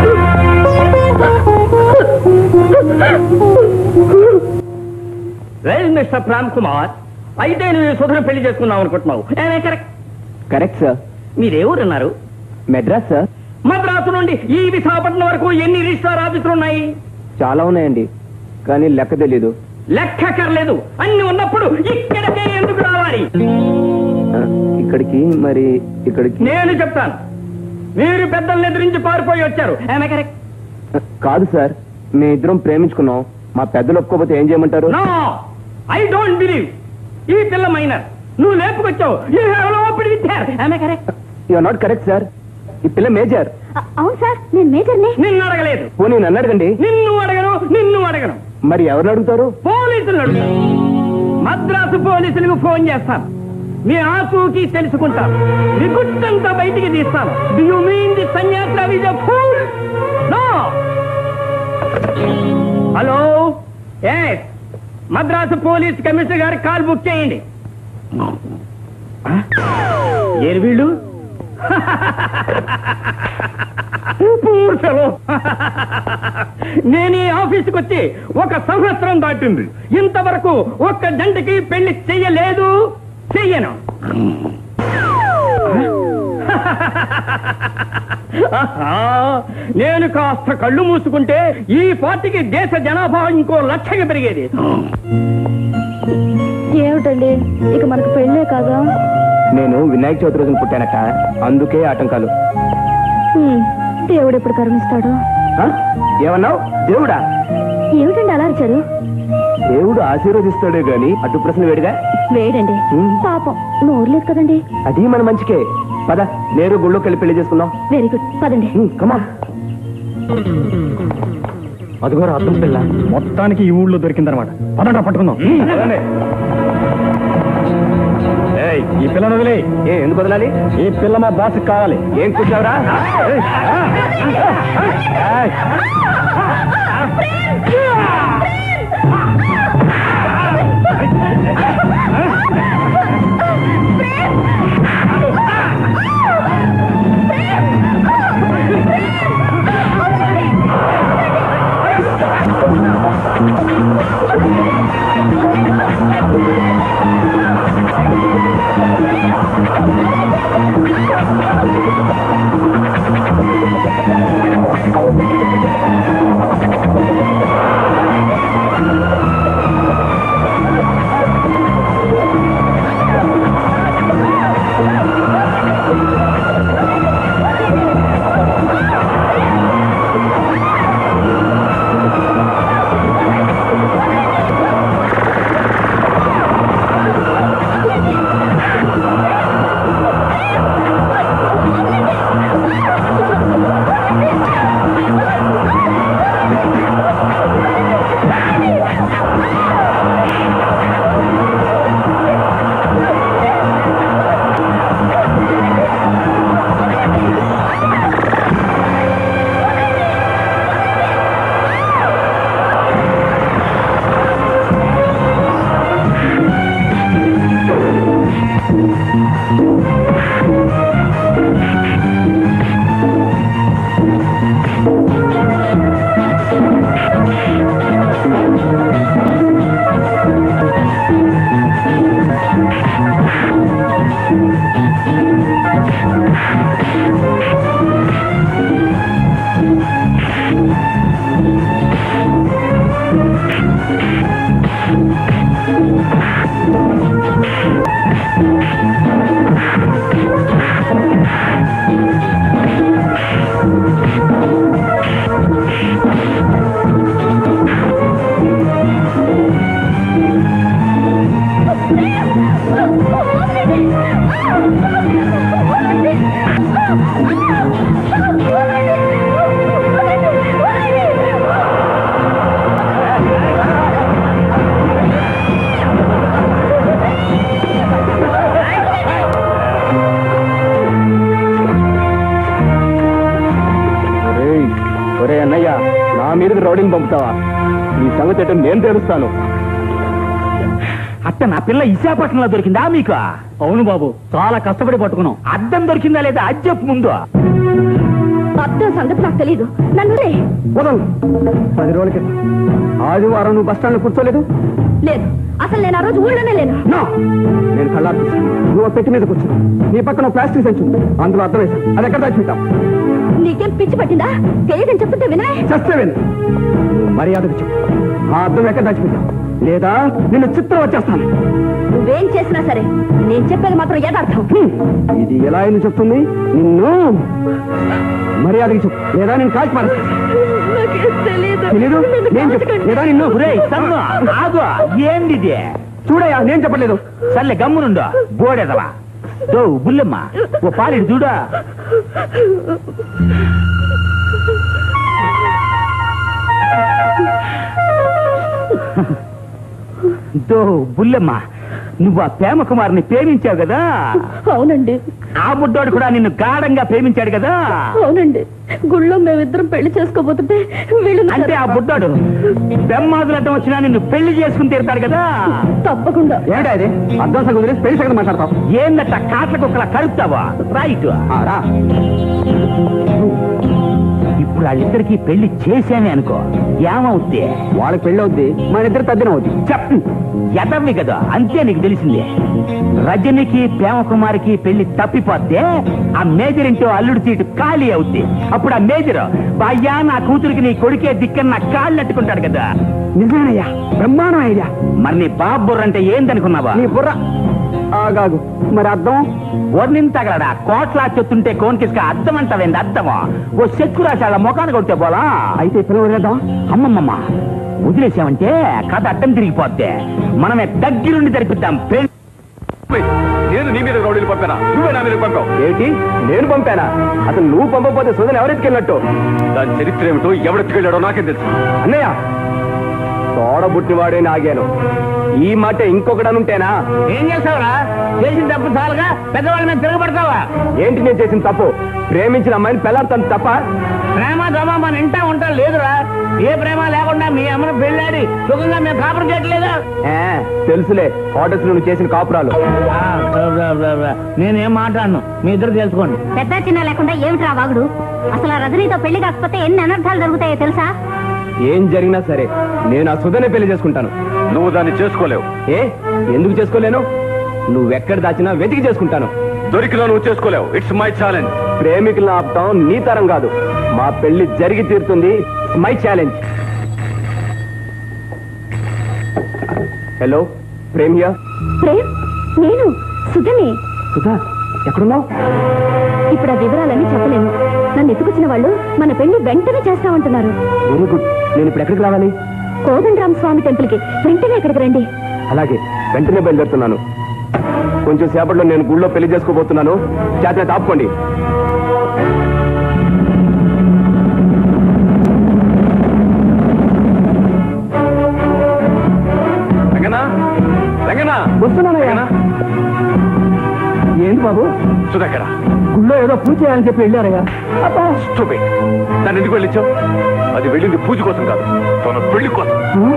[SPEAKER 4] వెల్ మిస్టర్ రామ్ కుమార్ అయితే నువ్వు ఈ సుధను పెళ్లి చేసుకున్నావు అనుకుంటున్నావు ఏమే కరెక్ట్
[SPEAKER 5] కరెక్ట్ సార్
[SPEAKER 4] మీరే ఊరున్నారు
[SPEAKER 5] మెడ్రాస్ సార్
[SPEAKER 4] మద్రాసు నుండి ఈ విశాఖపట్నం వరకు ఎన్ని రిజిస్టార్ ఆఫీసులు ఉన్నాయి
[SPEAKER 5] చాలా ఉన్నాయండి కానీ లెక్క తెలీదు
[SPEAKER 4] లెక్క కర్లేదు అన్ని ఉన్నప్పుడు ఇక్కడికే ఎందుకు రావాలి
[SPEAKER 5] ఆ, ఇక్కడికి మరి ఇక్కడికి
[SPEAKER 4] నేను చెప్తాను మీరు పెద్దల్ని ఎదిరించి పారిపోయి వచ్చారు ఏమే కరెక్ట్
[SPEAKER 5] ఆ, కాదు సార్ మీ ఇద్దరం ప్రేమించుకున్నాం మా పెద్దలు ఒప్పుకోకపోతే ఏం చేయమంటారు
[SPEAKER 4] నో ఐ డోంట్ బిలీవ్ ఈ పిల్ల మైనర్ నువ్వు లేపుకొచ్చావు యూ హ్యావ్ నో విద్యార్ ఏమే correct
[SPEAKER 5] you're not correct sir ఈ పిల్ల మేజర్
[SPEAKER 6] అ- అవును సార్ నేను మేజర్ని
[SPEAKER 4] నిన్ను అడగలేదు
[SPEAKER 5] పోనీ నన్ను అడగండి
[SPEAKER 4] నిన్ను అడగను నిన్ను అడగను
[SPEAKER 5] మరి ఎవరిని అడుగుతారు
[SPEAKER 4] పోలీసులు అడుగుతాను మద్రాసు పోలీసులకు ఫోన్ చేస్తాను మీ ఆచూకీ తెలుసుకుంటాను మీ గుట్టంతా బయటికి తీస్తాను డు యు మీన్ ది సన్యాసి is a fool no hello yes Madras police commissioner గారి కాల్ బుక్ చేయండి ఏరు వీళ్ళు Poor fellow. నేను ఈ ఆఫీసుకి వచ్చి ఒక సంవత్సరం దాటింది ఇంతవరకు ఒక్క జంటకి పెళ్లి చెయ్యలేదు చెయ్యను ఆహా, నేను కాస్త కళ్ళు మూసుకుంటే ఈ పార్టీకి దేశ జనాభా ఇంకో లక్షగా పెరిగేది
[SPEAKER 6] ఏమిటండి ఇక మనకు పెళ్ళే కాదా
[SPEAKER 5] నేను వినాయక చవితి రోజున పుట్టానట అందుకే ఆటంకాలు
[SPEAKER 6] హ్మ్, దేవుడు ఎప్పుడు కరుణిస్తాడు
[SPEAKER 5] ఆ? ఏమన్నావు దేవుడా
[SPEAKER 6] ఏమిటండి అలా అరిచారు
[SPEAKER 5] దేవుడు ఆశీర్వదిస్తాడే గాని అడ్డు ప్రశ్న వేడిగా
[SPEAKER 6] వేడండి
[SPEAKER 5] హ్మ్.
[SPEAKER 6] పాపం నోరు లేదు కదండి
[SPEAKER 5] అది మన మంచికే పద నేరు గుళ్ళోకి వెళ్ళి పెళ్లి చేసుకుందాం
[SPEAKER 6] వెరీ గుడ్ పదండి
[SPEAKER 5] కమా
[SPEAKER 1] అదిగో అర్థం పిల్ల మొత్తానికి ఈ ఊళ్ళో దొరికిందనమాట పదండి పట్టుకుందాం పదండి. ఏయ్, ఈ పిల్లను వదిలే
[SPEAKER 5] ఏ ఎందుకు వదలాలి
[SPEAKER 1] ఈ పిల్ల మా బాస్ కావాలి
[SPEAKER 5] ఏం కూర్చావురా
[SPEAKER 9] నా మీదకి రౌడీని పంపుతావా నీ సంగతి ఏంటో నేను తెలుస్తాను
[SPEAKER 4] అత్త నా పిల్ల విశాఖపట్నంలో దొరికిందా మీకు అవును బాబు చాలా కష్టపడి పట్టుకున్నాం అద్దం దొరికిందా లేదా అది చెప్పు ముందు
[SPEAKER 6] అర్థం సంగతి నాకు తెలీదు నన్ను వదిలేయ్.
[SPEAKER 8] వదలు పది రోజుల క్రితం ఆదివారం నువ్వు బస్ స్టాండ్ లో కూర్చోలేదు
[SPEAKER 6] లేదు అసలు నేను ఆ రోజు ఊళ్ళోనే లేను
[SPEAKER 8] నో నేను కళ్ళారు చూశాను. నువ్వు ఆ పెట్టి మీద కూర్చో నీ పక్కన ఓ ప్లాస్టిక్ సంచు అందులో అర్థం వేశాను అది ఎక్కడ దాచిపెట్టాం
[SPEAKER 6] నీకేం పిచ్చి పట్టిందా తెలియదని చెప్తుంటే వినే
[SPEAKER 8] చస్తేవేను నువ్వు మర్యాదకు చెప్పు ఆ అర్థం ఎక్కడ దాచిపెట్టాం లేదా నిన్ను చిత్రం వచ్చేస్తాను
[SPEAKER 6] నువ్వేం చేసినా సరే నేను చెప్పేది మాత్రం యథార్థం
[SPEAKER 8] హ్మ్. ఇది ఎలా అయినా చెప్తుంది నిన్ను మర్యాదకి చెప్పు లేదా నేను కాల్చి మారేస్తాను తెలీదు నేను చెప్పు లేదా నిన్ను
[SPEAKER 4] ఒరేయ్, సన్ను, ఆగు ఏంది ఇది?
[SPEAKER 8] చూడయ్యా నేను చెప్పలేదు
[SPEAKER 4] సర్లే గమ్మునుండు బోడెదవా దో బుల్లమ్మ ఓ పాలిడు చూడా దో బుల్లమ్మ నువ్వు ఆ ప్రేమ కుమార్ని ప్రేమించావు కదా
[SPEAKER 6] అవునండి
[SPEAKER 4] ఆ బుడ్డోడు కూడా నిన్ను గాఢంగా ప్రేమించాడు కదా
[SPEAKER 6] అవునండి గుళ్ళో మేమిద్దరం పెళ్లి చేసుకోబోతుంటే వీళ్ళు నా-
[SPEAKER 4] అంటే ఆ బుడ్డోడు బ్రహ్మాదులటం వచ్చినా నిన్ను పెళ్లి చేసుకుని తీరుతాడు కదా
[SPEAKER 6] తప్పకుండా
[SPEAKER 8] ఏమిటా ఇది అర్థం సగం వదిలేసి పెళ్లి సగం మాట్లాడతావు
[SPEAKER 4] ఏందట కాట్ల కుక్కల కరుస్తావా రైట్
[SPEAKER 8] ఆ, రా
[SPEAKER 4] ఇప్పుడు వాళ్ళిద్దరికి పెళ్లి చేశానే అనుకో ఏమవుద్ది
[SPEAKER 8] వాళ్ళకి పెళ్లి అవుద్ది మన ఇద్దరు తద్దిన అవుద్ది
[SPEAKER 4] చెప్పు ఎదవి కదా అంతే నీకు తెలిసింది రజనికి ప్రేమకుమారికి పెళ్లి తప్పిపోతే ఆ మేజర్ ఇంటో అల్లుడి సీటు ఖాళీ అవుద్ది అప్పుడు ఆ మేజర్ బాయ్యా నా కూతురికి నీ కొడుకే దిక్కని నా కాళ్ళు అట్టుకుంటాడు కదా
[SPEAKER 8] నిజమేనయ్యా బ్రహ్మాండం ఐడియా
[SPEAKER 4] మరి నీ బాబు బుర్ర అంటే ఏందనుకున్నావా
[SPEAKER 8] నీ బుర్ర ఆగాగు మరి అర్థం
[SPEAKER 4] వర్ణిని తగలడా కోట్లా చెత్తుంటే కోన్కిస్క అర్థం అంటావేంది అర్థమా ఓ చెక్కు రాసి వాళ్ళ ముఖాన్ని కొడితే పోలా
[SPEAKER 8] అయితే ఈ పిల్లలు వదిలేద్దాం
[SPEAKER 4] అమ్మమ్మమ్మ వదిలేసామంటే కథ అడ్డం తిరిగిపోద్ది మనమే దగ్గరుండి జరిపిద్దాం పెళ్లి
[SPEAKER 3] నేను నీ మీద రౌడీలు పంపానా నువ్వే నా మీద పంపావు
[SPEAKER 9] ఏంటి నేను పంపానా అసలు నువ్వు పంపకపోతే సుధన్ ఎవరెత్తుకెళ్ళినట్టు
[SPEAKER 3] దాని చరిత్ర ఏమిటో ఎవడెత్తుకెళ్ళాడో నాకేం తెలుసు
[SPEAKER 9] అన్నయ్య తోడబుట్టివాడే నాగాను ఈ మాట ఇంకొకడనుంటేనా
[SPEAKER 2] ఏం చేస్తావురా చేసిన తప్పు చాలుగా పెద్దవాళ్ళ మీద తిరగబడతావా
[SPEAKER 9] ఏంటి నేను చేసిన తప్పు ప్రేమించిన అమ్మాయిని పెళ్ళాడుతాను తప్ప
[SPEAKER 2] ప్రేమ దమ మన ఇంటా ఉంటా లేదురా ఏ ప్రేమ లేకుండా మీ అమ్మను పెళ్ళాడి సుఖంగా మేము కాపురం చేయట్లేదా
[SPEAKER 9] ఏ, తెలుసులే హోటల్స్ నువ్వు చేసిన కాపురాలు
[SPEAKER 2] ఆ, బా, బా, బా, బా. నేనేం మాట్లాడను మీ ఇద్దరు తెలుసుకోండి
[SPEAKER 7] పెద్ద చిన్న లేకుండా ఏమిట్రా వాగుడు అసలు ఆ రజనీతో పెళ్లి కాకపోతే ఎన్ని అనర్థాలు జరుగుతాయో తెలుసా
[SPEAKER 9] ఏం జరిగినా సరే నేను ఆ సుధనే పెళ్లి చేసుకుంటాను
[SPEAKER 3] నువ్వు దాన్ని చేసుకోలేవు
[SPEAKER 9] ఏ ఎందుకు చేసుకోలేను నువ్వెక్కడ దాచినా వెతికి చేసుకుంటాను
[SPEAKER 3] దొరికినా నువ్వు చేసుకోలేవు ఇట్స్ మై ఛాలెంజ్
[SPEAKER 9] ప్రేమికులను ఆపుతాం నీ తరం కాదు మా పెళ్లి జరిగి తీరుతుంది మై ఛాలెంజ్ హలో ప్రేమియా
[SPEAKER 6] ప్రేమ్ నేను సుధని
[SPEAKER 8] సుధా ఎక్కడున్నావు
[SPEAKER 6] ఇప్పుడు ఆ వివరాలన్నీ చెప్పలేను నన్ను ఎత్తుకొచ్చిన వాళ్ళు మన పెళ్లి వెంటనే చేస్తామంటున్నారు
[SPEAKER 8] వెరీ గుడ్ నేను ఇప్పుడు ఎక్కడికి రావాలి
[SPEAKER 6] కోదండరామ స్వామి టెంపుల్ కి వెంటనే ఇక్కడికి రండి
[SPEAKER 9] అలాగే వెంటనే బయలుదేరుతున్నాను కొంచెం సేపట్లో నేను గుళ్ళో పెళ్లి చేసుకోబోతున్నాను జాతర ఆపుకోండి
[SPEAKER 3] రంగనా రంగనా
[SPEAKER 8] వస్తున్నానయ్యా ఏంటి బాబు
[SPEAKER 3] సుధాకర
[SPEAKER 8] గుళ్ళో ఏదో పూజ చేయాలని చెప్పి వెళ్ళారయ్యా అబ్బా
[SPEAKER 3] స్టూపిడ్ దాన్ని ఎందుకు వెళ్ళించావు అది వెళ్ళింది పూజ కోసం కాదు తన పెళ్లి కోసం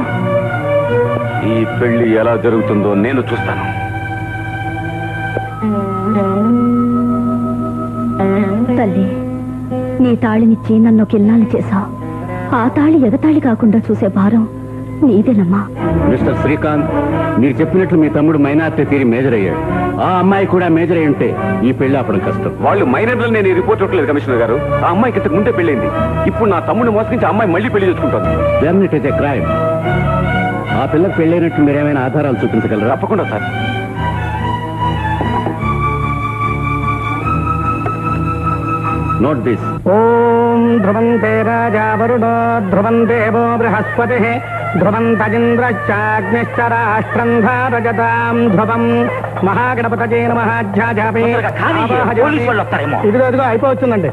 [SPEAKER 3] ఈ పెళ్లి ఎలా జరుగుతుందో నేను చూస్తాను
[SPEAKER 6] తల్లి నీ తాళినిచ్చి నన్ను ఒక ఇల్లాలు చేశావు ఆ తాళి ఎగతాళి కాకుండా చూసే భారం నీదేనమ్మా
[SPEAKER 1] మిస్టర్ శ్రీకాంత్ మీరు చెప్పినట్లు మీ తమ్ముడు మైనార్టీ తీరి మేజర్ అయ్యాడు ఆ అమ్మాయి కూడా మేజర్ అయి ఉంటే ఈ పెళ్లి ఆపడం కష్టం
[SPEAKER 3] వాళ్ళు మైనర్లు నేను ఈ రిపోర్ట్ ఇవ్వట్లేదు కమిషనర్ గారు ఆ అమ్మాయికి ఇంతకు ముందే పెళ్ళైంది ఇప్పుడు నా తమ్ముడిని మోసగించి ఆ అమ్మాయి మళ్ళీ పెళ్లి చేసుకుంటుంది
[SPEAKER 1] then it is a crime ఆ పిల్లకి పెళ్ళైనట్టు మీరేమైనా ఆధారాలు చూపించగలరా
[SPEAKER 3] తప్పకుండా సార్
[SPEAKER 1] నోట్ దిస్
[SPEAKER 8] ఓం ధ్రువంతే రాజా వరుణో ధ్రువం దేవో బృహస్పతి ధ్రువంతజింద్రశ్చాగ్నిశ్చ రాష్ట్రం ధారజతాం ధ్రువం మహాగణపతజే నమహాధ్యాజాపే
[SPEAKER 4] పోలీసు వాళ్ళు వస్తారేమో
[SPEAKER 8] ఇదిగో ఇదిగో అయిపోవచ్చుందండి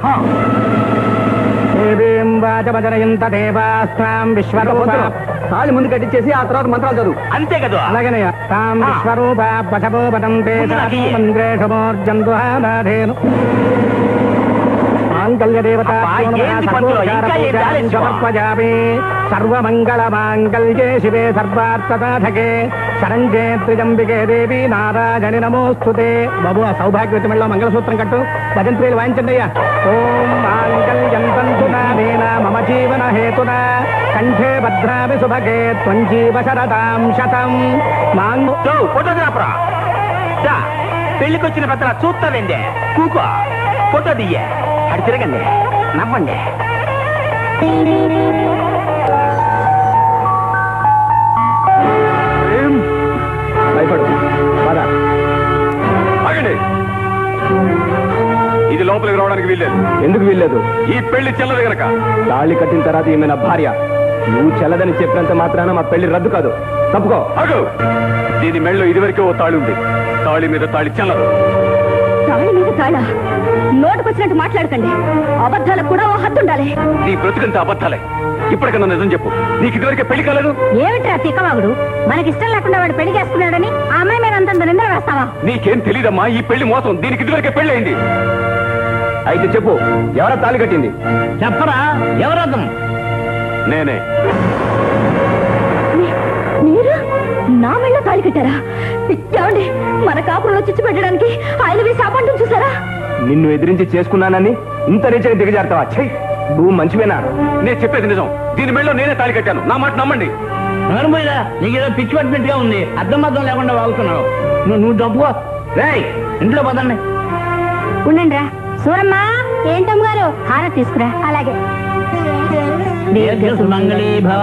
[SPEAKER 8] దేవీం వాచమజనయంత దేవాస్త్రాం విశ్వరూప తాళి ముందు కట్టించేసి ఆ తర్వాత మంత్రాలు చదువు
[SPEAKER 4] అంతే కదా
[SPEAKER 8] అలాగేనయ్యా తాం
[SPEAKER 4] ఆ.
[SPEAKER 8] విశ్వరూప పశవో పదం
[SPEAKER 4] ముందు నాకు ఇయ్యి.
[SPEAKER 8] మంద్రేషమోర్జంతు నాథేను ఆ మాంగళ్య దేవత
[SPEAKER 2] అబ్బా, ఏంటి పంతులు? ఇంకా ఏం ఆలస్యమా?
[SPEAKER 8] సమర్పజామి సర్వమంగళ మాంగళ్యే శివే సర్వార్థసాధకే శరంజే త్రిజంబికే దేవి నారాయణి నమోస్తుతే బాబు ఆ సౌభాగ్యవతి మెళ్ళలో మంగళసూత్రం కట్టు భజంత్రీలు వాయించండి అయ్యా ఓం మాంగళ్యం తంతునా మమ జీవన హేతునా కంఠే భద్రామి సుభగే త్వం జీవ శరతాం శతం మాంగ
[SPEAKER 2] ఫోటోగ్రాఫరా దా, పెళ్లికొచ్చిన పెద్దల చూస్తావేందే కూకో ఫోటో దియ్యే అడి తిరగండి నవ్వండి
[SPEAKER 8] భయపడు పద
[SPEAKER 3] ఆగండి ఇది లోపలికి రావడానికి వీల్లేదు
[SPEAKER 9] ఎందుకు వీల్లేదు
[SPEAKER 3] ఈ పెళ్లి చెల్లదు గనక
[SPEAKER 9] తాళి కట్టిన తర్వాత ఈమె నా భార్య నువ్వు చెల్లదని చెప్పినంత మాత్రాన మా పెళ్లి రద్దు కాదు తప్పుకో
[SPEAKER 3] అగు దీని మెళ్ళో ఇదివరకే ఓ తాళి ఉంది తాళి మీద తాళి చెల్లదు
[SPEAKER 6] తాళి మీద తాళ నోటుకొచ్చినట్టు మాట్లాడకండి అబద్ధాలకు కూడా ఓ హద్దు ఉండాలి
[SPEAKER 3] నీ బ్రతుకంత అబద్ధాలే ఇప్పటికన్నా నిజం చెప్పు నీకు ఇదివరకే పెళ్లి కాలేదు
[SPEAKER 7] ఏమిట్రా తిక్కవాగుడు మనకిష్టం లేకుండా వాడు పెళ్లి చేసుకున్నాడని ఆ అమ్మాయి మీద అంతంత నిందలు వేస్తావా
[SPEAKER 3] నీకేం తెలీదమ్మా ఈ పెళ్లి మోసం దీనికి ఇదివరకే పెళ్లి అయింది
[SPEAKER 9] అయితే చెప్పు ఎవరా తాళి కట్టింది
[SPEAKER 2] చెప్పరా ఎవరర్థం
[SPEAKER 3] నేనే
[SPEAKER 6] మీ- మీరు నా మెళ్ళ తాళి కట్టారా ఏమండి మన కాపురంలో చిచ్చు పెట్టడానికి ఆయన వేసి అబండం చూసారా
[SPEAKER 9] నిన్ను ఎదిరించి చేసుకున్నానని ఇంత రీచని దిగజారుతావా చెయ్యి నువ్వు మంచివేనా
[SPEAKER 3] నేను చెప్పేది నిజం దీని మెళ్ళో నేనే తాళి కట్టాను నా మాట నమ్మండి
[SPEAKER 2] నరుమయ్యా నీకేదో పిచ్చి పట్టినట్టుగా ఉంది అర్థం అర్థం లేకుండా వాగుతున్నావు నువ్వు నువ్వు డబ్బు రేయ్ ఇంట్లో పదండి
[SPEAKER 7] ఉండండి రా సూరమ్మా ఏంటమ్మ గారు హార తీసుకురా అలాగే
[SPEAKER 2] దీర్ఘ సుమంగళీ భవ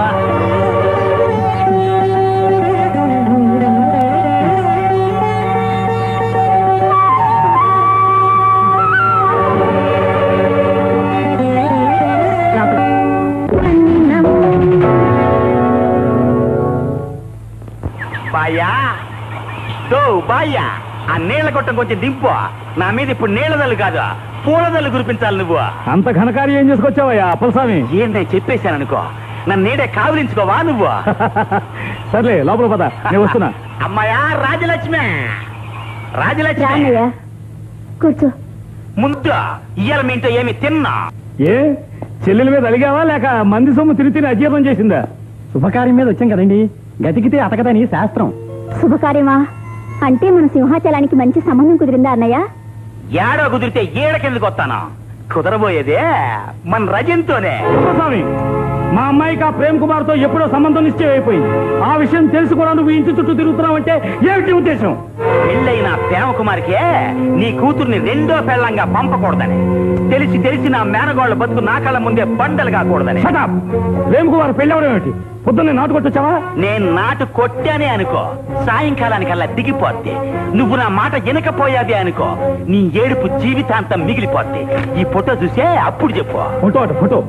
[SPEAKER 2] బాయ్యా దో బాయ్యా ఆ నీళ్ల కొట్టం కొంచెం దింపు నా మీద ఇప్పుడు నీళ్ళదల్లు కాదు పూలదల్లు కురిపించాలి నువ్వు
[SPEAKER 4] అంత ఘనకార్యం ఏం చేసుకొచ్చావయ్యా అప్పలస్వామి
[SPEAKER 2] ఏంటో చెప్పేశాను అనుకో నన్ను నీడే కావలించుకోవా నువ్వు
[SPEAKER 4] సర్లే లోపల పద నేను వస్తున్నా
[SPEAKER 2] అమ్మాయా రాజలక్ష్మి రాజలక్ష్మి
[SPEAKER 6] రానయ్యా కూర్చో
[SPEAKER 2] ముందు ఇయ్యాల మీ ఇంట్లో ఏమి తిన్నా
[SPEAKER 4] ఏ చెల్లెల మీద అడిగావా లేక మంది సొమ్ము తిని తిని అజీర్ణం చేసిందా శుభకార్యం మీద వచ్చాం కదండి గతికితే అతకదని శాస్త్రం
[SPEAKER 6] శుభకార్యమా అంటే మన సింహాచలానికి మంచి సంబంధం కుదిరిందా అన్నయ్య
[SPEAKER 2] ఏడో కుదిరితే ఏడ కిందకి వస్తాను కుదరబోయేదే మన రజంతోనే
[SPEAKER 4] స్వామి మా అమ్మాయికి ఆ ప్రేమ్ కుమార్ తో ఎప్పుడో సంబంధం నిశ్చయం అయిపోయింది ఆ విషయం తెలిసి కూడా నువ్వు ఇంటి చుట్టూ తిరుగుతున్నావంటే ఏమిటి ఉద్దేశం
[SPEAKER 2] పెళ్ళైన ప్రేమకుమారికే నీ కూతుర్ని రెండో పెళ్ళంగా పంపకూడదని తెలిసి తెలిసి నా మేనగోళ్ళ బతుకు నా కళ్ళ ముందే బండలు కాకూడదని
[SPEAKER 4] Shut up! ప్రేమ్ కుమార్ పెళ్ళవడం ఏమిటి పొద్దున్నే నాటు కొట్టొచ్చావా
[SPEAKER 2] నేను నాటు కొట్టానే అనుకో సాయంకాలానికల్లా దిగిపోద్ది నువ్వు నా మాట వినకపోయాది అనుకో నీ ఏడుపు జీవితాంతం మిగిలిపోద్ది ఈ ఫోటో చూసే అప్పుడు చెప్పు
[SPEAKER 4] ఫోటో అట ఫోటో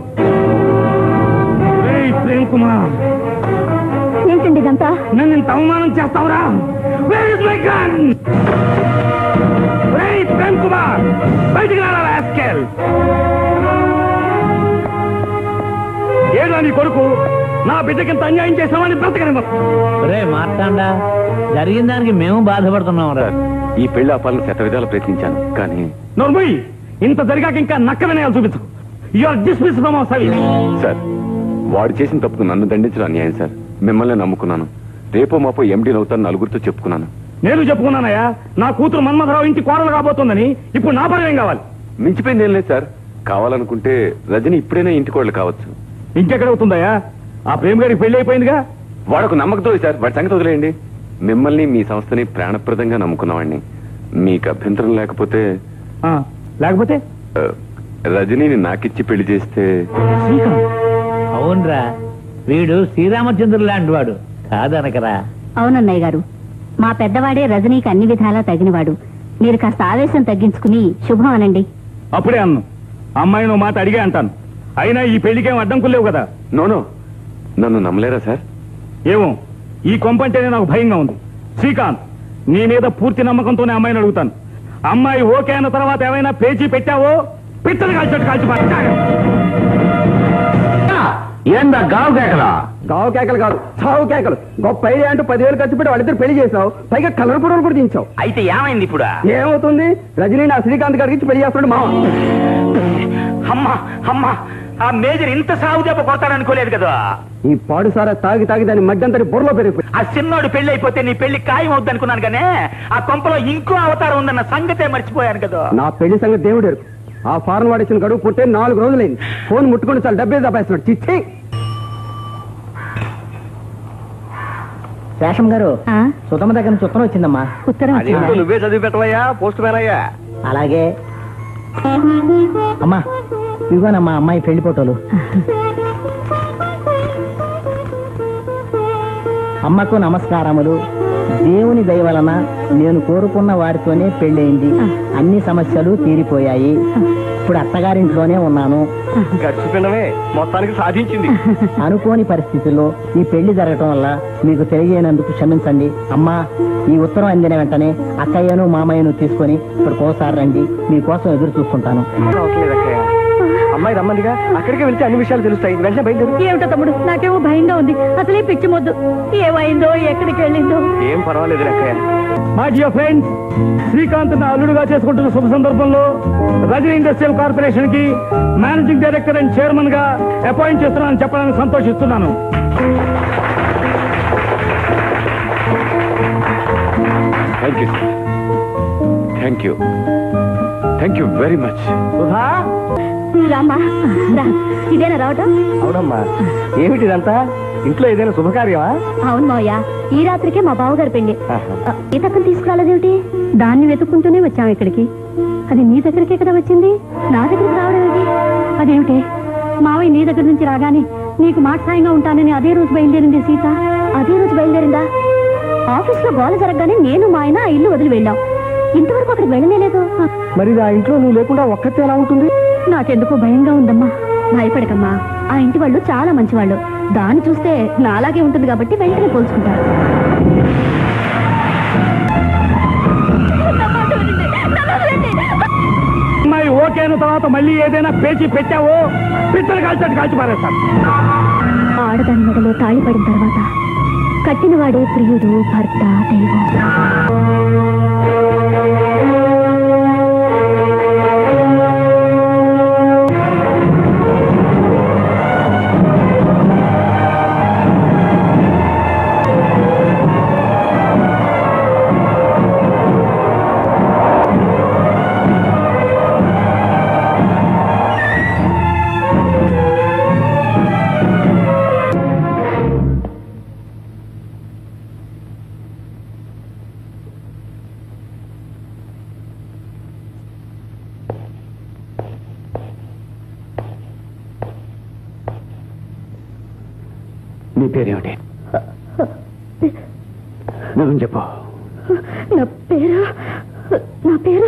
[SPEAKER 4] ఏయ్, ప్రేమ్ కుమార్
[SPEAKER 6] ఏంటండి ఇదంతా
[SPEAKER 4] నన్ను ఇంత అవమానం చేస్తావురా Where is my gun? ఏయ్, ప్రేమ్ కుమార్ బయటికి రారా rascal? ఏడా నీ కొడుకు నా బిడ్డకింత అన్యాయం చేసామని బ్రతకని
[SPEAKER 2] రే మార్తాండా జరిగిన దానికి మేము బాధపడుతున్నాం రా
[SPEAKER 3] ఈ పెళ్లి ఆపాలని శత విధాలు ప్రయత్నించాను కానీ
[SPEAKER 4] నోర్మయ్ ఇంత జరిగాక ఇంకా నక్క వినయాలు చూపించు you are dismiss from our service
[SPEAKER 3] sir వాడు చేసిన తప్పుకు నన్ను దండించడం అన్యాయం సార్ మిమ్మల్ని నమ్ముకున్నాను రేపో మాపో ఎండీ అవుతాను నలుగురితో చెప్పుకున్నాను
[SPEAKER 4] నేను చెప్పుకున్నానయ్యా నా కూతురు మన్మథరావు ఇంటి కోడలు కాబోతుందని ఇప్పుడు నా పని ఏం కావాలి
[SPEAKER 3] మించిపోయింది ఏం లేదు సార్ కావాలనుకుంటే రజని ఇప్పుడైనా ఇంటి కోళ్ళు కావచ్చు
[SPEAKER 4] ఇంకెక్కడ అవుతుందయ్యా ఆ ప్రేమ గారికి పెళ్లి అయిపోయిందిగా
[SPEAKER 3] వాడొక నమ్మకంతో సార్ వాడి సంగతి వదిలేయండి మిమ్మల్ని మీ సంస్థని ప్రాణప్రదంగా నమ్ముకున్నవాడిని మీకు అభ్యంతరం లేకపోతే
[SPEAKER 4] ఆ, లేకపోతే
[SPEAKER 3] ఆ, రజనీని నాకిచ్చి పెళ్లి చేస్తే
[SPEAKER 4] శ్రీకాంత్
[SPEAKER 2] అవునరా వీడు శ్రీరామచంద్రుడు లాంటి వాడు కాదనకరా
[SPEAKER 7] అవునన్నయ్య గారు మా పెద్దవాడే రజనీకి అన్ని విధాలా తగినవాడు మీరు కాస్త ఆవేశం తగ్గించుకుని శుభం అనండి
[SPEAKER 4] అప్పుడే అన్ను అమ్మాయి నువ్వు మాట అడిగే అంటాను అయినా ఈ పెళ్లికేం అడ్డంకులు లేవు కదా
[SPEAKER 3] నోనో నన్ను నమ్మలేరా సార్
[SPEAKER 4] ఏమో ఈ కొంపంటేనే నాకు భయంగా ఉంది శ్రీకాంత్ నీ మీద పూర్తి నమ్మకంతోనే అమ్మాయిని అడుగుతాను అమ్మాయి ఓకే అన్న తర్వాత ఏమైనా పేచీ పెట్టావో పిట్టలు కాల్చట్టు కాల్చి
[SPEAKER 1] ఏందా గావు కేకలా
[SPEAKER 8] గావు కేకలు కాదు చావు కేకలు గొప్ప ఐడియా అంటూ పదివేలు ఖర్చు పెట్టి వాళ్ళిద్దరు పెళ్లి చేసావు పైగా కలర్ ఫోటోలు కూడా దించావు
[SPEAKER 2] అయితే ఏమైంది ఇప్పుడు
[SPEAKER 8] ఏమవుతుంది రజనీ నా శ్రీకాంత్ గారికి ఇచ్చి పెళ్లి చేస్తున్నాడు మామ
[SPEAKER 2] అమ్మా అమ్మా ఆ మేజర్ ఇంత సాగు దెబ్బ కొడతాడనుకోలేదు కదా
[SPEAKER 8] ఈ పాడు సారా తాగి తాగి దాని మడ్డంతటి బుర్రలో పెరిగిపోయి
[SPEAKER 2] ఆ చిన్నోడు పెళ్లి అయిపోతే నీ పెళ్లి ఖాయం అవుద్ది అనుకున్నాను కానీ ఆ కొంపలో ఇంకో అవతారం ఉందన్న సంగతే మర్చిపోయాను కదా
[SPEAKER 8] నా పెళ్లి సంగతి దేవుడు ఎరుకు. ఆ ఫారెన్ వాడిచ్చిన గడువు పుట్టే నాలుగు రోజులైంది ఫోన్ ముట్టుకుని చాలా డబ్బే దబాయిస్తున్నాడు చిచ్చి
[SPEAKER 5] శేషం గారు సుతమ్మ దగ్గర నుంచి ఉత్తరం వచ్చిందమ్మా
[SPEAKER 6] ఉత్తరం
[SPEAKER 3] అదేంటో నువ్వే చదివి పెట్టవయ్యా పోస్ట్ మ్యాన్ అయ్యా
[SPEAKER 5] అలాగే అమ్మా ఇదిగోనమ్మా అమ్మాయి పెళ్లి ఫోటోలు అమ్మకు నమస్కారములు దేవుని దయ వలన నేను కోరుకున్న వారితోనే పెళ్ళయింది అన్ని సమస్యలు తీరిపోయాయి ఇప్పుడు అత్తగారింట్లోనే ఉన్నాను
[SPEAKER 3] ఖర్చు పిల్లవే మొత్తానికి సాధించింది
[SPEAKER 5] అనుకోని పరిస్థితుల్లో ఈ పెళ్లి జరగటం వల్ల మీకు తెలియనందుకు క్షమించండి అమ్మా ఈ ఉత్తరం అందిన వెంటనే అక్కయ్యను మామయ్యను తీసుకొని ఇప్పటికోసారి రండి మీకోసం ఎదురు చూస్తుంటాను
[SPEAKER 8] అమ్మాయి రమ్మందిగా అక్కడికి వెళ్తే అన్ని విషయాలు తెలుస్తాయి వెంటనే బయలుదేరు
[SPEAKER 6] ఏమిటో తమ్ముడు నాకేమో భయంగా ఉంది అసలే పిచ్చి మొద్దు ఏమైందో ఎక్కడికి వెళ్ళిందో
[SPEAKER 3] ఏం పర్వాలేదు లెక్కయ్య
[SPEAKER 4] మై డియర్ ఫ్రెండ్స్ శ్రీకాంత్ అల్లుడుగా చేసుకుంటున్న శుభ సందర్భంలో రజనీ ఇండస్ట్రియల్ కార్పొరేషన్ కి మేనేజింగ్ డైరెక్టర్ అండ్ చైర్మన్ గా అపాయింట్ చేస్తున్నానని చెప్పడానికి సంతోషిస్తున్నాను
[SPEAKER 3] thank you thank you thank you very much
[SPEAKER 8] Sudha
[SPEAKER 6] రామ్మా రా ఇదేనా రావటం
[SPEAKER 8] అవునమ్మా ఏమిటి ఇదంతా ఇంట్లో ఏదైనా శుభకార్యమా
[SPEAKER 6] అవును మావయ్య ఈ రాత్రికే మా బావగారు పెళ్లి ఆ, ఈ తక్కువ తీసుకురాలేదేమిటి దాన్ని వెతుక్కుంటూనే వచ్చాం ఇక్కడికి అది నీ దగ్గరికే కదా వచ్చింది నా దగ్గరికి రావడం ఏంటి అదేమిటి మావయ్య నీ దగ్గర నుంచి రాగానే నీకు మాట సాయంగా ఉంటానని అదే రోజు బయలుదేరింది సీత అదే రోజు బయలుదేరిందా ఆఫీస్ లో గోల జరగగానే నేను మా ఆయన ఆ ఇల్లు వదిలి వెళ్ళాం ఇంతవరకు అక్కడికి వెళ్ళలేదు
[SPEAKER 8] మరి ఆ ఇంట్లో నువ్వు లేకుండా ఒక్కతే ఎలా ఉంటుంది
[SPEAKER 6] నాకెందుకో భయంగా ఉందమ్మా భయపడకమ్మా ఆ ఇంటి వాళ్ళు చాలా మంచివాళ్ళు దాన్ని చూస్తే నాలాగే ఉంటుంది కాబట్టి వెంటనే పోల్చుకుంటారు
[SPEAKER 4] అమ్మాయి ఓకే అయిన తర్వాత మళ్ళీ ఏదైనా పేచి పెట్టావో పిట్టలు కాల్చట్టు కాల్చి పారేస్తాను
[SPEAKER 6] ఆడదాని మెడలో తాళి పడిన తర్వాత కట్టినవాడే ప్రియుడు భర్త దైవం
[SPEAKER 3] నీ పేరేమిటి నిజం చెప్పు
[SPEAKER 6] నా పేరు నా పేరు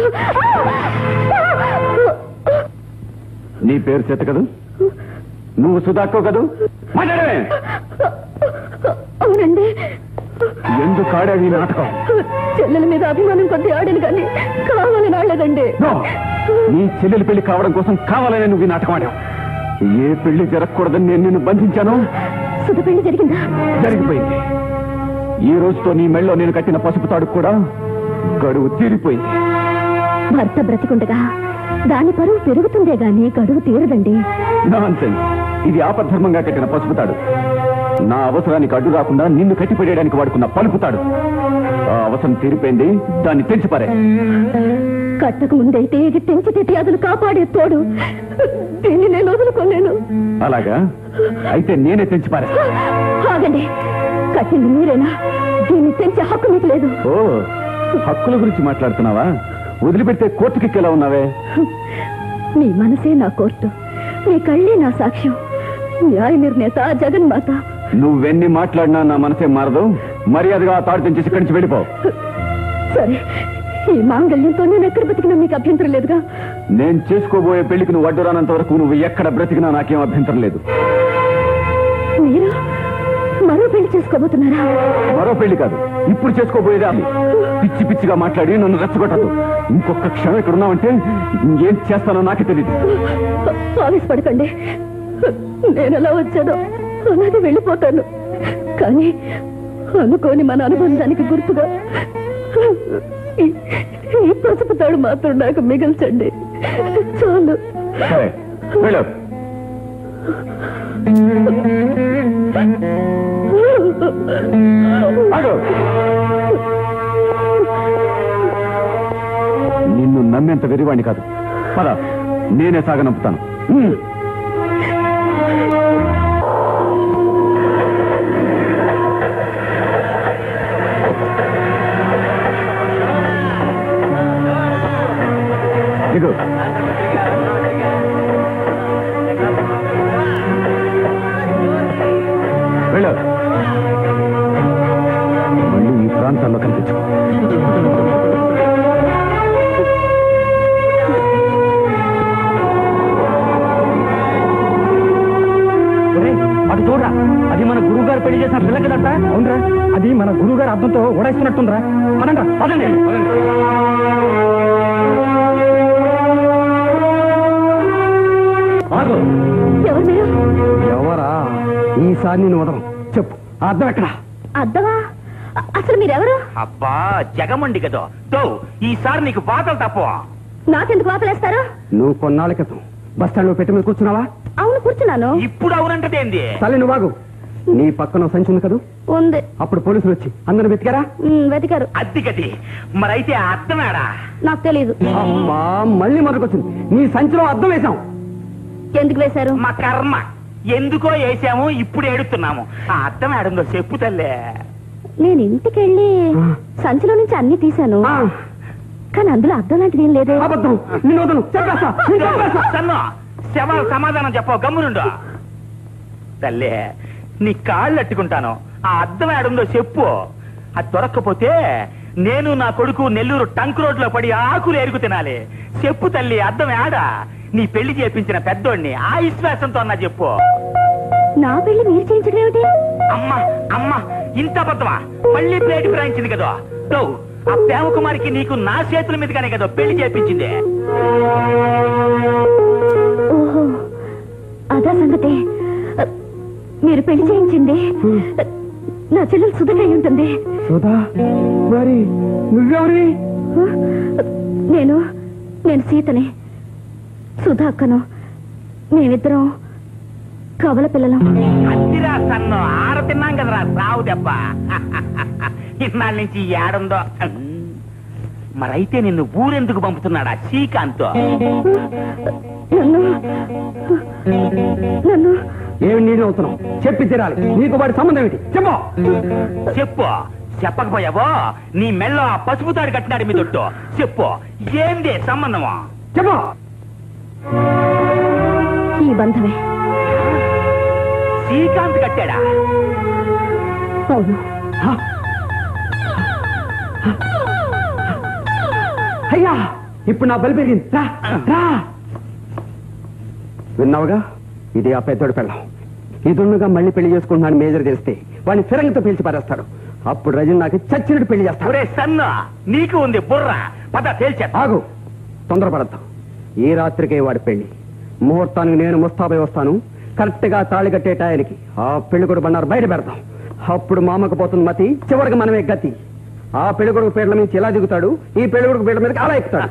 [SPEAKER 3] నీ పేరు చెత్త కదూ నువ్వు సుధాక్కో కదూ మాట్లాడవే
[SPEAKER 6] అవునండి
[SPEAKER 3] ఎందుకు ఆడావు ఈ నాటకం
[SPEAKER 6] చెల్లెల మీద అభిమానం కొద్ది ఆడను కానీ కావాలని ఆడలేదండి
[SPEAKER 3] నో! నీ చెల్లెలి పెళ్లి కావడం కోసం కావాలని నువ్వు ఈ నాటకం ఆడావు ఏ పెళ్లి జరగకూడదని నేను నిన్ను బంధించాను
[SPEAKER 6] సుధ పెళ్లి జరిగిందా
[SPEAKER 3] జరిగిపోయింది ఈ రోజుతో నీ మెళ్ళలో నేను కట్టిన పసుపు తాడు కూడా గడువు తీరిపోయింది
[SPEAKER 6] భర్త బ్రతికుండగా దాని పరువు పెరుగుతుందే గాని గడువు తీరదండి
[SPEAKER 3] నాన్ ఇది ఆపద్ధర్మంగా కట్టిన పసుపు తాడు నా అవసరానికి అడ్డు రాకుండా నిన్ను కట్టిపడేయడానికి వాడుకున్న పలుపుతాడు ఆ అవసరం తీరిపోయింది దాన్ని తెంచిపారే
[SPEAKER 6] కట్టకు ముందైతే ఇది తెంచితే వ్యాధులు కాపాడే తోడు దీన్ని నేను వదులుకోలేను
[SPEAKER 3] అలాగా అయితే నేనే తెంచిపారే
[SPEAKER 6] ఆగండి కట్టింది మీరేనా దీన్ని తెంచే హక్కు మీకు లేదు
[SPEAKER 3] ఓ హక్కుల గురించి మాట్లాడుతున్నావా వదిలిపెడితే కోర్టుకెక్కేలా ఉన్నావే
[SPEAKER 6] మీ మనసే నా కోర్టు మీ కళ్ళే నా సాక్ష్యం న్యాయ నిర్ణేత జగన్మాత
[SPEAKER 3] నువ్వెన్ని మాట్లాడినా నా మనసే మారదు మర్యాదగా ఆ తాడు తెంచేసి ఇక్కడి నుంచి వెళ్ళిపో
[SPEAKER 6] సరే ఈ మాంగళ్యంతో నేను ఎక్కడ బతికినా మీకు అభ్యంతరం లేదుగా
[SPEAKER 3] నేను చేసుకోబోయే పెళ్లికి నువ్వు అడ్డు రానంత వరకు నువ్వు ఎక్కడ బ్రతికినా నాకేం అభ్యంతరం లేదు
[SPEAKER 6] మీరు మరో పెళ్లి చేసుకోబోతున్నారా
[SPEAKER 3] మరో పెళ్లి కాదు ఇప్పుడు చేసుకోబోయేది అది పిచ్చి పిచ్చిగా మాట్లాడి నన్ను రెచ్చగొట్టదు ఇంకొక క్షణం ఇక్కడ ఉన్నావంటే ఏం చేస్తానో నాకే తెలియదు
[SPEAKER 6] ఆవేశపడకండి నేను ఎలా వచ్చానో అలాగే వెళ్ళిపోతాను కానీ అనుకోని మన అనుబంధానికి గుర్తుగా ఈ- ఈ పసుపు తాడు మాత్రం నాకు మిగల్చండి చాలు
[SPEAKER 3] సరే వెళ్ళు ఆగు. నిన్ను నమ్మేంత వెరివాణ్ణి కాదు పద నేనే సాగనంపుతాను ఉమ్. దిగు వెళ్ళు మళ్ళీ ఈ ప్రాంతాల్లో కనిపించు
[SPEAKER 4] ఒరేయ్, అటు చూడరా అది మన గురువు గారు పెళ్లి చేసిన పిల్ల కదట అవునరా అది మన గురువు గారు అర్థంతో ఓడేస్తున్నట్టుందిరా పదండ్రా పదండి ఆగు.
[SPEAKER 6] ఎవరు మీరు
[SPEAKER 4] ఎవరా ఈసారి నేను వదలం చెప్పు ఆ అర్థం ఎక్కడ
[SPEAKER 6] అద్దవా అ- అసలు మీరెవరు
[SPEAKER 2] అబ్బా జగమండి కదా తో ఈసారి నీకు బాధలు తప్ప
[SPEAKER 6] నాకెందుకు వాతలేస్తారు
[SPEAKER 4] నువ్వు కొన్నాళ్ళ క్రితం బస్ స్టాండ్ లో పెట్టి మీద కూర్చున్నావా
[SPEAKER 6] అవును కూర్చున్నాను
[SPEAKER 2] ఇప్పుడు అవునంటదేంది
[SPEAKER 4] తల్లి నువ్వు ఆగు నీ పక్కన ఓ సంచి ఉంది కదూ
[SPEAKER 6] ఉంది
[SPEAKER 4] అప్పుడు పోలీసులు వచ్చి అందరిని వెతికారా
[SPEAKER 6] ఉమ్, వెతికారు
[SPEAKER 2] అద్దె గది మరైతే ఆ అర్థమేడా
[SPEAKER 6] నాకు తెలియదు
[SPEAKER 4] అమ్మా మళ్ళీ మొదలుకొచ్చింది నీ సంచిలో అర్థం వేశాం
[SPEAKER 6] ఎందుకు వేశారు
[SPEAKER 2] మా కర్మ ఎందుకో వేసాము ఇప్పుడు ఏడుతున్నాము ఆ అర్థం ఏడుందో చెప్పు తల్లే
[SPEAKER 6] నేను ఇంటికి వెళ్ళి సంచిలో నుంచి అన్ని తీశాను
[SPEAKER 4] ఆ,
[SPEAKER 6] కానీ అందులో అర్థం లాంటిది ఏం లేదే
[SPEAKER 4] అబద్ధం నిన్ను వదలను చెప్పేస్తా నిన్ను చంపేస్తా.
[SPEAKER 2] సన్ను శవాలు సమాధానం చెప్పవు గమ్మునుండు తల్లే నీ కాళ్ళు అట్టుకుంటాను ఆ అద్దం ఏడుందో చెప్పు అది దొరక్కపోతే నేను నా కొడుకు నెల్లూరు టంక్ రోడ్ లో పడి ఆకులు ఎరుగు తినాలి చెప్పు తల్లి అద్దం ఏడా నీ పెళ్లి చేపించిన పెద్దోడిని ఆ విశ్వాసంతో అన్నా చెప్పు
[SPEAKER 6] నా పెళ్లి మీరు చేయించడం ఏమిటి
[SPEAKER 2] అమ్మా అమ్మా ఇంత అబద్ధమా మళ్ళీ ప్లేట్ ఫిరాయించింది కదా తో, ఆ ప్రేమకుమారికి నీకు నా చేతుల మీదుగానే కదా పెళ్లి చేపించింది
[SPEAKER 6] ఓహో అదా సంగతి మీరు పెళ్లి చేయించింది నా చెల్లెలు సుధకై ఉంటుంది
[SPEAKER 4] సుధా మరి నువ్వెవరి
[SPEAKER 6] నేను నేను సీతని సుధా అక్కను మేమిద్దరం కవల పిల్లలం
[SPEAKER 2] అత్తిరా సన్ను ఆర తిన్నాం కదరా సావు దెబ్బ ఇన్నాళ్ళ నుంచి ఈ ఏడుందో మరైతే నిన్ను ఊరెందుకు పంపుతున్నాడా శ్రీకాంత్
[SPEAKER 6] నన్ను నన్ను
[SPEAKER 4] ఏమి నీళ్ళు అవుతున్నావు చెప్పి తీరాలి నీకు వాడి సంబంధం ఏంటి చెప్పు
[SPEAKER 2] చెప్పు చెప్పకపోయావో నీ మెళ్ళో ఆ పసుపు తాడు కట్టినాడు మీ దొట్టు చెప్పు ఏంది సంబంధమా
[SPEAKER 4] చెప్పు
[SPEAKER 6] ఈ బంధమే
[SPEAKER 2] శ్రీకాంత్ కట్టాడా
[SPEAKER 6] అవును
[SPEAKER 4] అయ్యా ఇప్పుడు నా బలి పెరిగింది రా రా విన్నావుగా ఇది ఆ పెద్దోడు పెళ్ళం ఇదున్నగా మళ్ళీ పెళ్లి చేసుకుంటున్నాను మేజర్ చేస్తే వాడిని ఫిరంగితో పిలిచి పారేస్తాడు అప్పుడు రజని నాకు చచ్చినట్టు పెళ్లి చేస్తాడు
[SPEAKER 2] ఒరే సన్ను నీకు ఉంది బుర్ర పద తేల్చేస్తా
[SPEAKER 4] ఆగు తొందరపడద్దు ఈ రాత్రికే వాడి పెళ్లి ముహూర్తానికి నేను ముస్తాబై వస్తాను కరెక్ట్ గా తాళి కట్టే టయానికి ఆ పెళ్లి కొడుకు బండారు బయట పెడతాం అప్పుడు మామకు పోతుంది మతి చివరికి మనమే గతి ఆ పెళ్లి కొడుకు పీటల నుంచి ఇలా దిగుతాడు ఈ పెళ్లి కొడుకు పీటల మీదకి అలా ఎక్కుతాడు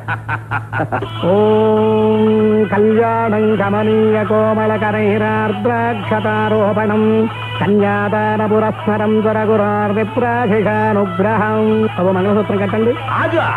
[SPEAKER 4] ఓం కళ్యాణం గమనీయ కోమల కరైరార్ద్రాక్షతారోపణం కన్యాదాన పురస్మరం జ్వరగురార్ విప్రాశిషానుగ్రహం అవ మంగళసూత్రం కట్టండి
[SPEAKER 2] ఆగు ఆ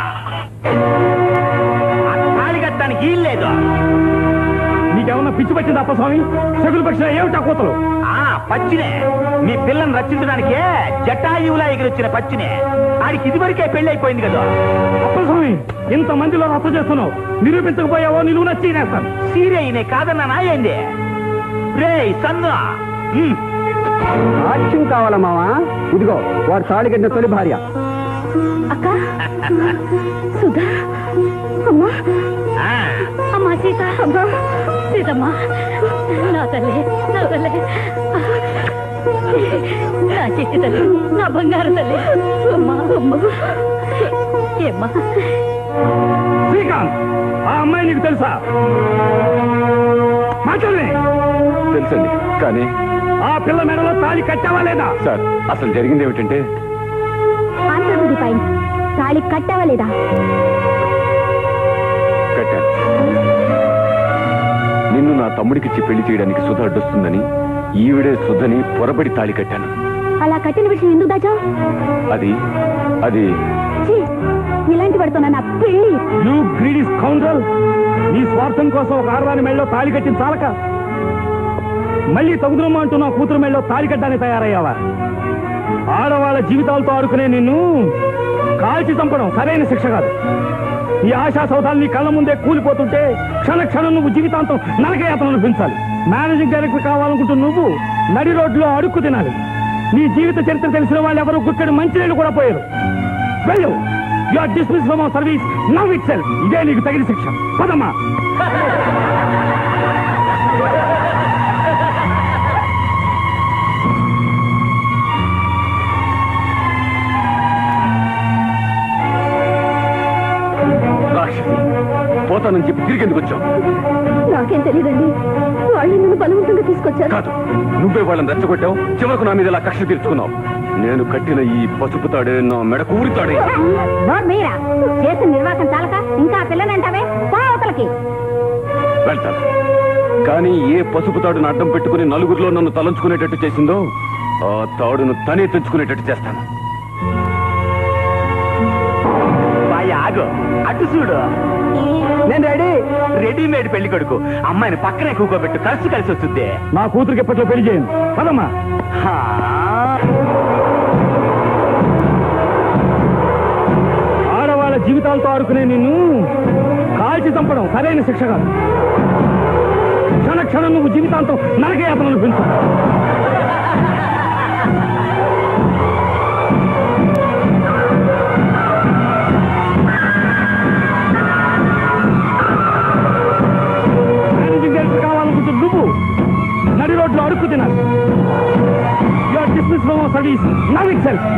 [SPEAKER 2] తాళి కట్టడానికి వీల్లేదు
[SPEAKER 4] నీకేమన్నా పిచ్చి పట్టింది అప్ప స్వామి చెగులు పక్షి ఏమిటా కూతలు
[SPEAKER 2] ఆ పచ్చినే మీ పిల్లని రక్షించడానికే జటాయువులా ఎగిరొచ్చిన పచ్చినే ఆడికి ఇదివరకే పెళ్లి అయిపోయింది కదా
[SPEAKER 4] అప్ప స్వామి ఇంత మందిలో రచ్చ చేస్తున్నావు నిరూపించకపోయావో నిలువు నచ్చినేస్తాను
[SPEAKER 2] సీరియనే కాదన్నా నాయంది రే సన్ను ఉమ్.
[SPEAKER 4] సాక్ష్యం కావాలా మావా ఇదిగో వాడు తాళి కట్టిన తొలి భార్య
[SPEAKER 6] అక్క సుధా అమ్మా
[SPEAKER 2] ఆ,
[SPEAKER 6] అమ్మా సీత అమ్మా సీతమ్మా నా తల్లి నా తల్లి నా చిట్టి తల్లి నా బంగారు తల్లి అమ్మా అమ్మా ఏమ్మా
[SPEAKER 4] శ్రీకాంత్ ఆ అమ్మాయి నీకు తెలుసా మాట్లాడలే
[SPEAKER 3] తెలుసండి కానీ
[SPEAKER 4] ఆ పిల్ల మెడలో తాళి కట్టావా లేదా
[SPEAKER 3] సార్ అసలు జరిగింది ఏమిటంటే
[SPEAKER 6] ఆన్సర్ టు ది పాయింట్ తాళి కట్టావా లేదా
[SPEAKER 3] కట్టాను నిన్ను నా తమ్ముడికిచ్చి పెళ్లి చేయడానికి సుధ అడ్డొస్తుందని ఈవిడే సుధని పొరబడి తాళి కట్టాను
[SPEAKER 6] అలా కట్టిన విషయం ఎందుకు దాచావు
[SPEAKER 3] అది అది
[SPEAKER 6] ఛీ, ఇలాంటి పడుతున్నా నా పెళ్లి
[SPEAKER 4] యూ గ్రీడీ స్కౌండ్రల్ నీ స్వార్థం కోసం ఒక ఆడదాని మెళ్ళలో తాళి కట్టిన చాలక మళ్ళీ తగుదరమ్మ అంటున్న కూతురు మెళ్ళలో తాళి కట్టడానికి తయారయ్యావా ఆడవాళ్ళ జీవితాలతో ఆడుకునే నిన్ను కాల్చి చంపడం సరైన శిక్ష కాదు ఈ ఆశా సౌధాలు నీ కళ్ళ ముందే కూలిపోతుంటే క్షణ క్షణం నువ్వు జీవితాంతం నరకయాతన అనిపించాలి మేనేజింగ్ డైరెక్టర్ కావాలనుకుంటున్న నువ్వు నడి రోడ్లో అడుక్కు తినాలి నీ జీవిత చరిత్ర తెలిసిన వాళ్ళు ఎవరు గుక్కడి మంచినీళ్ళు కూడా పోయారు వెళ్ళు you are dismiss from our service now itself ఇదే నీకు తగిన శిక్ష పదమ్మా
[SPEAKER 3] రాక్షసి పోతానని చెప్పి తిరిగి ఎందుకు వచ్చావు
[SPEAKER 6] నాకేం తెలియదండి వాళ్ళు నన్ను బలవంతంగా తీసుకొచ్చారు
[SPEAKER 3] కాదు నువ్వే వాళ్ళని రెచ్చగొట్టావు చివరకు నా మీద ఇలా కక్ష తీర్చుకున్నావు నేను కట్టిన ఈ పసుపు తాడే నా మెడకు ఊరి తాడే
[SPEAKER 7] నోరు మీరా చేసిన నిర్వాహకం చాలక ఇంకా ఆ పిల్లనంటావే పో అవతలకి
[SPEAKER 3] వెళ్తాను కానీ ఏ పసుపు తాడును అడ్డం పెట్టుకుని నలుగురిలో నన్ను తలంచుకునేటట్టు చేసిందో ఆ తాడును తనే తెంచుకునేటట్టు చేస్తాను
[SPEAKER 8] బాయ్ ఆగు అటు చూడు నేను రెడీ రెడీమేడ్ పెళ్లి కొడుకు అమ్మాయిని పక్కనే కూకోబెట్టు కలిసి కలిసి వస్తుంది
[SPEAKER 4] నా కూతురికి ఎప్పట్లో పెళ్లి చేయండి పదమ్మా
[SPEAKER 8] హా.
[SPEAKER 4] ఆడవాళ్ళ జీవితాలతో ఆడుకునే నిన్ను కాల్చి చంపడం సరైన శిక్ష కాదు క్షణ క్షణం నువ్వు జీవితాంతం నరకయాతన అనిపించాలి మేనేజింగ్ డైరెక్టర్ కావాలనుకుంటున్న నువ్వు నడి రోడ్లో అడుక్కు తినాలి you are dismiss from service now itself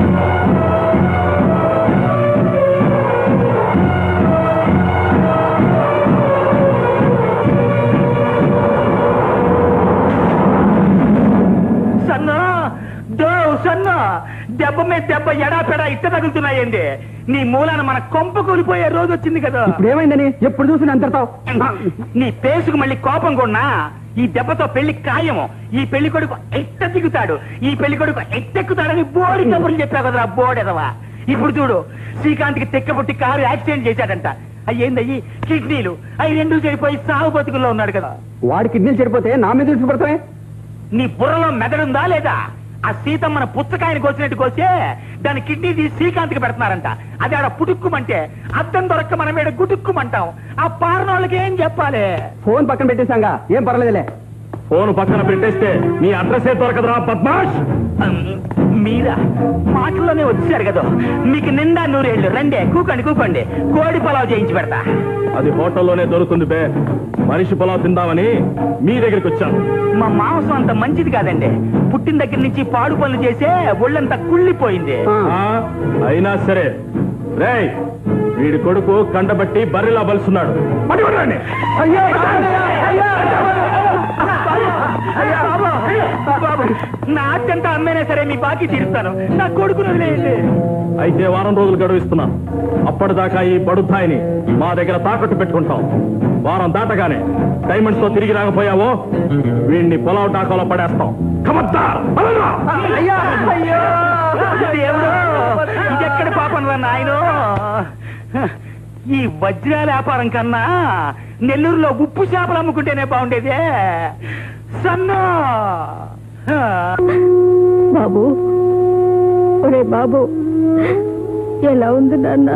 [SPEAKER 8] సన్నా దో సన్నా దెబ్బ మీద దెబ్బ ఎడా పెడా ఇట్ట తగులుతున్నాయండి నీ మూలాన మన కొంప కూలిపోయే రోజు వచ్చింది కదా
[SPEAKER 5] ఇప్పుడు ఏమైందని ఎప్పుడు చూసి అంతటావు
[SPEAKER 8] నీ పేసుకు మళ్ళీ కోపం కొన్నా ఈ దెబ్బతో పెళ్లి ఖాయము ఈ పెళ్లి కొడుకు ఎట్ట దిగుతాడు ఈ పెళ్లి కొడుకు ఎట్టెక్కుతాడని బోడి కబుర్లు చెప్పావు కదరా బోడెదవా ఇప్పుడు చూడు శ్రీకాంత్కి తెక్కబుట్టి కారు యాక్సిడెంట్ చేశాడంట అయ్యిందయ్యి కిడ్నీలు అవి రెండు చెడిపోయి సాగు బతుకుల్లో ఉన్నాడు కదా
[SPEAKER 5] వాడి కిడ్నీలు చెడిపోతే నా మీద దృష్టి పడతామే
[SPEAKER 8] నీ బుర్రలో మెదడుందా లేదా ఆ సీతమ్మన పుచ్చకాయని కోసినట్టు కోసే దాని కిడ్నీ తీసి శ్రీకాంత్కి పెడుతున్నారంట అది ఆడ పుటుక్కుమంటే అద్దం దొరక్క మనం ఈడ గుటుక్కుమంటాం ఆ పారనోళ్ళకి ఏం చెప్పాలి
[SPEAKER 5] ఫోన్ పక్కన పెట్టేశాంగా ఏం పర్లేదులే
[SPEAKER 4] ఫోన్ పక్కన పెట్టేస్తే నీ అడ్రస్ ఏ దొరకదురా బద్మాష్
[SPEAKER 8] అమ్, మీరా మాటల్లోనే వచ్చారు కదా మీకు నిండా నూరేళ్ళు రండే కూకండి కూకండి కోడి పలావ్ చేయించి పెడతా
[SPEAKER 4] అది హోటల్లోనే దొరుకుతుంది బే మనిషి పొలావ్ తిందామని మీ దగ్గరికి వచ్చాను
[SPEAKER 8] మా మాంసం అంత మంచిది కాదండి పుట్టిన దగ్గర నుంచి పాడు పనులు చేసే ఒళ్ళంతా కుళ్ళిపోయింది
[SPEAKER 4] ఆ, అయినా సరే రేయ్ వీడి కొడుకు కండబట్టి బర్రెలా బలుస్తున్నాడు పట్టుకోండి
[SPEAKER 8] బాబు, నా అత్యంతా అమ్మేనా సరే మీ బాకీ తీరుస్తాను నా కొడుకును వదిలేయండి
[SPEAKER 4] అయితే వారం రోజులు గడువిస్తున్నాను అప్పటిదాకా ఈ బడుద్దాయిని మా దగ్గర తాకట్టు పెట్టుకుంటాం వారం దాటగానే డైమండ్స్ తో తిరిగి రాకపోయావో వీడిని పొలావ్ టాకాలో పడేస్తాం ఖబర్దార్, పదండ్రా.
[SPEAKER 8] అయ్యో దేవుడు ఇదెక్కడ పాపం రా నాయనో ఈ వజ్రాల వ్యాపారం కన్నా నెల్లూరులో ఉప్పు చేపలు అమ్ముకుంటేనే బాగుండేదే సన్నా
[SPEAKER 6] బాబు ఒరే బాబు ఎలా ఉంది నాన్న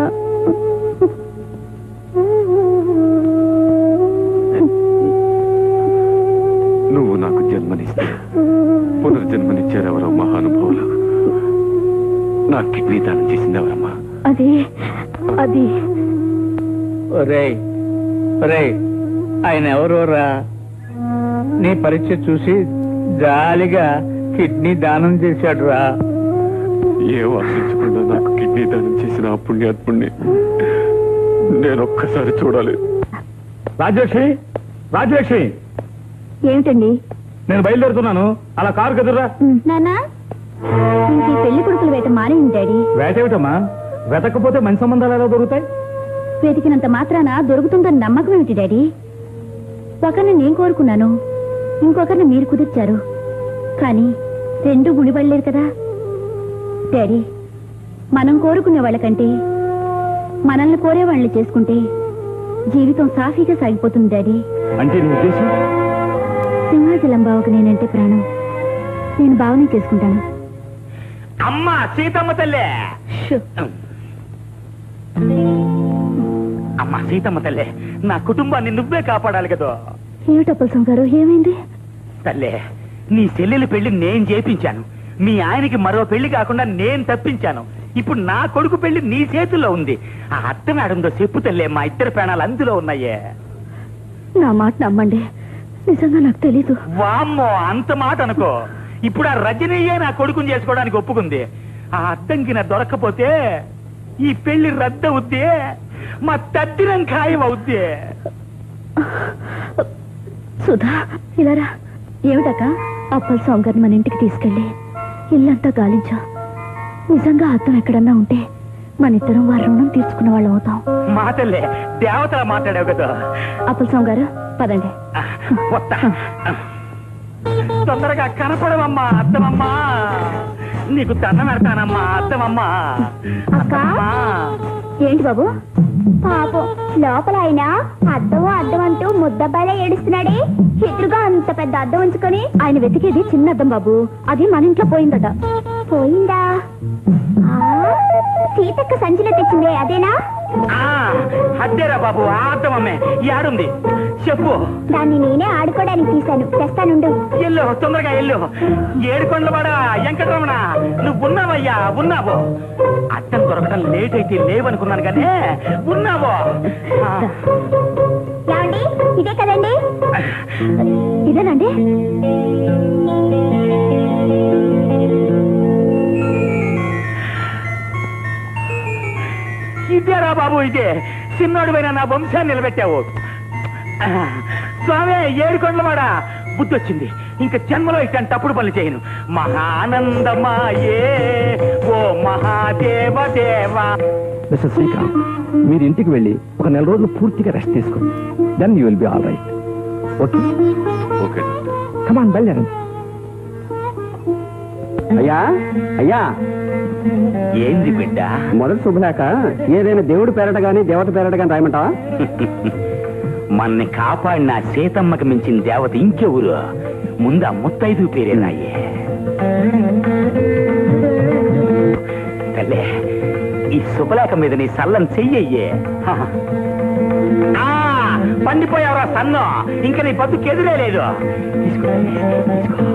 [SPEAKER 3] నువ్వు నాకు జన్మనిస్తే పునర్జన్మనిచ్చారెవరో మహానుభావులు నా కిడ్నీ దానం చేసింది ఎవరమ్మా
[SPEAKER 6] అది అది
[SPEAKER 2] ఒరేయ్ ఒరేయ్ ఆయన ఎవరోరా నీ పరీక్ష చూసి జాలిగా కిడ్నీ దానం చేశాడు రా
[SPEAKER 3] ఏం ఆశించకుండా నాకు కిడ్నీ దానం చేసిన ఆ పుణ్యాత్ముణ్ణి నేను ఒక్కసారి చూడాలి
[SPEAKER 4] రాజలక్ష్మి రాజలక్ష్మి
[SPEAKER 6] ఏమిటండి
[SPEAKER 4] నేను బయలుదేరుతున్నాను అలా కారు కదురా
[SPEAKER 6] నానా ఇంక ఈ పెళ్లి కొడుకులు వేట మానేయండి డాడీ
[SPEAKER 4] వేటేమిటమ్మా వెతకపోతే మంచి సంబంధాలు ఎలా దొరుకుతాయి
[SPEAKER 6] వెతికినంత మాత్రాన దొరుకుతుందని నమ్మకం ఏమిటి డాడీ ఒకరిని నేను కోరుకున్నాను ఇంకొకరిని మీరు కుదిర్చారు కానీ రెండు గుడిపడలేదు కదా డాడీ మనం కోరుకునే వాళ్ళకంటే మనల్ని కోరే వాళ్ళని చేసుకుంటే జీవితం సాఫీగా సాగిపోతుంది డాడీ
[SPEAKER 4] అంటే నీ ఉద్దేశం
[SPEAKER 6] సింహాచలం బావకు నేనంటే ప్రాణం నేను బావని చేసుకుంటాను
[SPEAKER 2] అమ్మ సీతమ్మ తల్లే
[SPEAKER 6] షూ.
[SPEAKER 2] అమ్మ సీతమ్మ తల్లే నా కుటుంబాన్ని నువ్వే కాపాడాలి కదా
[SPEAKER 6] ఏమిటప్పలసం గారు ఏమైంది
[SPEAKER 2] తల్లే నీ చెల్లెలి పెళ్లి నేను చేపించాను మీ ఆయనకి మరో పెళ్లి కాకుండా నేను తప్పించాను ఇప్పుడు నా కొడుకు పెళ్లి నీ చేతుల్లో ఉంది ఆ అత్త మేడంతో చెప్పు తల్లే మా ఇద్దరు ప్రాణాలు అందులో ఉన్నాయే
[SPEAKER 6] నా మాట నమ్మండి నిజంగా నాకు తెలీదు
[SPEAKER 2] వామ్మో అంత మాట అనుకో ఇప్పుడు ఆ రజనీయే నా కొడుకుని చేసుకోవడానికి ఒప్పుకుంది ఆ అద్దంకి నా దొరక్కపోతే ఈ పెళ్లి రద్దవుద్ది మా తద్దినం ఖాయం అవుద్ది
[SPEAKER 6] సుధా ఇలారా ఏమిటక్క అప్పల స్వామి గారిని మన ఇంటికి తీసుకెళ్ళి ఇల్లంతా గాలించా నిజంగా అర్థం ఎక్కడన్నా ఉంటే మన ఇద్దరం వారి రుణం తీర్చుకున్న వాళ్ళం అవుతాం
[SPEAKER 2] మా తల్లే దేవతలా మాట్లాడావు కదా
[SPEAKER 6] అప్పల స్వామి గారు పదండి
[SPEAKER 2] వస్తా తొందరగా కనపడవమ్మా అద్దమమ్మా నీకు దండం పెడతానమ్మా అద్దమమ్మా అద్దమమ్మా
[SPEAKER 10] ఏంటి బాబు పాపం లోపల ఆయన అద్దం అద్దం అంటూ ముద్దబ్బాయిలా ఏడుస్తున్నాడే ఎదురుగా అంత పెద్ద అద్దం ఉంచుకొని
[SPEAKER 6] ఆయన వెతికేది చిన్న అద్దం బాబు అది మన ఇంట్లో పోయిందట
[SPEAKER 10] పోయిందా ఆ, సీతక్క సంచిలో తెచ్చిందే అదేనా
[SPEAKER 2] ఆ, అద్దేరా బాబు ఆ అద్దమమ్మే యాడుంది చెప్పు
[SPEAKER 10] దాన్ని నేనే ఆడుకోవడానికి తీశాను తెస్తానుండు
[SPEAKER 2] ఎల్లు తొందరగా ఎల్లు ఏడుకొండవాడ వెంకటరమణ నువ్వు ఉన్నావయ్యా ఉన్నావు అద్దం దొరకడం లేట్ అయితే లేవనుకున్నాను కానీ ఉన్నావు ఆ,
[SPEAKER 10] ఏమండి ఇదే కదండి
[SPEAKER 6] ఇదేనండి
[SPEAKER 2] ఇదేరా బాబు ఇదే చిన్నోడు పైన నా వంశాన్ని నిలబెట్టావు ఆ, స్వామి ఏడుకొండలవాడ బుద్ధి వచ్చింది ఇంకా జన్మలో ఇట్లాంటి తప్పుడు పనులు చేయను మహానందమాయే ఓ మహాదేవ దేవా
[SPEAKER 1] మిస్టర్ శ్రీకాంత్ మీరు ఇంటికి వెళ్ళి ఒక నెల రోజులు పూర్తిగా రెస్ట్ తీసుకోండి then you will be all right okay
[SPEAKER 3] okay
[SPEAKER 1] come on బయలుదేరండి
[SPEAKER 8] అయ్యా అయ్యా
[SPEAKER 2] ఏంది బిడ్డ
[SPEAKER 8] మొదటి శుభలేక ఏదైనా దేవుడి పేరట గాని దేవత పేరట గాని రాయమంటావా
[SPEAKER 2] మన్ని కాపాడిన సీతమ్మకి మించిన దేవత ఇంకెవరు ముందు ఆ ముత్తైదు పేరే నాయే తల్లే ఈ శుభలేఖ మీద నీ సల్లం చెయ్యయ్యే హ. ఆ, పండిపోయావురా సన్ను ఇంకా నీ బతుకు ఎదురే లేదు తీసుకో, తీసుకో.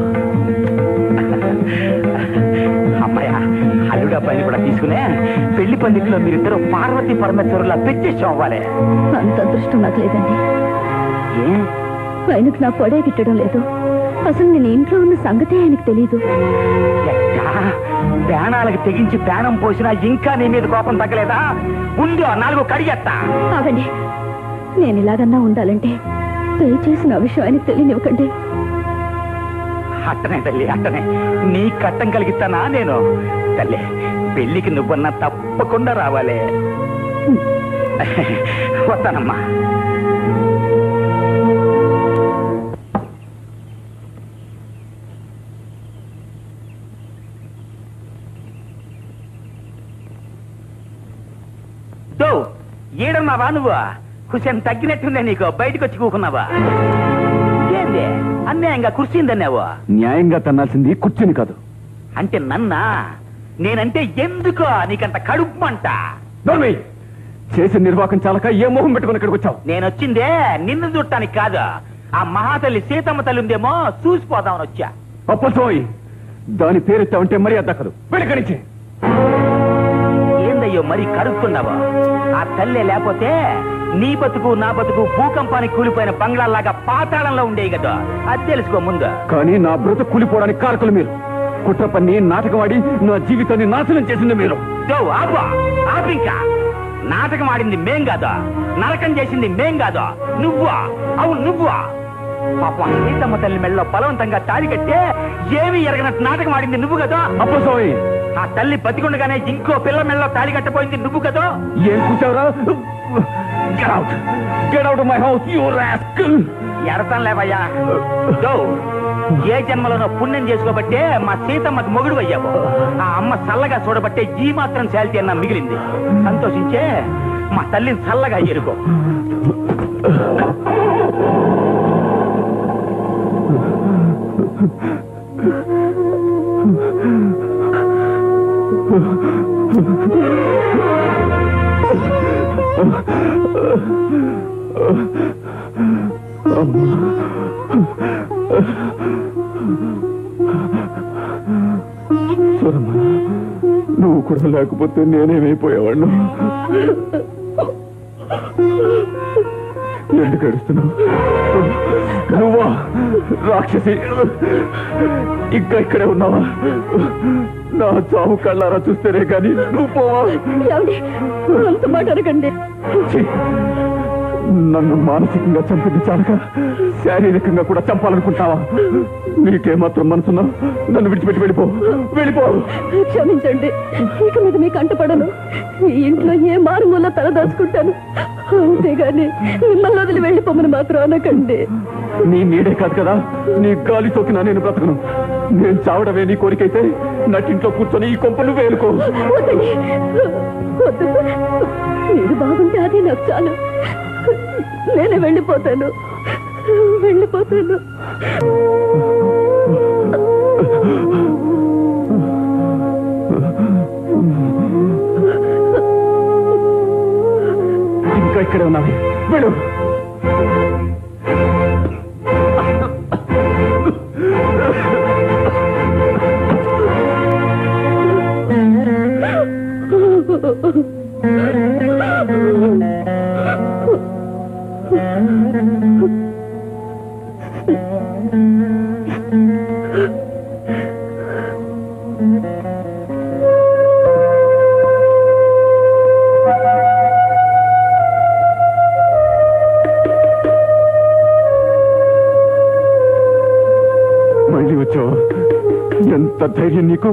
[SPEAKER 2] అమ్మాయ అల్లుడా పైన కూడా తీసుకునే పెళ్లి పందిట్లో మీరిద్దరు పార్వతీ పరమేశ్వరులా పెట్టేసి అవ్వాలి
[SPEAKER 6] అంత అదృష్టం నాకు లేదండి
[SPEAKER 2] ఏ
[SPEAKER 6] ఆయనకు నా పొడే గిట్టడం లేదు అసలు నేను ఇంట్లో ఉన్న సంగతే ఆయనకు తెలీదు
[SPEAKER 2] ఎట్టా? ప్రాణాలకు తెగించి ప్రాణం పోసినా ఇంకా నీ మీద కోపం తగ్గలేదా ఉందో నాలుగు కడిగెత్తా
[SPEAKER 6] ఆగండి నేను ఇలాగన్నా ఉండాలంటే దయచేసి నా విషయం ఆయనకు తెలియనివ్వకండి
[SPEAKER 2] అట్టనే తల్లి అట్టనే నీ కట్టం కలిగిస్తానా నేను తల్లి పెళ్లికి నువ్వన్నా తప్పకుండా రావాలి వస్తానమ్మా దో ఏడున్నావా నువ్వు కొంచెం తగ్గినట్టుందే నీకు బయటకు వచ్చి కూకున్నావా ఏంది అన్యాయంగా కుర్చీందన్నావు
[SPEAKER 3] న్యాయంగా తన్నాల్సింది కుర్చీని కాదు
[SPEAKER 2] అంటే నన్నా నేనంటే ఎందుకో నీకంత కడుపు అంట
[SPEAKER 3] నోర్మి చేసిన నిర్వాహకం చాలక ఏ మోహం పెట్టుకుని ఇక్కడికి వచ్చావు
[SPEAKER 2] నేను వచ్చిందే నిన్ను చూడటానికి కాదు ఆ మహాతల్లి సీతమ్మ తల్లి ఉందేమో చూసిపోదామని వచ్చా
[SPEAKER 3] అప్పసోయ్ దాని పేరెత్తావంటే మరీ దక్కదు వెళ్ళకనిచ్చే
[SPEAKER 2] ఏందయ్యో మరి కడుక్కున్నావా ఆ తల్లే లేకపోతే నీ బతుకు నా బతుకు భూకంపానికి కూలిపోయిన బంగ్లాల్లాగా పాతాళంలో ఉండేవి కదా అది తెలుసుకో ముందు
[SPEAKER 3] కానీ నా బ్రతుకు కూలిపోవడానికి కారకులు మీరు కుట్ర పన్ని నాటకం ఆడి నా జీవితాన్ని నాశనం చేసింది మీరు
[SPEAKER 2] దో ఆపా ఆపింకా నాటకం ఆడింది మేం కాదా నరకం చేసింది మేం కాదా నువ్వా అవును నువ్వా
[SPEAKER 8] పాపం సీతమ్మ తల్లి మెళ్ళలో బలవంతంగా తాళి కట్టే ఏమీ ఎరగనట్టు నాటకం ఆడింది నువ్వు కదా
[SPEAKER 4] అప్పుడు స్వామి
[SPEAKER 8] ఆ తల్లి బతికుండగానే ఇంకో పిల్ల మెళ్ళలో తాళి కట్టపోయింది నువ్వు కదా
[SPEAKER 4] ఏం కూర్చావురా get out get out my house you rascal
[SPEAKER 8] ఎడతాం లేవయ్యా దో, ఏ జన్మలోనో పుణ్యం చేసుకోబట్టే మా సీతమ్మకి మొగుడు అయ్యావు ఆ అమ్మ చల్లగా చూడబట్టే ఈ మాత్రం శాలిటీ అన్న మిగిలింది సంతోషించే మా తల్లిని చల్లగా ఎరుకో
[SPEAKER 4] సరమ్మా నువ్వు కూడా లేకపోతే నేనేమైపోయేవాడిను ఎందుకు ఏడుస్తున్నావు నువ్వా రాక్షసి ఇంకా ఇక్కడే ఉన్నావా నా చావు కళ్ళారా చూస్తేనే కానీ నువ్వు పోవా
[SPEAKER 6] ఏమండి అంత మాట అనకండి
[SPEAKER 4] ఛీ! నన్ను మానసికంగా చంపింది చాలక శారీరకంగా కూడా చంపాలనుకుంటావా నీకేమాత్రం మనసున్నావు నన్ను విడిచిపెట్టి వెళ్ళిపో వెళ్ళిపో
[SPEAKER 6] క్షమించండి ఇక మీద మీకు అంటపడను ఈ ఇంట్లో ఏ మారుమూల తలదాచుకుంటాను అంతేగాని మిమ్మల్ని వదిలి వెళ్ళిపోమని మాత్రం అనకండి
[SPEAKER 4] నీ నీడే కాదు కదా నీ గాలి సోకినా నేను బ్రతకను నేను చావడమే నీ కోరికైతే నటింట్లో కూర్చొని ఈ కొంపలు వేలుకో
[SPEAKER 6] వద్దండి వద్దు మీరు బాగుంటే అది నాకు చాలు నేనే వెళ్ళిపోతాను వెళ్ళిపోతాను
[SPEAKER 4] ఇంకా ఇక్కడే ఉన్నావు వెళ్ళు మళ్ళీ వచ్చావు ఎంత ధైర్యం నీకు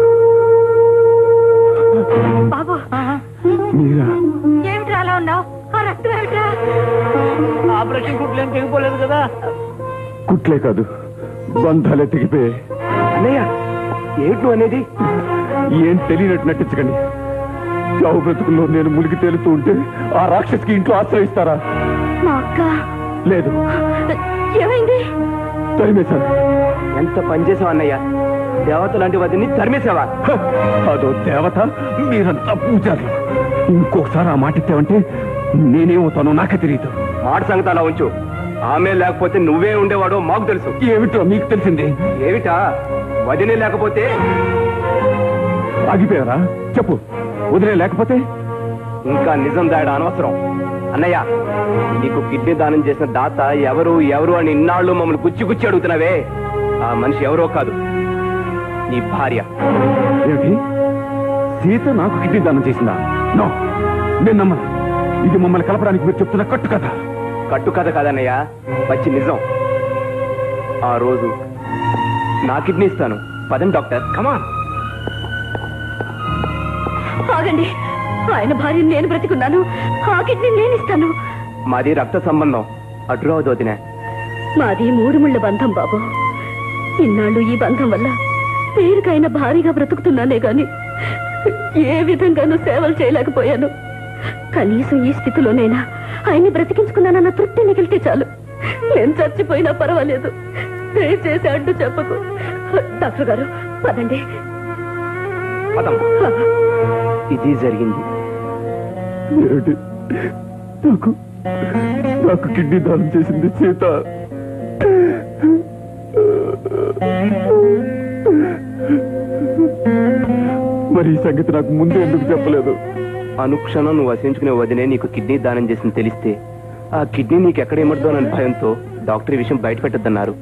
[SPEAKER 7] బాబు
[SPEAKER 4] మీరా
[SPEAKER 7] ఏమిట్రా అలా ఉన్నావు ఆ రక్తం ఏమిట్రా
[SPEAKER 2] ఆపరేషన్ కుట్లు ఏం తెగిపోలేదు కదా
[SPEAKER 4] కుట్లే కాదు బంధాలే తెగిపోయాయి
[SPEAKER 9] అన్నయ్య ఏమిటి నువ్వు అనేది
[SPEAKER 4] ఏం తెలియనట్టు నటించకండి చావు బ్రతుకుల్లో నేను మునిగి తేలుతూ ఉంటే ఆ రాక్షసికి ఇంట్లో ఆశ్రయిస్తారా
[SPEAKER 6] మా అక్క
[SPEAKER 4] లేదు
[SPEAKER 6] ఏమైంది
[SPEAKER 4] తరిమేశాను
[SPEAKER 9] ఎంత పనిచేసావు అన్నయ్య దేవత లాంటి వదిని తరిమేసావా
[SPEAKER 4] హ! అదో దేవత మీరంతా పూజారులు ఇంకొకసారి ఆ మాట ఇచ్చావంటే నేనేమవుతానో నాకే తెలియదు
[SPEAKER 9] మాట సంగతి అలా ఉంచు ఆమె లేకపోతే నువ్వే ఉండేవాడో మాకు తెలుసు
[SPEAKER 4] ఏమిటో మీకు తెలిసింది
[SPEAKER 9] ఏమిటా వదినే లేకపోతే
[SPEAKER 4] ఆగిపోయారా చెప్పు వదిలే లేకపోతే
[SPEAKER 9] ఇంకా నిజం దాయడం అనవసరం అన్నయ్య నీకు కిడ్నీ దానం చేసిన దాత ఎవరు ఎవరు అని ఇన్నాళ్ళు మమ్మల్ని గుచ్చి గుచ్చి అడుగుతున్నావే ఆ మనిషి ఎవరో కాదు నీ భార్య
[SPEAKER 4] ఏమిటి సీత నాకు కిడ్నీ దానం చేసిందా నో నేను నమ్మను ఇది మమ్మల్ని కలపడానికి మీరు చెప్తున్న కట్టు కదా
[SPEAKER 9] కట్టు కథ కాదన్నయ్య వచ్చి నిజం ఆ రోజు నా కిడ్నీ ఇస్తాను పదండి డాక్టర్ కమాన్
[SPEAKER 6] ఆగండి ఆయన భార్య నేను బ్రతికున్నాను ఆ కిడ్నీ నేను ఇస్తాను
[SPEAKER 9] మాది రక్త సంబంధం అటురావు వదినే
[SPEAKER 6] మాది మూడు ముళ్ళ బంధం బాబు ఇన్నాళ్ళు ఈ బంధం వల్ల పేరుకైన భారీగా బ్రతుకుతున్నానే గాని ఏ విధంగానూ సేవలు చేయలేకపోయాను కనీసం ఈ స్థితిలోనైనా ఆయన్ని బ్రతికించుకున్నానన్న తృప్తి మిగిలితే చాలు నేను చచ్చిపోయినా పర్వాలేదు దయచేసి అడ్డు చెప్పకు డాక్టర్ గారు పదండి
[SPEAKER 9] పదం ఇది జరిగింది
[SPEAKER 4] ఏమిటి నాకు నాకు కిడ్నీ దానం చేసింది సీత మరి ఈ సంగతి నాకు ముందే ఎందుకు చెప్పలేదు
[SPEAKER 9] అనుక్షణం నువ్వు వసించుకునే వదినే నీకు కిడ్నీ దానం చేసింది తెలిస్తే ఆ కిడ్నీ నీకు ఎక్కడ ఏమడుతోనని భయంతో డాక్టర్ ఈ విషయం బయట పెట్టద్దన్నారు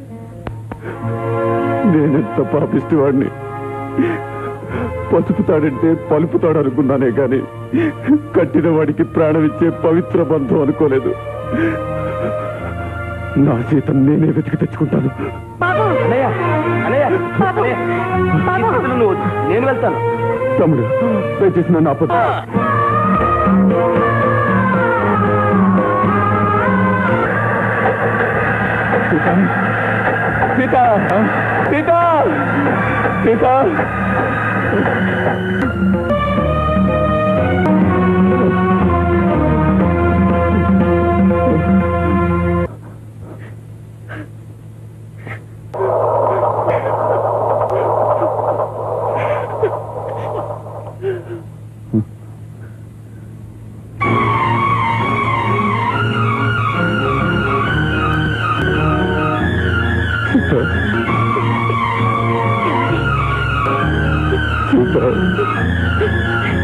[SPEAKER 4] నేనెంత పాపిస్తే వాడిని పసుపుతాడంటే పలుపుతాడు అనుకున్నానే గాని కట్టిన వాడికి ప్రాణం ఇచ్చే పవిత్ర బంధం అనుకోలేదు
[SPEAKER 3] నా సీత నేనే వెతికి తెచ్చుకుంటాను
[SPEAKER 9] అన్నయ్య అన్నయ్య అన్నయ్య, తీసుకెళ్ళు నువ్వు నేను వెళ్తాను
[SPEAKER 3] తమ్ముడు దయచేసి నన్ను ఆపొద్దు సీత సీత సీత సీత